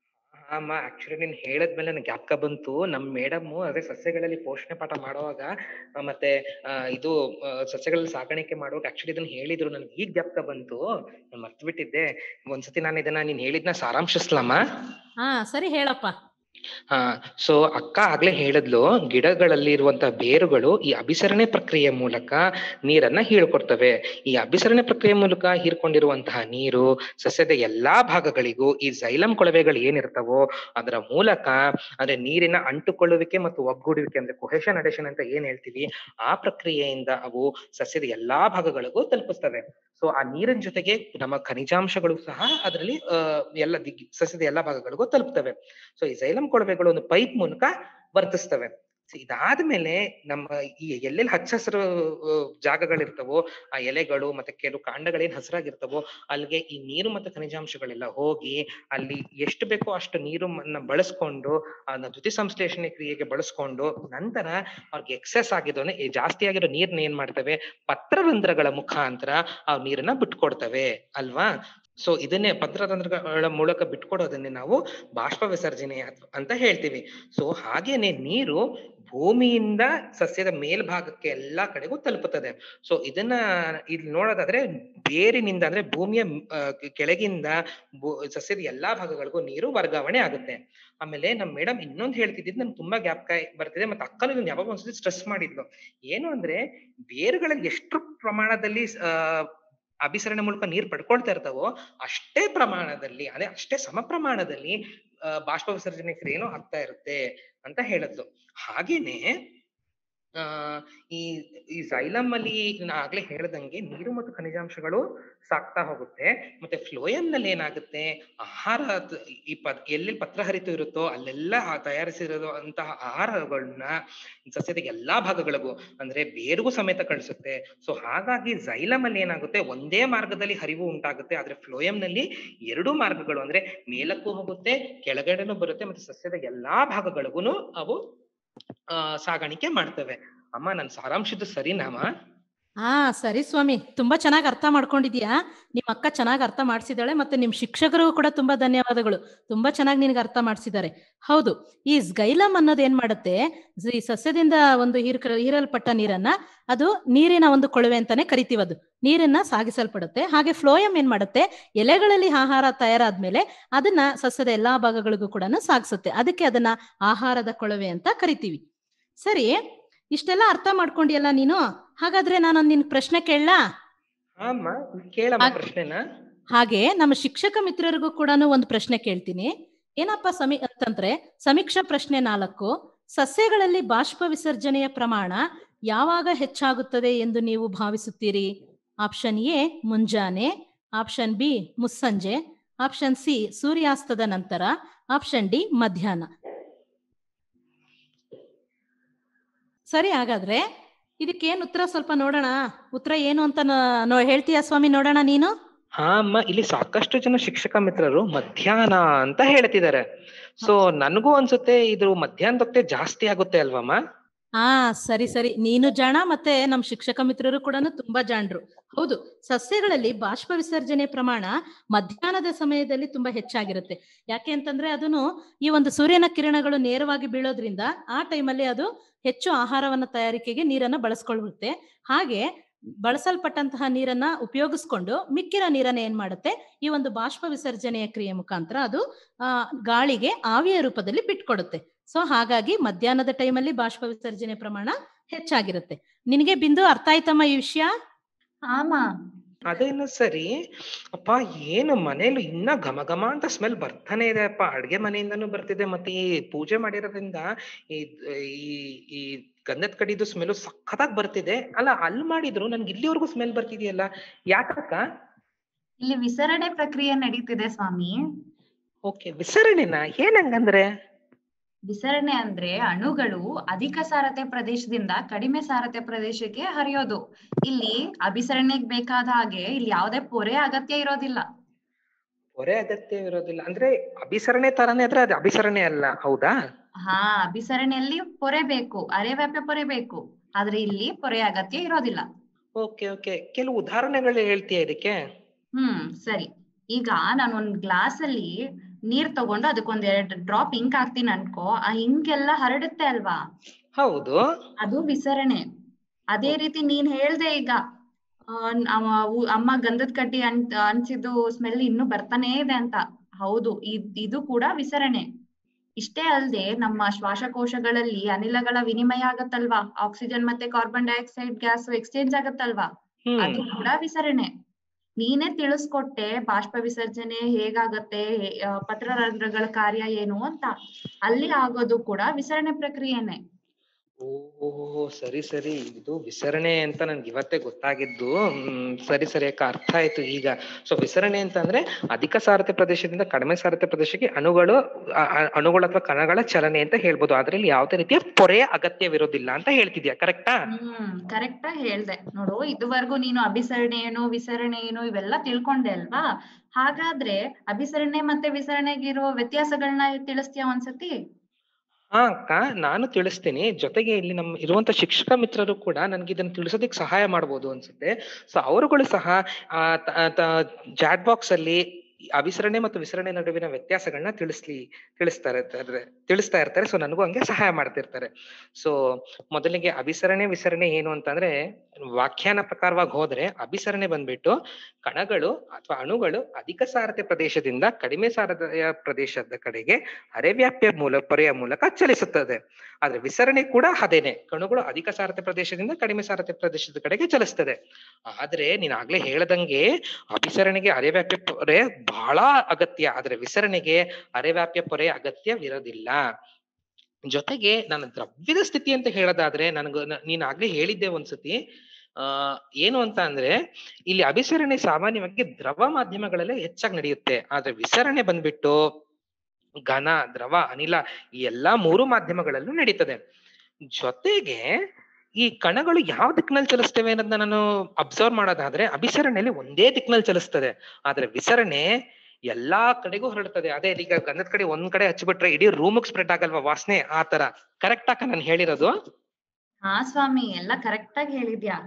ಅಮ್ಮ ಆಕ್ಚುಲಿ ನೀನ್ ಹೇಳದ್ಮೇಲೆ ನನಗೆ ಜ್ಞಾಪಕ ಬಂತು ನಮ್ ಮೇಡಮ್ ಅದೇ ಸಸ್ಯಗಳಲ್ಲಿ ಪೋಷಣೆ ಪಾಠ ಮಾಡುವಾಗ ಆ, ಮತ್ತೆ ಆ, ಇದು ಆ, ಸಸ್ಯಗಳಲ್ಲಿ ಸಾಕಾಣಿಕೆ ಮಾಡುವಾಗ ಆಕ್ಚುಲಿ ಇದನ್ನ ಹೇಳಿದ್ರು ನನ್ಗೆ ಈಗ ಜ್ಞಾಪಕ ಬಂತು ನಾನು ಮರ್ತು ಬಿಟ್ಟಿದ್ದೆ ಒಂದ್ಸತಿ ನಾನು ಇದನ್ನ ನೀನ್ ಹೇಳಿದ್ನ ಸಾರಾಂಶಿಸ್ಲಮ್ಮ ಹಾ ಸರಿ ಹೇಳಪ್ಪ ಹಾ ಸೊ ಅಕ್ಕ ಆಗ್ಲೇ ಹೇಳಿದ್ಲು ಗಿಡಗಳಲ್ಲಿ ಇರುವಂತ ಬೇರುಗಳು ಈ ಅಭಿಸರಣೆ ಪ್ರಕ್ರಿಯೆ ಮೂಲಕ ನೀರನ್ನ ಹೀಳ್ಕೊಡ್ತವೆ ಈ ಅಭಿಸರಣೆ ಪ್ರಕ್ರಿಯೆ ಮೂಲಕ ಹೀರ್ಕೊಂಡಿರುವಂತಹ ನೀರು ಸಸ್ಯದ ಎಲ್ಲಾ ಭಾಗಗಳಿಗೂ ಈ ಜೈಲಂ ಕೊಳವೆಗಳು ಏನಿರ್ತಾವೋ ಅದರ ಮೂಲಕ ಅಂದ್ರೆ ನೀರಿನ ಅಂಟುಕೊಳ್ಳುವಿಕೆ ಮತ್ತು ಒಗ್ಗೂಡುವಿಕೆ ಅಂದ್ರೆ ಕೊಹೆಷನ್ ಅಡಿಷನ್ ಅಂತ ಏನ್ ಹೇಳ್ತೀವಿ ಆ ಪ್ರಕ್ರಿಯೆಯಿಂದ ಅವು ಸಸ್ಯದ ಎಲ್ಲಾ ಭಾಗಗಳಿಗೂ ತಲುಪಿಸ್ತವೆ ಸೊ ಆ ನೀರಿನ ಜೊತೆಗೆ ನಮ್ಮ ಖನಿಜಾಂಶಗಳು ಸಹ ಅದರಲ್ಲಿ ಅಹ್ ಎಲ್ಲ ದಿಗ್ ಸಸ್ಯದ ಎಲ್ಲಾ ಭಾಗಗಳಿಗೂ ತಲುಪ್ತವೆ ಸೊ ಈ ಜೈಲಂ ಕೊಳವೆಗಳು ಒಂದು ಪೈಪ್ ಮೂಲಕ ವರ್ತಿಸ್ತವೆ So ಇದಾದ್ಮೇಲೆ ನಮ್ಮ ಈ ಎಲ್ಲೆಲ್ಲಿ ಹಚ್ಚ ಹಸಿರು ಜಾಗಗಳಿರ್ತವೋ ಆ ಎಲೆಗಳು ಮತ್ತೆ ಕೆಲವು ಕಾಂಡಗಳೇನ್ ಹಸಿರಾಗಿರ್ತವೋ ಅಲ್ಲಿಗೆ ಈ ನೀರು ಮತ್ತೆ ಖನಿಜಾಂಶಗಳೆಲ್ಲ ಹೋಗಿ ಅಲ್ಲಿ ಎಷ್ಟು ಬೇಕೋ ಅಷ್ಟು ನೀರು ಬಳಸ್ಕೊಂಡು ಅದನ್ನ ದ್ಯುತಿ ಸಂಶ್ಲೇಷಣೆ ಕ್ರಿಯೆಗೆ ಬಳಸ್ಕೊಂಡು ನಂತರ ಅವ್ರಿಗೆ ಎಕ್ಸೆಸ್ ಆಗಿದ್ದು ಅಂದ್ರೆ ಈ ಜಾಸ್ತಿ ಆಗಿರೋ ನೀರ್ನ ಏನ್ ಮಾಡ್ತವೆ ಪತ್ರರಂಧ್ರಗಳ ಮುಖಾಂತರ ಆ ನೀರನ್ನ ಬಿಟ್ಕೊಡ್ತವೆ ಅಲ್ವಾ ಸೊ ಇದನ್ನೇ ಪತ್ರರಂಧ್ರಗಳ ಮೂಲಕ ಬಿಟ್ಕೊಡೋದನ್ನೇ ನಾವು ಬಾಷ್ಪ ವಿಸರ್ಜನೆ ಅತ್- ಅಂತ ಹೇಳ್ತೀವಿ ಸೊ ಹಾಗೇನೆ ನೀರು ಭೂಮಿಯಿಂದ ಸಸ್ಯದ ಮೇಲ್ಭಾಗಕ್ಕೆ ಎಲ್ಲಾ ಕಡೆಗೂ ತಲುಪುತ್ತದೆ ಸೊ ಇದನ್ನ ಇಲ್ಲಿ ನೋಡೋದಾದ್ರೆ ಬೇರಿನಿಂದ ಅಂದ್ರೆ ಭೂಮಿಯ ಮ್- ಆ, ಕೆ- ಕೆಳಗಿಂದ ಭೂ- ಸಸ್ಯದ ಎಲ್ಲಾ ಭಾಗಗಳಿಗೂ ನೀರು ವರ್ಗಾವಣೆ ಆಗುತ್ತೆ ಆಮೇಲೆ ನಮ್ ಮೇಡಮ್ ಇನ್ನೊಂದು ಹೇಳ್ತಿದ್ದು ನನ್ಗೆ ತುಂಬಾ ಜ್ಞಾಪಕ ಬರ್ತಿದೆ ಮತ್ತೆ ಅಕ್ಕನು ಇದನ್ನ ಯಾವಾಗ ಒಂದ್ಸತಿ ಸ್ಟ್ರೆಸ್ ಮಾಡಿದ್ಲು ಏನು ಅಂದ್ರೆ ಬೇರುಗಳಲ್ಲಿ ಎಷ್ಟು ಪ್ರಮಾಣದಲ್ಲಿ ಆ ಅಭಿಸರಣೆ ಮೂಲಕ ನೀರ್ ಪಡ್ಕೊಳ್ತಾ ಇರ್ತಾವೋ ಅಷ್ಟೇ ಪ್ರಮಾಣದಲ್ಲಿ ಅದೇ ಅಷ್ಟೇ ಸಮ ಪ್ರಮಾಣದಲ್ಲಿ ಆ, ಬಾಷ್ಪ ವಿಸರ್ಜನೆ ಕ್ರಿಯೆನೂ ಆಗ್ತಾ ಇರುತ್ತೆ ಅಂತ ಹೇಳಿದ್ಲು ಹಾಗೇನೆ ಆ ಈ ಈ xylem ಅಲ್ಲಿ ನಾ ಆಗ್ಲೇ ಹೇಳ್ದಂಗೆ ನೀರು ಮತ್ತು ಖನಿಜಾಂಶಗಳು ಸಾಕ್ತಾ ಹೋಗುತ್ತೆ ಮತ್ತೆ ಫ್ಲೋಯಂ ನಲ್ಲಿ ಏನಾಗುತ್ತೆ ಆಹಾರ ತ- ಈ ಪದ್ ಎಲ್ಲೆಲ್ಲಿ ಪತ್ರ ಹರಿತು ಇರುತ್ತೋ ಅಲ್ಲೆಲ್ಲ ಆ ತಯಾರಿಸಿರುವಂತಹ ಆಹಾರಗಳನ್ನ ಸಸ್ಯದ ಎಲ್ಲಾ ಭಾಗಗಳಿಗೂ ಅಂದ್ರೆ ಬೇರಿಗೂ ಸಮೇತ ಕಳಿಸುತ್ತೆ ಸೊ ಹಾಗಾಗಿ xylem ಅಲ್ಲಿ ಏನಾಗುತ್ತೆ ಒಂದೇ ಮಾರ್ಗದಲ್ಲಿ ಹರಿವು ಉಂಟಾಗುತ್ತೆ ಆದ್ರೆ ಫ್ಲೋಯಂ ನಲ್ಲಿ ಎರಡು ಮಾರ್ಗಗಳು ಅಂದ್ರೆ ಮೇಲಕ್ಕೂ ಹೋಗುತ್ತೆ ಕೆಳಗಡೆನೂ ಬರುತ್ತೆ ಮತ್ತೆ ಸಸ್ಯದ ಎಲ್ಲಾ ಭಾಗಗಳಿಗೂ ಅವು ಆ ಸಾಗಾಣಿಕೆ ಮಾಡ್ತವೆ ಅಮ್ಮ ನನ್ ಸಾರಾಂಶದ್ದು ಸರಿನಾಮ ಹಾ ಸರಿ ಸ್ವಾಮಿ ತುಂಬಾ ಚೆನ್ನಾಗಿ ಅರ್ಥ ಮಾಡ್ಕೊಂಡಿದ್ಯಾ ನಿಮ್ ಅಕ್ಕ ಚೆನ್ನಾಗಿ ಅರ್ಥ ಮಾಡಿಸಿದಾಳೆ ಮತ್ತೆ ನಿಮ್ ಶಿಕ್ಷಕರು ಕೂಡ ತುಂಬಾ ಧನ್ಯವಾದಗಳು ತುಂಬಾ ಚೆನ್ನಾಗಿ ನಿನ್ಗೆ ಅರ್ಥ ಮಾಡಿಸಿದ್ದಾರೆ ಹೌದು ಈ ಸ್ಗೈಲಮ್ ಅನ್ನೋದು ಏನ್ ಮಾಡುತ್ತೆ ಸ- ಈ ಸಸ್ಯದಿಂದ ಒಂದು ಹೀರ್ ಹೀರಲ್ಪಟ್ಟ ನೀರನ್ನ ಅದು ನೀರಿನ ಒಂದು ಕೊಳವೆ ಅಂತಾನೆ ಕರಿತೀವಿ ಅದು ನೀರನ್ನ ಸಾಗಿಸಲ್ಪಡುತ್ತೆ ಹಾಗೆ ಫ್ಲೋಯಂ ಏನ್ ಮಾಡುತ್ತೆ ಎಲೆಗಳಲ್ಲಿ ಆಹಾರ ತಯಾರಾದ್ಮೇಲೆ ಅದನ್ನ ಸಸ್ಯದ ಎಲ್ಲಾ ಭಾಗಗಳಿಗೂ ಕೂಡ ಸಾಗಿಸುತ್ತೆ ಅದಕ್ಕೆ ಅದನ್ನ ಆಹಾರದ ಕೊಳವೆ ಅಂತ ಕರಿತೀವಿ ಸರಿ ಇಷ್ಟೆಲ್ಲ ಅರ್ಥ ಮಾಡ್ಕೊಂಡಿಯಲ್ಲ ನೀನು ಹಾಗಾದ್ರೆ ನಾನೊಂದ್ ನಿನ್ ಪ್ರಶ್ನೆ ಕೇಳಲಾ ಅಮ್ಮ ಕೇಳಮ್ಮ ಹಾಗ್- ಪ್ರಶ್ನೆನ ಹಾಗೆ ನಮ್ಮ ಶಿಕ್ಷಕ ಮಿತ್ರರಿಗೂ ಕೂಡ ಒಂದು ಪ್ರಶ್ನೆ ಕೇಳ್ತೀನಿ ಏನಪ್ಪಾ ಸಮಿ ಅಂತಂದ್ರೆ ಸಮೀಕ್ಷಾ ಪ್ರಶ್ನೆ ನಾಲ್ಕು ಸಸ್ಯಗಳಲ್ಲಿ ಬಾಷ್ಪ ವಿಸರ್ಜನೆಯ ಪ್ರಮಾಣ ಯಾವಾಗ ಹೆಚ್ಚಾಗುತ್ತದೆ ಎಂದು ನೀವು ಭಾವಿಸುತ್ತೀರಿ ಆಪ್ಷನ್ ಎ ಮುಂಜಾನೆ ಆಪ್ಷನ್ ಬಿ ಮುಸ್ಸಂಜೆ ಆಪ್ಷನ್ ಸಿ ಸೂರ್ಯಾಸ್ತದ ನಂತರ ಆಪ್ಷನ್ ಡಿ ಮಧ್ಯಾಹ್ನ ಸರಿ ಹಾಗಾದ್ರೆ ಇದಕ್ಕೇನ್ ಉತ್ತರ ಸ್ವಲ್ಪ ನೋಡೋಣ ಉತ್ತರ ಏನು ಅಂತ ನ- ನೋ ಹೇಳ್ತೀಯಾ ಸ್ವಾಮಿ ನೋಡೋಣ ನೀನು ಹಾ ಅಮ್ಮ ಇಲ್ಲಿ ಸಾಕಷ್ಟು ಜನ ಶಿಕ್ಷಕ ಮಿತ್ರರು ಮಧ್ಯಾಹ್ನ ಅಂತ ಹೇಳ್ತಿದ್ದಾರೆ ಸೊ ನನಗೂ ಅನ್ಸುತ್ತೆ ಇದು ಮಧ್ಯಾಹ್ನದೊತ್ತೆ ಜಾಸ್ತಿ ಆಗುತ್ತೆ ಅಲ್ವಮ್ಮ ಹಾ ಸರಿ ಸರಿ ನೀನು ಜಾಣ ಮತ್ತೆ ನಮ್ ಶಿಕ್ಷಕ ಮಿತ್ರರು ಕೂಡ ತುಂಬಾ ಜಾಣರು ಹೌದು ಸಸ್ಯಗಳಲ್ಲಿ ಬಾಷ್ಪ ವಿಸರ್ಜನೆ ಪ್ರಮಾಣ ಮಧ್ಯಾಹ್ನದ ಸಮಯದಲ್ಲಿ ತುಂಬಾ ಹೆಚ್ಚಾಗಿರುತ್ತೆ ಯಾಕೆ ಅಂತಂದ್ರೆ ಅದನ್ನು ಈ ಒಂದು ಸೂರ್ಯನ ಕಿರಣಗಳು ನೇರವಾಗಿ ಬೀಳೋದ್ರಿಂದ ಆ ಟೈಮಲ್ಲಿ ಅದು ಹೆಚ್ಚು ಆಹಾರವನ್ನ ತಯಾರಿಕೆಗೆ ನೀರನ್ನ ಬಳಸ್ಕೊಳ್ಳುತ್ತೆ ಹಾಗೆ ಬಳಸಲ್ಪಟ್ಟಂತಹ ನೀರನ್ನ ಉಪಯೋಗಿಸ್ಕೊಂಡು ಮಿಕ್ಕಿರೋ ನೀರನ್ನ ಏನ್ ಮಾಡುತ್ತೆ ಈ ಒಂದು ಬಾಷ್ಪ ವಿಸರ್ಜನೆಯ ಕ್ರಿಯೆ ಮುಖಾಂತರ ಅದು ಆ ಗಾಳಿಗೆ ಆವಿಯ ರೂಪದಲ್ಲಿ ಬಿಟ್ಕೊಡುತ್ತೆ ಸೊ ಹಾಗಾಗಿ ಮಧ್ಯಾಹ್ನದ ಟೈಮಲ್ಲಿ ಬಾಷ್ಪ ವಿಸರ್ಜನೆ ಪ್ರಮಾಣ ಹೆಚ್ಚಾಗಿರುತ್ತೆ ನಿನಗೆ ಬಿಂದು ಅರ್ಥ ಆಯ್ತಮ್ಮ ಈ ವಿಷಯ ಆಮ ಅದೇನು ಸರಿ ಅಪ್ಪ ಏನು ಮನೇಲಿ ಇನ್ನ ಘಮ ಘಮ ಅಂತ ಸ್ಮೆಲ್ ಬರ್ತಾನೆ ಇದೆ ಅಪ್ಪ ಅಡ್ಗೆ ಮನೆಯಿಂದನೂ ಬರ್ತಿದೆ ಮತ್ತೆ ಈ ಪೂಜೆ ಮಾಡಿರೋದ್ರಿಂದ ಈ ಈ ಈ ಗಂಧದ ಕಡಿದು ಸ್ಮೆಲ್ ಸಖತ್ತಾಗಿ ಬರ್ತಿದೆ ಅಲ್ಲ ಅಲ್ಲಿ ಮಾಡಿದ್ರು ನನ್ಗೆ ಇಲ್ಲಿವರೆಗೂ ಸ್ಮೆಲ್ ಬರ್ತಿದೆಯಲ್ಲ ಯಾಕಕ್ಕ ಇಲ್ಲಿ ವಿಸರಣೆ ಪ್ರಕ್ರಿಯೆ ನಡೀತಿದೆ ಸ್ವಾಮಿ ಓಕೆ ವಿಸರಣೆನ ಏನಂಗಂದ್ರೆ ವಿಸರಣೆ ಅಂದ್ರೆ ಅಣುಗಳು ಅಧಿಕ ಸಾರತೆ ಪ್ರದೇಶದಿಂದ ಕಡಿಮೆ ಸಾರತೆ ಪ್ರದೇಶಕ್ಕೆ ಹರಿಯೋದು ಇಲ್ಲಿ ಅಭಿಸರಣೆಗೆ ಬೇಕಾದ ಹಾಗೆ ಇಲ್ಲಿ ಯಾವುದೇ ಪೊರೆ ಅಗತ್ಯ ಇರೋದಿಲ್ಲ ಹೊರೆ ಅಗತ್ಯ ಇರೋದಿಲ್ಲ ಅಂದ್ರೆ ಅಭಿಸರಣೆ ತರಾನೇ ಆದ್ರೆ ಅದು ಅಭಿಸರಣೆ ಅಲ್ಲ ಹೌದಾ ಹಾ ಅಭಿಸರಣೆಯಲ್ಲಿ ಪೊರೆ ಬೇಕು ಅರೆವ್ಯಾಪ್ಯ ಪೊರೆ ಬೇಕು ಆದ್ರೆ ಇಲ್ಲಿ ಪೊರೆ ಅಗತ್ಯ ಇರೋದಿಲ್ಲ ಓಕೆ ಓಕೆ ಕೆಲವು ಉದಾಹರಣೆಗಳು ಹೇಳ್ತೀಯ ಇದಕ್ಕೆ ಹ್ಮ್ ಸರಿ ಈಗ ನಾನು ಒಂದ್ ಗ್ಲಾಸ್ ಅಲ್ಲಿ ನೀರ್ ತಗೊಂಡು ಅದಕ್ಕೊಂದ್ ಎರಡ್ ಡ್ರಾಪ್ ಇಂಕ್ ಹಾಕ್ತೀನಿ ಅನ್ಕೋ ಆ ಇಂಕ್ ಎಲ್ಲ ಹರಡುತ್ತೆ ಅಲ್ವಾ ಹೌದು ಅದು ವಿಸರಣೆ ಅದೇ ರೀತಿ ನೀನ್ ಹೇಳ್ದೆ ಈಗ ಆ, ಅವ- ಉ- ಅಮ್ಮ ಗಂಧದ ಕಡ್ಡಿ ಅನ್ ಅನ್ಸಿದ್ದು ಸ್ಮೆಲ್ ಇನ್ನು ಬರ್ತಾನೇ ಇದೆ ಅಂತ ಹೌದು ಇದ್- ಇದು ಕೂಡ ವಿಸರಣೆ ಇಷ್ಟೇ ಅಲ್ಲದೆ ನಮ್ಮ ಶ್ವಾಸಕೋಶಗಳಲ್ಲಿ ಅನಿಲಗಳ ವಿನಿಮಯ ಆಗತ್ತಲ್ವಾ ಆಕ್ಸಿಜನ್ ಮತ್ತೆ ಕಾರ್ಬನ್ ಡೈಆಕ್ಸೈಡ್ ಗ್ಯಾಸ್ ಎಕ್ಸ್ಚೇಂಜ್ ಆಗತ್ತಲ್ವಾ ಹ್ಮ್ ಅದು ಕೂಡ ವಿಸರಣೆ ನೀನೇ ತಿಳಿಸ್ಕೊಟ್ಟೆ ಬಾಷ್ಪ ವಿಸರ್ಜನೆ ಹೇಗಾಗತ್ತೆ ಹೇ- ಆ, ಪತ್ರರಂಧ್ರಗಳ ಕಾರ್ಯ ಏನು ಅಂತ ಅಲ್ಲಿ ಆಗೋದು ಕೂಡ ವಿಸರಣೆ ಪ್ರಕ್ರಿಯೆನೆ ಓ ಸರಿ ಸರಿ ಇದು ವಿಸರಣೆ ಅಂತ ನನ್ಗೆ ಇವತ್ತೇ ಗೊತ್ತಾಗಿದ್ದು ಹ್ಮ್ ಸರಿ ಸರಿ ಅಕ್ಕ ಅರ್ಥ ಆಯ್ತು ಈಗ ಸೊ ವಿಸರಣೆ ಅಂತಂದ್ರೆ ಅಧಿಕ ಸಾರತೆ ಪ್ರದೇಶದಿಂದ ಕಡಿಮೆ ಸಾರತೆ ಪ್ರದೇಶಕ್ಕೆ ಅಣುಗಳು ಅ- ಅ- ಅಣುಗಳು ಅಥವಾ ಕಣಗಳ ಚಲನೆ ಅಂತ ಹೇಳ್ಬೋದು ಅದ್ರಲ್ಲಿ ಯಾವುದೇ ರೀತಿಯ ಪೊರೆಯ ಅಗತ್ಯವಿರೋದಿಲ್ಲ ಅಂತ ಹೇಳ್ತಿದ್ಯಾ ಕರೆಕ್ಟಾ ಹ್ಮ್ ಕರೆಕ್ಟ್ ಆಗಿ ಹೇಳ್ದೆ ನೋಡು ಇದುವರೆಗೂ ನೀನು ಅಭಿಸರಣೆ ಏನು ವಿಸರಣೆ ಏನು ಇವೆಲ್ಲ ತಿಳ್ಕೊಂಡೆ ಅಲ್ವಾ ಹಾಗಾದ್ರೆ ಅಭಿಸರಣೆ ಮತ್ತೆ ವಿಸರಣೆಗಿರುವ ವ್ಯತ್ಯಾಸಗಳನ್ನ ತಿಳಿಸ್ತೀಯ ಒಂದ್ಸತಿ ಹಾ ಅಕ್ಕ ನಾನು ತಿಳಿಸ್ತೀನಿ ಜೊತೆಗೆ ಇಲ್ಲಿ ನಮ್ಮ ಇರುವಂತ ಶಿಕ್ಷಕ ಮಿತ್ರರು ಕೂಡ ನನ್ಗೆ ಇದನ್ನ ತಿಳಿಸೋದಕ್ಕೆ ಸಹಾಯ ಮಾಡ್ಬೋದು ಅನ್ಸುತ್ತೆ ಸೊ ಅವರುಗಳು ಸಹ ಆ ಚಾಟ್ ಬಾಕ್ಸ್ ಅಲ್ಲಿ ಅವಿಸರಣೆ ಮತ್ತು ವಿಸರಣೆ ನಡುವಿನ ವ್ಯತ್ಯಾಸಗಳನ್ನ ತಿಳಿಸ್ಲಿ ತಿಳಿಸ್ತಾ ಇರ್ತಾರೆ ತಿಳಿಸ್ತಾ ಇರ್ತಾರೆ ಸೊ ನನಗೂ ಹಂಗೆ ಸಹಾಯ ಮಾಡ್ತಿರ್ತಾರೆ ಸೊ ಮೊದಲಿಗೆ ಅಭಿಸರಣೆ ವಿಸರಣೆ ಏನು ಅಂತಂದ್ರೆ ವ್ಯಾಖ್ಯಾನ ಪ್ರಕಾರವಾಗಿ ಹೋದ್ರೆ ಅಭಿಸರಣೆ ಬಂದ್ಬಿಟ್ಟು ಕಣಗಳು ಅಥವಾ ಅಣುಗಳು ಅಧಿಕ ಸಾರತೆ ಪ್ರದೇಶದಿಂದ ಕಡಿಮೆ ಸಾರತೆಯ ಪ್ರದೇಶದ ಕಡೆಗೆ ಅರೆವ್ಯಾಪ್ಯ ಮೂಲ ಪೊರೆಯ ಮೂಲಕ ಚಲಿಸುತ್ತದೆ ಆದ್ರೆ ವಿಸರಣೆ ಕೂಡ ಅದೇನೆ ಕಣುಗಳು ಅಧಿಕ ಸಾರತೆ ಪ್ರದೇಶದಿಂದ ಕಡಿಮೆ ಸಾರತೆ ಪ್ರದೇಶದ ಕಡೆಗೆ ಚಲಿಸ್ತದೆ ಆದ್ರೆ ನೀನ್ ಆಗ್ಲೇ ಹೇಳ್ದಂಗೆ ಅಭಿಸರಣೆಗೆ ಅರೆವ್ಯಾಪ್ಯ ಪೊರೆ ಬಹಳ ಅಗತ್ಯ ಆದ್ರೆ ವಿಸರಣೆಗೆ ಅರೆವ್ಯಾಪ್ಯ ಪೊರೆ ಅಗತ್ಯವಿರೋದಿಲ್ಲ ಜೊತೆಗೆ ನನ್ನ ದ್ರವ್ಯದ ಸ್ಥಿತಿ ಅಂತ ಹೇಳೋದಾದ್ರೆ ನನಗ ನೀನ್ ಆಗ್ಲೇ ಹೇಳಿದ್ದೆ ಒಂದ್ಸತಿ ಆ ಏನು ಅಂತ ಅಂದ್ರೆ ಇಲ್ಲಿ ಅಭಿಸರಣೆ ಸಾಮಾನ್ಯವಾಗಿ ದ್ರವ ಮಾಧ್ಯಮಗಳಲ್ಲೇ ಹೆಚ್ಚಾಗಿ ನಡೆಯುತ್ತೆ ಆದ್ರೆ ವಿಸರಣೆ ಬಂದ್ಬಿಟ್ಟು ಘನ ದ್ರವ ಅನಿಲ ಈ ಎಲ್ಲಾ ಮೂರು ಮಾಧ್ಯಮಗಳಲ್ಲೂ ನಡೀತದೆ ಜೊತೆಗೆ ಈ ಕಣಗಳು ಯಾವ ದಿಕ್ಕಿನಲ್ಲಿ ಚಲಿಸ್ತವೆ ಅನ್ನೋದನ್ನ ನಾನು ಅಬ್ಸರ್ವ್ ಮಾಡೋದಾದ್ರೆ ಅಭಿಸರಣೆಯಲ್ಲಿ ಒಂದೇ ದಿಕ್ಕಿನಲ್ಲಿ ಚಲಿಸ್ತದೆ ಆದ್ರೆ ವಿಸರಣೆ ಎಲ್ಲಾ ಕಡೆಗೂ ಹೊರಡ್ತದೆ ಅದೇ ಈಗ ಗಂಧದ ಕಡೆ ಒಂದ್ ಕಡೆ ಹಚ್ಚಿಬಿಟ್ರೆ ಇಡೀ ರೂಮಿಗೆ ಸ್ಪ್ರೆಡ್ ಆಗಲ್ವಾ ವಾಸನೆ ಆ ತರ ಕರೆಕ್ಟ್ ಆಕ ನಾನು ಹೇಳಿರೋದು ಹಾ ಸ್ವಾಮಿ ಎಲ್ಲ ಕರೆಕ್ಟ್ ಆಗಿ ಹೇಳಿದ್ಯಾ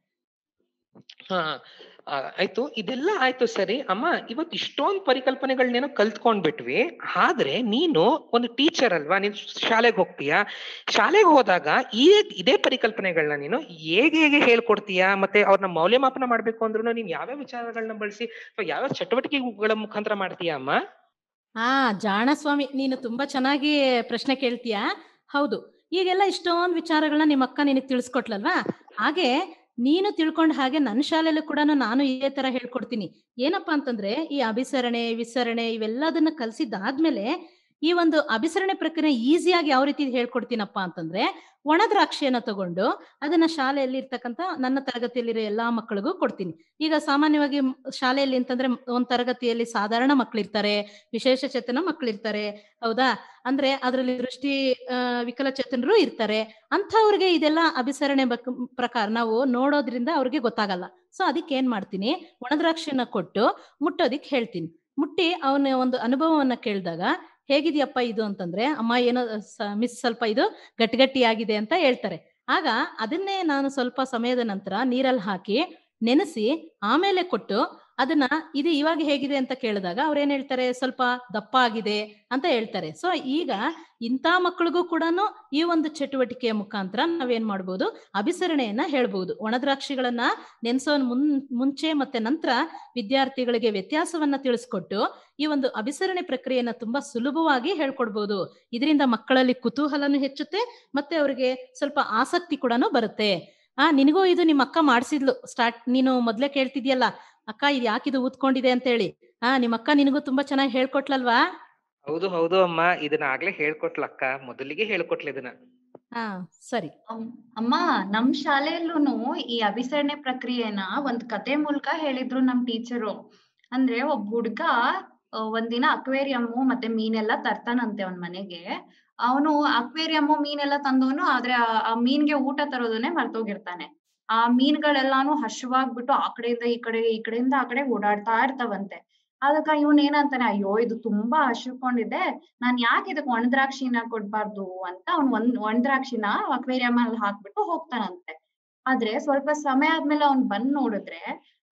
ಹಾ ಆ, ಆಯ್ತು ಇದೆಲ್ಲ ಆಯ್ತು ಸರಿ ಅಮ್ಮ ಇವತ್ತು ಇಷ್ಟೊಂದ್ ಪರಿಕಲ್ಪನೆಗಳನ್ನೇನೋ ಕಲ್ತ್ಕೊಂಡ್ಬಿಟ್ವಿ ಆದ್ರೆ ನೀನು ಒಂದು ಟೀಚರ್ ಅಲ್ವಾ ನೀನು ಶಾಲೆಗೆ ಹೋಗ್ತೀಯಾ ಶಾಲೆಗೆ ಹೋದಾಗ ಈ ಇದೇ ಪರಿಕಲ್ಪನೆಗಳನ್ನ ನೀನು ಹೇಗೆ ಹೇಗೆ ಹೇಳ್ಕೊಡ್ತೀಯಾ ಮತ್ತೆ ಅವ್ರನ್ನ ಮೌಲ್ಯಮಾಪನ ಮಾಡ್ಬೇಕು ಅಂದ್ರೂ ನೀನ್ ಯಾವ್ಯಾವ ವಿಚಾರಗಳನ್ನ ಬಳಸಿ ಅಥವಾ ಯಾವ್ಯಾವ ಚಟುವಟಿಕೆಗಳ ಮುಖಾಂತರ ಮಾಡ್ತೀಯಾ ಅಮ್ಮ ಹಾ ಜಾಣ ಸ್ವಾಮಿ ನೀನು ತುಂಬಾ ಚೆನ್ನಾಗಿ ಪ್ರಶ್ನೆ ಕೇಳ್ತೀಯ ಹೌದು ಈಗೆಲ್ಲ ಇಷ್ಟೊಂದು ವಿಚಾರಗಳನ್ನ ನಿಮ್ಮ ಅಕ್ಕ ನಿನಗೆ ತಿಳಿಸ್ಕೊಟ್ಲಲ್ವಾ ಹಾಗೆ ನೀನು ತಿಳ್ಕೊಂಡ ಹಾಗೆ ನನ್ನ ಶಾಲೆಯಲ್ಲೂ ಕೂಡ ನಾನು ಇದೇ ತರ ಹೇಳ್ಕೊಡ್ತೀನಿ ಏನಪ್ಪಾ ಅಂತಂದ್ರೆ ಈ ಅಭಿಸರಣೆ ವಿಸರಣೆ ಇವೆಲ್ಲದನ್ನ ಕಲ್ಸಿದ್ದಾದ್ಮೇಲೆ ಈ ಒಂದು ಅಭಿಸರಣೆ ಪ್ರಕ್ರಿಯೆ ಈಸಿಯಾಗಿ ಯಾವ ರೀತಿ ಹೇಳ್ಕೊಡ್ತೀನಪ್ಪ ಅಂತಂದ್ರೆ ಒಣ ದ್ರಾಕ್ಷಿಯನ್ನ ತಗೊಂಡು ಅದನ್ನ ಶಾಲೆಯಲ್ಲಿ ಇರ್ತಕ್ಕಂಥ ನನ್ನ ತರಗತಿಯಲ್ಲಿರೋ ಎಲ್ಲಾ ಮಕ್ಕಳಿಗೂ ಕೊಡ್ತೀನಿ ಈಗ ಸಾಮಾನ್ಯವಾಗಿ ಮ್- ಶಾಲೆಯಲ್ಲಿ ಅಂತಂದ್ರೆ ಮ್- ಒಂದ್ ತರಗತಿಯಲ್ಲಿ ಸಾಧಾರಣ ಮಕ್ಕಳಿರ್ತಾರೆ ವಿಶೇಷ ಚೇತನ ಮಕ್ಕಳಿರ್ತಾರೆ ಹೌದಾ ಅಂದ್ರೆ ಅದರಲ್ಲಿ ದೃಷ್ಟಿ ಆ, ವಿಕಲಚೇತನರು ಇರ್ತಾರೆ ಅಂಥವ್ರಿಗೆ ಇದೆಲ್ಲ ಅಭಿಸರಣೆ ಬಕ್ ಪ್ರಕಾರ ನಾವು ನೋಡೋದ್ರಿಂದ ಅವ್ರಿಗೆ ಗೊತ್ತಾಗಲ್ಲ ಸೊ ಅದಕ್ಕೆ ಏನ್ ಮಾಡ್ತೀನಿ ಒಣದ್ರಾಕ್ಷಿಯನ್ನ ಕೊಟ್ಟು ಮುಟ್ಟೋದಿಕ್ ಹೇಳ್ತೀನಿ ಮುಟ್ಟಿ ಅವನ ಒಂದು ಅನುಭವವನ್ನ ಕೇಳಿದಾಗ ಹೇಗಿದ್ಯಪ್ಪ ಇದು ಅಂತಂದ್ರೆ ಅಮ್ಮ ಏನೋ ಮಿಸ್ ಸ್ವಲ್ಪ ಇದು ಗಟ್ಟಿಗಟ್ಟಿಯಾಗಿದೆ ಅಂತ ಹೇಳ್ತಾರೆ ಆಗ ಅದನ್ನೇ ನಾನು ಸ್ವಲ್ಪ ಸಮಯದ ನಂತರ ನೀರಲ್ಲಿ ಹಾಕಿ ನೆನೆಸಿ ಆಮೇಲೆ ಕೊಟ್ಟು ಅದನ್ನ ಇದು ಇವಾಗ ಹೇಗಿದೆ ಅಂತ ಕೇಳಿದಾಗ ಅವ್ರು ಏನ್ ಹೇಳ್ತಾರೆ ಸ್ವಲ್ಪ ದಪ್ಪ ಆಗಿದೆ ಅಂತ ಹೇಳ್ತಾರೆ ಸೊ ಈಗ ಇಂಥ ಮಕ್ಕಳಿಗೂ ಕೂಡ ಈ ಒಂದು ಚಟುವಟಿಕೆಯ ಮುಖಾಂತರ ನಾವೇನ್ ಮಾಡ್ಬೋದು ಅಭಿಸರಣೆಯನ್ನ ಹೇಳ್ಬಹುದು ಒಣದ್ರಾಕ್ಷಿಗಳನ್ನ ನೆನ್ಸೋ ಮುನ್ ಮುಂಚೆ ಮತ್ತೆ ನಂತರ ವಿದ್ಯಾರ್ಥಿಗಳಿಗೆ ವ್ಯತ್ಯಾಸವನ್ನ ತಿಳಿಸ್ಕೊಟ್ಟು ಈ ಒಂದು ಅಭಿಸರಣೆ ಪ್ರಕ್ರಿಯೆಯನ್ನ ತುಂಬಾ ಸುಲಭವಾಗಿ ಹೇಳ್ಕೊಡ್ಬೋದು ಇದರಿಂದ ಮಕ್ಕಳಲ್ಲಿ ಕುತೂಹಲನೂ ಹೆಚ್ಚುತ್ತೆ ಮತ್ತೆ ಅವರಿಗೆ ಸ್ವಲ್ಪ ಆಸಕ್ತಿ ಕೂಡ ಬರುತ್ತೆ ಆ ನಿನಗೂ ಇದು ನಿಮ್ಮ ಅಕ್ಕ ಮಾಡಿಸಿದ್ಲು ಸ್ಟಾರ್ಟ್ ನೀನು ಮೊದ್ಲೇ ಕೇಳ್ತಿದ್ಯಲ್ಲ ಅಕ್ಕ ಇದು ಯಾಕಿದು ಊದ್ಕೊಂಡಿದೆ ಅಂತ ಹೇಳಿ ಆ ನಿಮ್ಮ ಅಕ್ಕ ನಿನಗೂ ತುಂಬಾ ಚೆನ್ನಾಗಿ ಹೇಳ್ಕೊಟ್ಲಲ್ವಾ ಹೌದು ಹೌದು ಅಮ್ಮ ಇದನ್ನ ಆಗ್ಲೇ ಹೇಳ್ಕೊಟ್ಲಕ್ಕ ಮೊದಲಿಗೆ ಹೇಳ್ಕೊಟ್ಲ ಇದನ್ನ ಹಾ ಸರಿ ಅಮ್- ಅಮ್ಮ ನಮ್ ಶಾಲೆಯಲ್ಲೂನು ಈ ಅಭಿಸರಣೆ ಪ್ರಕ್ರಿಯೆನ ಒಂದ್ ಕತೆ ಮೂಲಕ ಹೇಳಿದ್ರು ನಮ್ ಟೀಚರು ಅಂದ್ರೆ ಒಬ್ಬ ಹುಡ್ಗ ಆ, ಒಂದಿನ ಅಕ್ವೇರಿಯಮ್ಮು ಮತ್ತೆ ಮೀನೆಲ್ಲ ತರ್ತಾನಂತೆ ಅವನ್ ಮನೆಗೆ ಅವನು ಅಕ್ವೇರಿಯಮ್ಮು ಮೀನೆಲ್ಲ ತಂದವನು ಆದ್ರೆ ಆ- ಆ ಮೀನ್ಗೆ ಊಟ ತರೋದನ್ನೇ ಮರ್ತೋಗಿರ್ತಾನೆ ಆ ಮೀನ್ಗಳೆಲ್ಲಾನು ಹಶ್ವಾಗ್ಬಿಟ್ಟು ಆ ಕಡೆಯಿಂದ ಈ ಕಡೆ ಈ ಕಡೆಯಿಂದ ಆ ಕಡೆ ಓಡಾಡ್ತಾ ಇರ್ತಾವಂತೆ ಅದಕ್ಕ ಇವನ್ ಏನಂತಾನೆ ಅಯ್ಯೋ ಇದು ತುಂಬಾ ಹಶ್ಕೊಂಡಿದೆ ನಾನ್ ಯಾಕೆ ಇದಕ್ ಒಣ ದ್ರಾಕ್ಷಿನ ಕೊಡ್ಬಾರ್ದು ಅಂತ ಅವ್ನ್ ಒಂದ್ ಒಣ ದ್ರಾಕ್ಷಿನ ಅಕ್ವೇರಿಯಂ ಅಲ್ಲಿ ಹಾಕ್ಬಿಟ್ಟು ಹೋಗ್ತಾನಂತೆ ಆದ್ರೆ ಸ್ವಲ್ಪ ಸಮಯ ಆದ್ಮೇಲೆ ಅವ್ನ್ ಬಂದ್ ನೋಡಿದ್ರೆ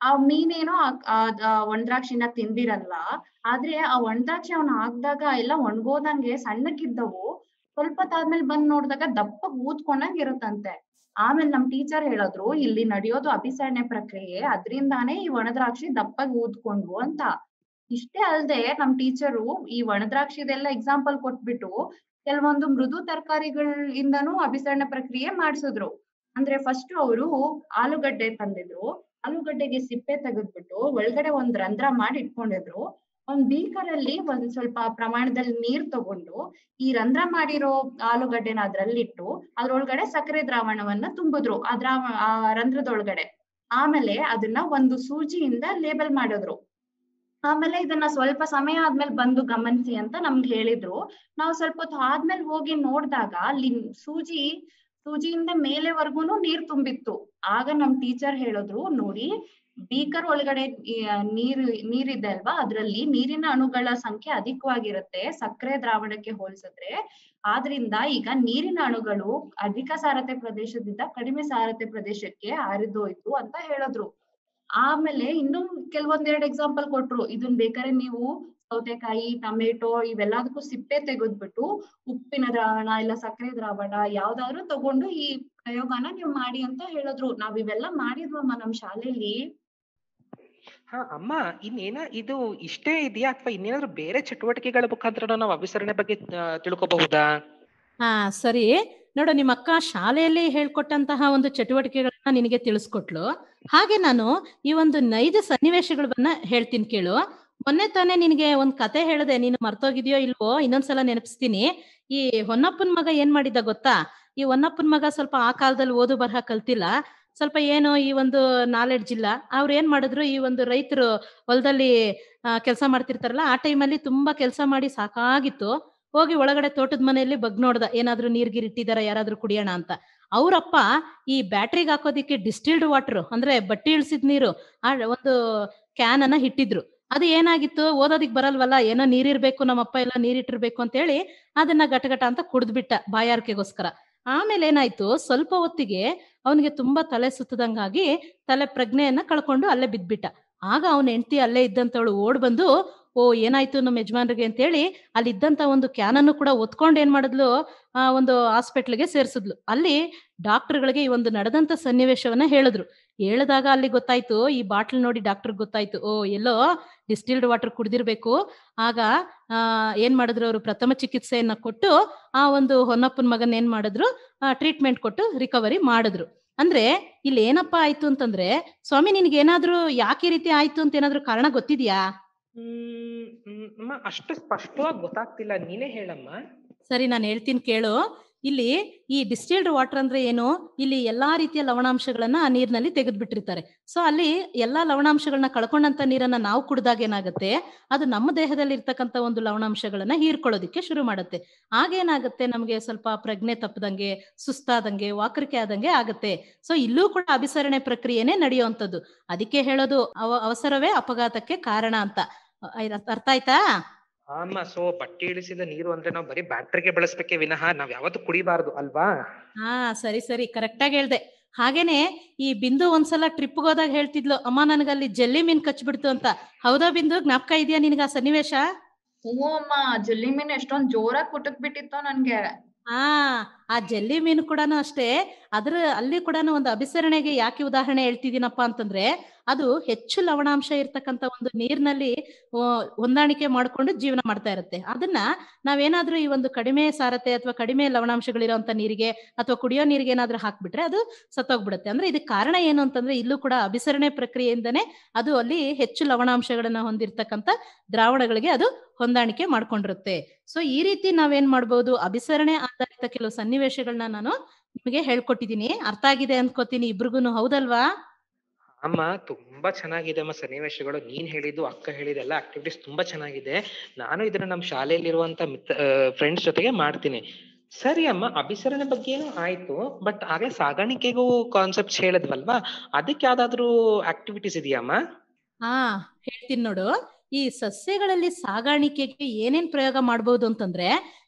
ಆ ಮೀನೇನೋ ಆ- ಆ- ಆ ಒಣದ್ರಾಕ್ಷಿನ ತಿಂದಿರಲ್ಲ ಆದ್ರೆ ಆ ಒಣದ್ರಾಕ್ಷಿ ಅವ್ನ ಹಾಕ್ದಾಗ ಎಲ್ಲ ಒಣಗೋದಂಗೆ ಸಣ್ಣಕ್ಕಿದ್ದವು ಸ್ವಲ್ಪ ಹೊತ್ತಾದ್ಮೇಲೆ ಬಂದ್ ನೋಡಿದಾಗ ದಪ್ಪಗ್ ಊದ್ಕೊಂಡಂಗ್ ಇರುತ್ತಂತೆ ಆಮೇಲೆ ನಮ್ ಟೀಚರ್ ಹೇಳಿದ್ರು ಇಲ್ಲಿ ನಡೆಯೋದು ಅಭಿಸರಣೆ ಪ್ರಕ್ರಿಯೆ ಅದ್ರಿಂದಾನೇ ಈ ಒಣದ್ರಾಕ್ಷಿ ದಪ್ಪಗ್ ಊದ್ಕೊಂಡ್ವು ಅಂತ ಇಷ್ಟೇ ಅಲ್ದೆ ನಮ್ ಟೀಚರು ಈ ಒಣದ್ರಾಕ್ಷಿದೆಲ್ಲ ಎಕ್ಸಾಂಪಲ್ ಕೊಟ್ಬಿಟ್ಟು ಕೆಲವೊಂದು ಮೃದು ತರಕಾರಿಗಳಿಂದನೂ ಅಭಿಸರಣ ಪ್ರಕ್ರಿಯೆ ಮಾಡಿಸಿದ್ರು ಅಂದ್ರೆ ಫಸ್ಟ್ ಅವರು ಆಲೂಗಡ್ಡೆ ತಂದಿದ್ರು ಆಲೂಗಡ್ಡೆಗೆ ಸಿಪ್ಪೆ ತೆಗೆದ್ಬಿಟ್ಟು ಒಳಗಡೆ ಒಂದ್ ರಂಧ್ರ ಮಾಡಿ ಇಟ್ಕೊಂಡಿದ್ರು ಒಂದ್ ಬೀಕರ್ ಅಲ್ಲಿ ಒಂದ್ ಸ್ವಲ್ಪ ಪ್ರಮಾಣದಲ್ಲಿ ನೀರ್ ತಗೊಂಡು ಈ ರಂಧ್ರ ಮಾಡಿರೋ ಆಲೂಗಡ್ಡೆನ ಅದ್ರಲ್ಲಿಟ್ಟು ಅದ್ರೊಳಗಡೆ ಸಕ್ಕರೆ ದ್ರಾವಣವನ್ನ ತುಂಬಿದ್ರು ಆ ದ್ರಾವ ಆ ರಂಧ್ರದೊಳಗಡೆ ಆಮೇಲೆ ಅದನ್ನ ಒಂದು ಸೂಜಿಯಿಂದ ಲೇಬಲ್ ಮಾಡಿದ್ರು ಆಮೇಲೆ ಇದನ್ನ ಸ್ವಲ್ಪ ಸಮಯ ಆದ್ಮೇಲೆ ಬಂದು ಗಮನಿಸಿ ಅಂತ ನಮ್ಗೆ ಹೇಳಿದ್ರು ನಾವು ಸ್ವಲ್ಪ ಹೊತ್ತು ಆದ್ಮೇಲೆ ಹೋಗಿ ನೋಡ್ದಾಗ ಅಲ್ಲಿ ಸೂಜಿ ಸೂಜಿಯಿಂದ ಮೇಲೆವರ್ಗುನು ನೀರ್ ತುಂಬಿತ್ತು ಆಗ ನಮ್ ಟೀಚರ್ ಹೇಳಿದ್ರು ನೋಡಿ ಬೀಕರ್ ಒಳಗಡೆ ಈ, ಆ, ನೀರು ನೀರಿದೆ ಅಲ್ವಾ ಅದ್ರಲ್ಲಿ ನೀರಿನ ಅಣುಗಳ ಸಂಖ್ಯೆ ಅಧಿಕವಾಗಿರುತ್ತೆ ಸಕ್ಕರೆ ದ್ರಾವಣಕ್ಕೆ ಹೋಲಿಸಿದ್ರೆ ಆದ್ರಿಂದ ಈಗ ನೀರಿನ ಅಣುಗಳು ಅಧಿಕ ಸಾರತೆ ಪ್ರದೇಶದಿಂದ ಕಡಿಮೆ ಸಾರತೆ ಪ್ರದೇಶಕ್ಕೆ ಹಾರಿದೋಯ್ತು ಅಂತ ಹೇಳಿದ್ರು ಆಮೇಲೆ ಇನ್ನು ಕೆಲವೊಂದೆರಡು ಎಕ್ಸಾಂಪಲ್ ಕೊಟ್ರು ಇದನ್ ಬೇಕಾದ್ರೆ ನೀವು ಸೌತೆಕಾಯಿ ಟೊಮೆಟೊ ಇವೆಲ್ಲದಕ್ಕೂ ಸಿಪ್ಪೆ ತೆಗೆದ್ಬಿಟ್ಟು ಉಪ್ಪಿನ ದ್ರಾವಣ ಇಲ್ಲ ಸಕ್ಕರೆ ದ್ರಾವಣ ಯಾವ್ದಾದ್ರು ತಗೊಂಡು ಈ ಪ್ರಯೋಗನ ನೀವು ಮಾಡಿ ಅಂತ ಹೇಳಿದ್ರು ನಾವ್ ಇವೆಲ್ಲ ಮಾಡಿದ್ವಮ್ಮ ನಮ್ ಶಾಲೆಯಲ್ಲಿ ಹಾ ಅಮ್ಮ ಇನ್ನೇನ ಇದು ಇಷ್ಟೇ ಇದೆಯಾ ಅಥವಾ ಇನ್ನೇನಾದ್ರೂ ಬೇರೆ ಚಟುವಟಿಕೆಗಳ ಮುಖಾಂತರ ನಾವು ಅಭಿಸರಣೆ ಬಗ್ಗೆ ಆ, ತಿಳ್ಕೊಬಹುದಾ ಹಾ ಸರಿ ನೋಡು ನಿಮ್ಮ ಅಕ್ಕ ಶಾಲೆಯಲ್ಲಿ ಹೇಳ್ಕೊಟ್ಟಂತಹ ಒಂದು ಚಟುವಟಿಕೆಗಳನ್ನ ನಿನಗೆ ತಿಳಿಸ್ಕೊಟ್ಲು ಹಾಗೆ ನಾನು ಈ ಒಂದು ನೈಜ ಸನ್ನಿವೇಶಗಳನ್ನ ಹೇಳ್ತೀನಿ ಕೇಳು ಮೊನ್ನೆ ತಾನೇ ನಿನಗೆ ಒಂದ್ ಕತೆ ಹೇಳಿದೆ ನೀನು ಮರ್ತೋಗಿದ್ಯೋ ಇಲ್ವೋ ಇನ್ನೊಂದ್ಸಲ ನೆನಪಿಸ್ತೀನಿ ಈ ಹೊನ್ನಪ್ಪನ್ ಮಗ ಏನ್ ಮಾಡಿದ್ದ ಗೊತ್ತಾ ಈ ಹೊನ್ನಪ್ಪನ್ ಮಗ ಸ್ವಲ್ಪ ಆ ಕಾಲದಲ್ಲಿ ಓದು ಬರಹ ಕಲ್ತಿಲ್ಲ ಸ್ವಲ್ಪ ಏನೋ ಈ ಒಂದು ನಾಲೆಡ್ಜ್ ಇಲ್ಲ ಅವ್ರು ಏನ್ ಮಾಡಿದ್ರು ಈ ಒಂದು ರೈತರು ಹೊಲದಲ್ಲಿ ಕೆಲಸ ಮಾಡ್ತಿರ್ತಾರಲ್ಲ ಆ ಟೈಮಲ್ಲಿ ತುಂಬಾ ಕೆಲಸ ಮಾಡಿ ಸಾಕಾಗಿತ್ತು ಹೋಗಿ ಒಳಗಡೆ ತೋಟದ ಮನೆಯಲ್ಲಿ ಬಗ್ ನೋಡ್ದ ಏನಾದ್ರೂ ನೀರ್ ಗೀರ್ ಇಟ್ಟಿದಾರ ಯಾರಾದ್ರೂ ಕುಡಿಯೋಣ ಅಂತ ಅವ್ರಪ್ಪ ಈ ಬ್ಯಾಟ್ರಿಗೆ ಹಾಕೋದಿಕ್ಕೆ ಡಿಸ್ಟಿಲ್ಡ್ ವಾಟರ್ ಅಂದ್ರೆ ಬಟ್ಟಿ ಇಳಿಸಿದ ನೀರು ಆ ಒಂದು ಕ್ಯಾನ್ ಅನ್ನ ಇಟ್ಟಿದ್ರು ಅದು ಏನಾಗಿತ್ತು ಓದೋದಿಕ್ ಬರಲ್ವಲ್ಲ ಏನೋ ನೀರಿರ್ಬೇಕು ನಮ್ಮಪ್ಪ ಎಲ್ಲ ನೀರಿಟ್ಟಿರ್ಬೇಕು ಅಂತ ಹೇಳಿ ಅದನ್ನ ಗಟಗಟ ಅಂತ ಕುಡ್ದ್ಬಿಟ್ಟ ಬಾಯಾರಿಕೆಗೋಸ್ಕರ ಆಮೇಲೆ ಏನಾಯ್ತು ಸ್ವಲ್ಪ ಹೊತ್ತಿಗೆ ಅವನಿಗೆ ತುಂಬಾ ತಲೆ ಸುತ್ತದಂಗಾಗಿ ತಲೆ ಪ್ರಜ್ಞೆಯನ್ನ ಕಳ್ಕೊಂಡು ಅಲ್ಲೇ ಬಿದ್ಬಿಟ್ಟ ಆಗ ಅವನ ಹೆಂಡತಿ ಅಲ್ಲೇ ಇದ್ದಂತವಳು ಓಡ್ ಬಂದು ಓ ಏನಾಯ್ತು ನಮ್ಮ ಯಜಮಾನ್ರಿಗೆ ಅಂತ ಹೇಳಿ ಅಲ್ಲಿ ಇದ್ದಂತ ಒಂದು ಕ್ಯಾನ್ ಅನ್ನು ಕೂಡ ಒತ್ಕೊಂಡು ಏನ್ ಮಾಡಿದ್ಲು ಆ ಒಂದು ಹಾಸ್ಪಿಟ್ಲ್ಗೆ ಸೇರ್ಸಿದ್ಲು ಅಲ್ಲಿ ಡಾಕ್ಟರ್ಗಳಿಗೆ ಈ ಒಂದು ನಡೆದಂತ ಸನ್ನಿವೇಶವನ್ನ ಹೇಳಿದ್ರು ಹೇಳಿದಾಗ ಅಲ್ಲಿ ಗೊತ್ತಾಯ್ತು ಈ ಬಾಟ್ಲ್ ನೋಡಿ ಡಾಕ್ಟರ್ ಗೊತ್ತಾಯ್ತು ಓ ಎಲ್ಲೋ ಡಿಸ್ಟಿಲ್ಡ್ ವಾಟರ್ ಕುಡ್ದಿರ್ಬೇಕು ಆಗ ಆ ಏನ್ ಮಾಡಿದ್ರು ಅವರು ಪ್ರಥಮ ಚಿಕಿತ್ಸೆಯನ್ನ ಕೊಟ್ಟು ಆ ಒಂದು ಹೊನ್ನಪ್ಪನ ಮಗನ್ ಏನ್ ಮಾಡಿದ್ರು ಟ್ರೀಟ್ಮೆಂಟ್ ಕೊಟ್ಟು ರಿಕವರಿ ಮಾಡಿದ್ರು ಅಂದ್ರೆ ಇಲ್ಲಿ ಏನಪ್ಪಾ ಆಯ್ತು ಅಂತಂದ್ರೆ ಸ್ವಾಮಿ ನಿನ್ಗೆ ಏನಾದ್ರೂ ಯಾಕೆ ಈ ರೀತಿ ಆಯ್ತು ಅಂತ ಏನಾದ್ರೂ ಕಾರಣ ಗೊತ್ತಿದ್ಯಾ ಹ್ಮ್ ಹ್ಮ್, ಅಮ್ಮ ಅಷ್ಟು ಸ್ಪಷ್ಟವಾಗಿ ಗೊತ್ತಾಗ್ತಿಲ್ಲ ನೀನೇ ಹೇಳಮ್ಮ ಸರಿ ನಾನು ಹೇಳ್ತೀನಿ ಕೇಳು ಇಲ್ಲಿ ಈ ಡಿಸ್ಟಿಲ್ಡ್ ವಾಟರ್ ಅಂದ್ರೆ ಏನು ಇಲ್ಲಿ ಎಲ್ಲಾ ರೀತಿಯ ಲವಣಾಂಶಗಳನ್ನ ಆ ನೀರಿನಲ್ಲಿ ತೆಗೆದ್ಬಿಟ್ಟಿರ್ತಾರೆ ಸೊ ಅಲ್ಲಿ ಎಲ್ಲಾ ಲವಣಾಂಶಗಳನ್ನ ಕಳ್ಕೊಂಡಂತ ನೀರನ್ನ ನಾವು ಕುಡ್ದಾಗ ಏನಾಗುತ್ತೆ ಅದು ನಮ್ಮ ದೇಹದಲ್ಲಿ ಇರ್ತಕ್ಕಂಥ ಒಂದು ಲವಣಾಂಶಗಳನ್ನ ಹೀರ್ಕೊಳ್ಳೋದಿಕ್ಕೆ ಶುರು ಮಾಡುತ್ತೆ ಆಗೇನಾಗುತ್ತೆ ನಮಗೆ ಸ್ವಲ್ಪ ಪ್ರಜ್ಞೆ ತಪ್ಪದಂಗೆ ಸುಸ್ತಾದಂಗೆ ವಾಕರಿಕೆ ಆದಂಗೆ ಆಗುತ್ತೆ ಸೊ ಇಲ್ಲೂ ಕೂಡ ಅಭಿಸರಣೆ ಪ್ರಕ್ರಿಯೆನೇ ನಡೆಯುವಂಥದ್ದು ಅದಕ್ಕೆ ಹೇಳೋದು ಅವ ಅವಸರವೇ ಅಪಘಾತಕ್ಕೆ ಕಾರಣ ಅಂತ ಅ- ಅರ್ಥ ಆಯ್ತಾ ಅಮ್ಮ ಸೊ ಬಟ್ಟೆ ಇಳಿಸಿದ ನೀರು ಅಂದ್ರೆ ನಾವು ಬರೀ ಬ್ಯಾಟ್ರಿಗೆ ಬಳಸ್ಬೇಕೆ ವಿನಃ ನಾವ್ ಯಾವತ್ತೂ ಕುಡಿಬಾರ್ದು ಅಲ್ವಾ ಹಾ ಸರಿ ಸರಿ ಕರೆಕ್ಟ್ ಆಗಿ ಹೇಳ್ದೆ ಹಾಗೇನೆ ಈ ಬಿಂದು ಒಂದ್ಸಲ ಟ್ರಿಪ್ ಹೋದಾಗ ಹೇಳ್ತಿದ್ಲು ಅಮ್ಮ ನನಗಲ್ಲಿ ಜಲ್ಲಿ ಮೀನ್ ಕಚ್ಬಿಡ್ತು ಅಂತ ಹೌದಾ ಬಿಂದು ಜ್ಞಾಪಕ ಇದೆಯಾ ನಿನಗ ಆ ಸನ್ನಿವೇಶ ಹ್ಞೂ ಅಮ್ಮ ಜಲ್ಲಿ ಮೀನ್ ಎಷ್ಟೊಂದ್ ಜೋರಾಗಿ ಕುಟಕ್ ಬಿಟ್ಟಿತ್ತು ನನ್ಗೆ ಹಾ ಆ ಜಲ್ಲಿ ಮೀನು ಕೂಡ ಅಷ್ಟೇ ಅದ್ರ ಅಲ್ಲಿ ಕೂಡ ಒಂದು ಅಭಿಸರಣೆಗೆ ಯಾಕೆ ಉದಾಹರಣೆ ಹೇಳ್ತಿದ್ದೀನಪ್ಪ ಅಂತಂದ್ರೆ ಅದು ಹೆಚ್ಚು ಲವಣಾಂಶ ಇರ್ತಕ್ಕಂಥ ಒಂದು ನೀರಿನಲ್ಲಿ ಹೊಂದಾಣಿಕೆ ಮಾಡ್ಕೊಂಡು ಜೀವನ ಮಾಡ್ತಾ ಇರುತ್ತೆ ಅದನ್ನ ನಾವೇನಾದ್ರೂ ಈ ಒಂದು ಕಡಿಮೆ ಸಾರತೆ ಅಥವಾ ಕಡಿಮೆ ಲವಣಾಂಶಗಳಿರೋಂಥ ನೀರಿಗೆ ಅಥವಾ ಕುಡಿಯೋ ನೀರಿಗೆ ಏನಾದ್ರೂ ಹಾಕ್ಬಿಟ್ರೆ ಅದು ಸತ್ತೋಗ್ಬಿಡುತ್ತೆ ಅಂದ್ರೆ ಇದಕ್ಕೆ ಕಾರಣ ಏನು ಅಂತಂದ್ರೆ ಇಲ್ಲೂ ಕೂಡ ಅಭಿಸರಣೆ ಪ್ರಕ್ರಿಯೆಯಿಂದನೇ ಅದು ಅಲ್ಲಿ ಹೆಚ್ಚು ಲವಣಾಂಶಗಳನ್ನ ಹೊಂದಿರತಕ್ಕಂಥ ದ್ರಾವಣಗಳಿಗೆ ಅದು ಹೊಂದಾಣಿಕೆ ಮಾಡ್ಕೊಂಡಿರುತ್ತೆ ಸೊ ಈ ರೀತಿ ನಾವೇನ್ ಮಾಡ್ಬೋದು ಅಭಿಸರಣೆ ಆಧಾರಿತ ಕೆಲವು ಸನ್ನಿವೇಶಗಳನ್ನ ನಾನು ನಿಮಗೆ ಹೇಳ್ಕೊಟ್ಟಿದ್ದೀನಿ ಅರ್ಥ ಆಗಿದೆ ಅನ್ಕೋತೀನಿ ಇಬ್ರಿಗೂನು ಹೌದಲ್ವಾ ಅಮ್ಮ ತುಂಬಾ ಚೆನ್ನಾಗಿದೆ ಅಮ್ಮ ಸನ್ನಿವೇಶಗಳು ನೀನ್ ಹೇಳಿದ್ದು ಅಕ್ಕ ಹೇಳಿದೆಲ್ಲ ಆಕ್ಟಿವಿಟೀಸ್ ತುಂಬಾ ಚೆನ್ನಾಗಿದೆ ನಾನು ಇದನ್ನ ನಮ್ಮ ಶಾಲೆಯಲ್ಲಿರುವಂತ ಮಿತ್ರ ಫ್ರೆಂಡ್ಸ್ ಜೊತೆಗೆ ಮಾಡ್ತೀನಿ ಸರಿ ಅಮ್ಮ ಅಭಿಸರಣೆ ಬಗ್ಗೆ ಏನೋ ಆಯ್ತು ಬಟ್ ಹಾಗೆ ಸಾಗಾಣಿಕೆಗೂ ಕಾನ್ಸೆಪ್ಟ್ಸ್ ಹೇಳಿದ್ವಲ್ವಾ ಅದಕ್ಕೆ ಯಾವ್ದಾದ್ರು ಆಕ್ಟಿವಿಟೀಸ್ ಇದೆಯಮ್ಮ ಹಾ ಹೇಳ್ತೀನಿ ನೋಡು ಈ ಸಸ್ಯಗಳಲ್ಲಿ ಸಾಗಾಣಿಕೆಗೆ ಏನೇನ್ ಪ್ರಯೋಗ ಮಾಡ್ಬೋದು ಅಂತಂದ್ರೆ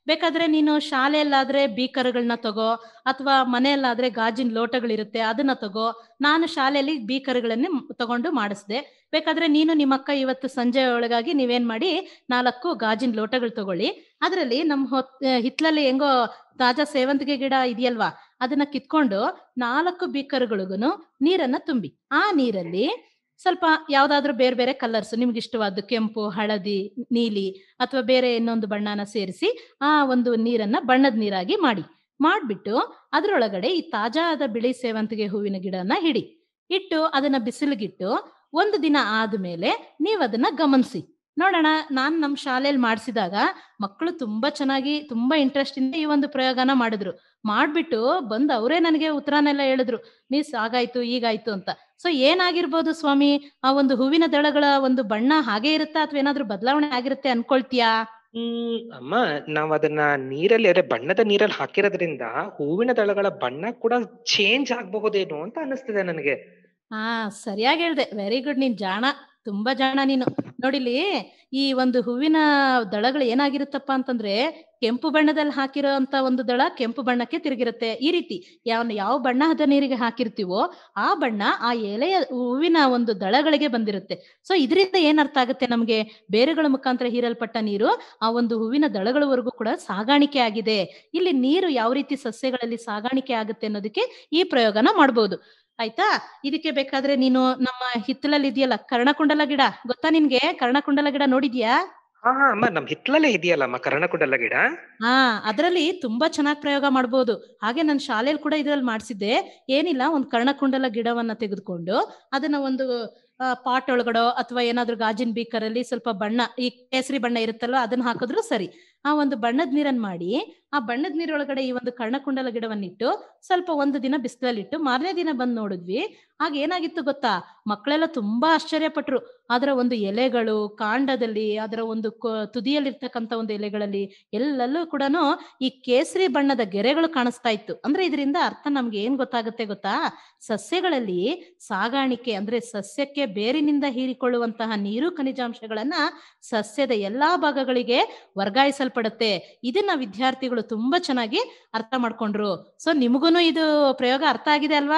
ಬೇಕಾದ್ರೆ ನೀನು ಶಾಲೆಯಲ್ಲಾದ್ರೆ ಬೀಕರ್ಗಳನ್ನ ತಗೋ ಅಥವಾ ಮನೆಯಲ್ಲಾದ್ರೆ ಗಾಜಿನ ಲೋಟಗಳಿರುತ್ತೆ ಅದನ್ನ ತಗೋ ನಾನು ಶಾಲೆಯಲ್ಲಿ ಬೀಕರ್ಗಳನ್ನೇ ತಗೊಂಡು ಮಾಡಿಸ್ದೆ ಬೇಕಾದ್ರೆ ನೀನು ನಿಮ್ಮ ಅಕ್ಕ ಇವತ್ತು ಸಂಜೆ ಒಳಗಾಗಿ ನೀವೇನ್ ಮಾಡಿ ನಾಲ್ಕು ಗಾಜಿನ ಲೋಟಗಳು ತಗೊಳ್ಳಿ ಅದರಲ್ಲಿ ನಮ್ಮ ಹೊತ್ ಹಿತ್ಲಲ್ಲಿ ಹೆಂಗೋ ತಾಜಾ ಸೇವಂತಿಗೆ ಗಿಡ ಇದೆಯಲ್ವಾ ಅದನ್ನ ಕಿತ್ಕೊಂಡು ನಾಲ್ಕು ಬೀಕರ್ಗಳಿಗೂ ನೀರನ್ನ ತುಂಬಿ ಆ ನೀರಲ್ಲಿ ಸ್ವಲ್ಪ ಯಾವ್ದಾದ್ರು ಬೇರೆ ಬೇರೆ ಕಲರ್ಸ್ ನಿಮ್ಗೆ ಇಷ್ಟವಾದ್ದು ಕೆಂಪು ಹಳದಿ ನೀಲಿ ಅಥವಾ ಬೇರೆ ಇನ್ನೊಂದು ಬಣ್ಣನ ಸೇರಿಸಿ ಆ ಒಂದು ನೀರನ್ನ ಬಣ್ಣದ ನೀರಾಗಿ ಮಾಡಿ ಮಾಡ್ಬಿಟ್ಟು ಅದ್ರೊಳಗಡೆ ಈ ತಾಜಾದ ಬಿಳಿ ಸೇವಂತಿಗೆ ಹೂವಿನ ಗಿಡನ ಹಿಡಿ ಇಟ್ಟು ಅದನ್ನ ಬಿಸಿಲಿಗಿಟ್ಟು ಒಂದು ದಿನ ಆದ್ಮೇಲೆ ನೀವು ಅದನ್ನ ಗಮನಿಸಿ ನೋಡೋಣ ನಾನ್ ನಮ್ಮ ಶಾಲೆಯಲ್ಲಿ ಮಾಡಿಸಿದಾಗ ಮಕ್ಕಳು ತುಂಬಾ ಚೆನ್ನಾಗಿ ತುಂಬಾ ಇಂಟ್ರೆಸ್ಟ್ ಇಂದ ಈ ಒಂದು ಪ್ರಯೋಗನ ಮಾಡಿದ್ರು ಮಾಡ್ಬಿಟ್ಟು ಬಂದು ಅವರೇ ನನಗೆ ಉತ್ತರನೆಲ್ಲ ಹೇಳಿದ್ರು ಮಿಸ್ ಆಗಾಯ್ತು ಈಗಾಯ್ತು ಅಂತ ಸೊ ಏನಾಗಿರ್ಬೋದು ಸ್ವಾಮಿ ಆ ಒಂದು ಹೂವಿನ ದಳಗಳ ಒಂದು ಬಣ್ಣ ಹಾಗೆ ಇರುತ್ತಾ ಅಥವಾ ಏನಾದ್ರೂ ಬದಲಾವಣೆ ಆಗಿರುತ್ತೆ ಅನ್ಕೊಳ್ತೀಯಾ ಹ್ಮ್ ಅಮ್ಮ ನಾವ್ ಅದನ್ನ ನೀರಲ್ಲಿ ಅದೇ ಬಣ್ಣದ ನೀರಲ್ಲಿ ಹಾಕಿರೋದ್ರಿಂದ ಹೂವಿನ ದಳಗಳ ಬಣ್ಣ ಕೂಡ ಚೇಂಜ್ ಆಗಬಹುದೇನೋ ಅಂತ ಅನಿಸ್ತಿದೆ ನನಗೆ ಹಾ ಸರಿಯಾಗಿ ಹೇಳ್ದೆ ವೆರಿ ಗುಡ್ ನೀನ್ ಜಾಣ ತುಂಬಾ ಜಾಣ ನೀನು ನೋಡಿಲಿ ಈ ಒಂದು ಹೂವಿನ ದಳಗಳು ಏನಾಗಿರುತ್ತಪ್ಪ ಅಂತಂದ್ರೆ ಕೆಂಪು ಬಣ್ಣದಲ್ಲಿ ಹಾಕಿರೋ ಅಂತ ಒಂದು ದಳ ಕೆಂಪು ಬಣ್ಣಕ್ಕೆ ತಿರುಗಿರುತ್ತೆ ಈ ರೀತಿ ಯಾವ ಯಾವ ಬಣ್ಣದ ನೀರಿಗೆ ಹಾಕಿರ್ತೀವೋ ಆ ಬಣ್ಣ ಆ ಎಲೆಯ ಹೂವಿನ ಒಂದು ದಳಗಳಿಗೆ ಬಂದಿರುತ್ತೆ ಸೊ ಇದರಿಂದ ಏನ್ ಅರ್ಥ ಆಗುತ್ತೆ ನಮ್ಗೆ ಬೇರುಗಳ ಮುಖಾಂತರ ಹೀರಲ್ಪಟ್ಟ ನೀರು ಆ ಒಂದು ಹೂವಿನ ದಳಗಳವರೆಗೂ ಕೂಡ ಸಾಗಾಣಿಕೆ ಆಗಿದೆ ಇಲ್ಲಿ ನೀರು ಯಾವ ರೀತಿ ಸಸ್ಯಗಳಲ್ಲಿ ಸಾಗಾಣಿಕೆ ಆಗುತ್ತೆ ಅನ್ನೋದಕ್ಕೆ ಈ ಪ್ರಯೋಗನ ಮಾಡ್ಬೋದು ಆಯ್ತಾ ಇದಕ್ಕೆ ಬೇಕಾದ್ರೆ ನೀನು ನಮ್ಮ ಹಿತ್ತಲಲ್ಲಿ ಇದೆಯಲ್ಲ ಕರ್ಣಕುಂಡಲ ಗಿಡ ಗೊತ್ತಾ ನಿನ್ಗೆ ಕರ್ಣಕುಂಡಲ ಗಿಡ ನೋಡಿದ್ಯಾ ಹಾ ಹಾ ಅಮ್ಮ ನಮ್ ಹಿತ್ಲಲ್ಲೇ ಇದೆಯಲ್ಲಮ್ಮ ಕರ್ಣಕುಂಡಲ ಗಿಡ ಹಾ ಅದ್ರಲ್ಲಿ ತುಂಬಾ ಚೆನ್ನಾಗಿ ಪ್ರಯೋಗ ಮಾಡ್ಬೋದು ಹಾಗೆ ನನ್ನ ಶಾಲೆಯಲ್ಲಿ ಕೂಡ ಇದ್ರಲ್ಲಿ ಮಾಡಿಸಿದ್ದೆ ಏನಿಲ್ಲ ಒಂದು ಕರ್ಣಕುಂಡಲ ಗಿಡವನ್ನ ತೆಗೆದುಕೊಂಡು ಅದನ್ನ ಒಂದು ಪಾಟ್ ಒಳಗಡೋ ಅಥವಾ ಏನಾದ್ರೂ ಗಾಜಿನ ಬೀಕರಲ್ಲಿ ಸ್ವಲ್ಪ ಬಣ್ಣ ಈ ಕೇಸರಿ ಬಣ್ಣ ಇರುತ್ತಲ್ವ ಅದನ್ನ ಹಾಕಿದ್ರು ಸರಿ ಆ ಒಂದು ಬಣ್ಣದ ನೀರನ್ನ ಮಾಡಿ ಆ ಬಣ್ಣದ ನೀರೊಳಗಡೆ ಈ ಒಂದು ಕರ್ಣಕುಂಡಲ ಗಿಡವನ್ನಿಟ್ಟು ಸ್ವಲ್ಪ ಒಂದು ದಿನ ಬಿಸಿಲಲ್ಲಿಟ್ಟು ಮಾರನೇ ದಿನ ಬಂದು ನೋಡಿದ್ವಿ ಆಗ ಏನಾಗಿತ್ತು ಗೊತ್ತಾ ಮಕ್ಕಳೆಲ್ಲ ತುಂಬಾ ಆಶ್ಚರ್ಯಪಟ್ರು ಅದರ ಒಂದು ಎಲೆಗಳು ಕಾಂಡದಲ್ಲಿ ಅದರ ಒಂದು ತುದಿಯಲ್ಲಿರ್ತಕ್ಕಂಥ ಒಂದು ಎಲೆಗಳಲ್ಲಿ ಎಲ್ಲೆಲ್ಲೂ ಕೂಡ ಈ ಕೇಸರಿ ಬಣ್ಣದ ಗೆರೆಗಳು ಕಾಣಿಸ್ತಾ ಇತ್ತು ಅಂದ್ರೆ ಇದರಿಂದ ಅರ್ಥ ನಮ್ಗೆ ಏನ್ ಗೊತ್ತಾಗುತ್ತೆ ಗೊತ್ತಾ ಸಸ್ಯಗಳಲ್ಲಿ ಸಾಗಾಣಿಕೆ ಅಂದ್ರೆ ಸಸ್ಯಕ್ಕೆ ಬೇರಿನಿಂದ ಹೀರಿಕೊಳ್ಳುವಂತಹ ನೀರು ಖನಿಜಾಂಶಗಳನ್ನ ಸಸ್ಯದ ಎಲ್ಲಾ ಭಾಗಗಳಿಗೆ ವರ್ಗಾಯಿಸಲ್ಪಡುತ್ತೆ ಇದನ್ನ ವಿದ್ಯಾರ್ಥಿಗಳು ತುಂಬಾ ಚೆನ್ನಾಗಿ ಅರ್ಥ ಮಾಡ್ಕೊಂಡ್ರು ಸೊ ನಿಮಗೂನು ಇದು ಪ್ರಯೋಗ ಅರ್ಥ ಆಗಿದೆ ಅಲ್ವಾ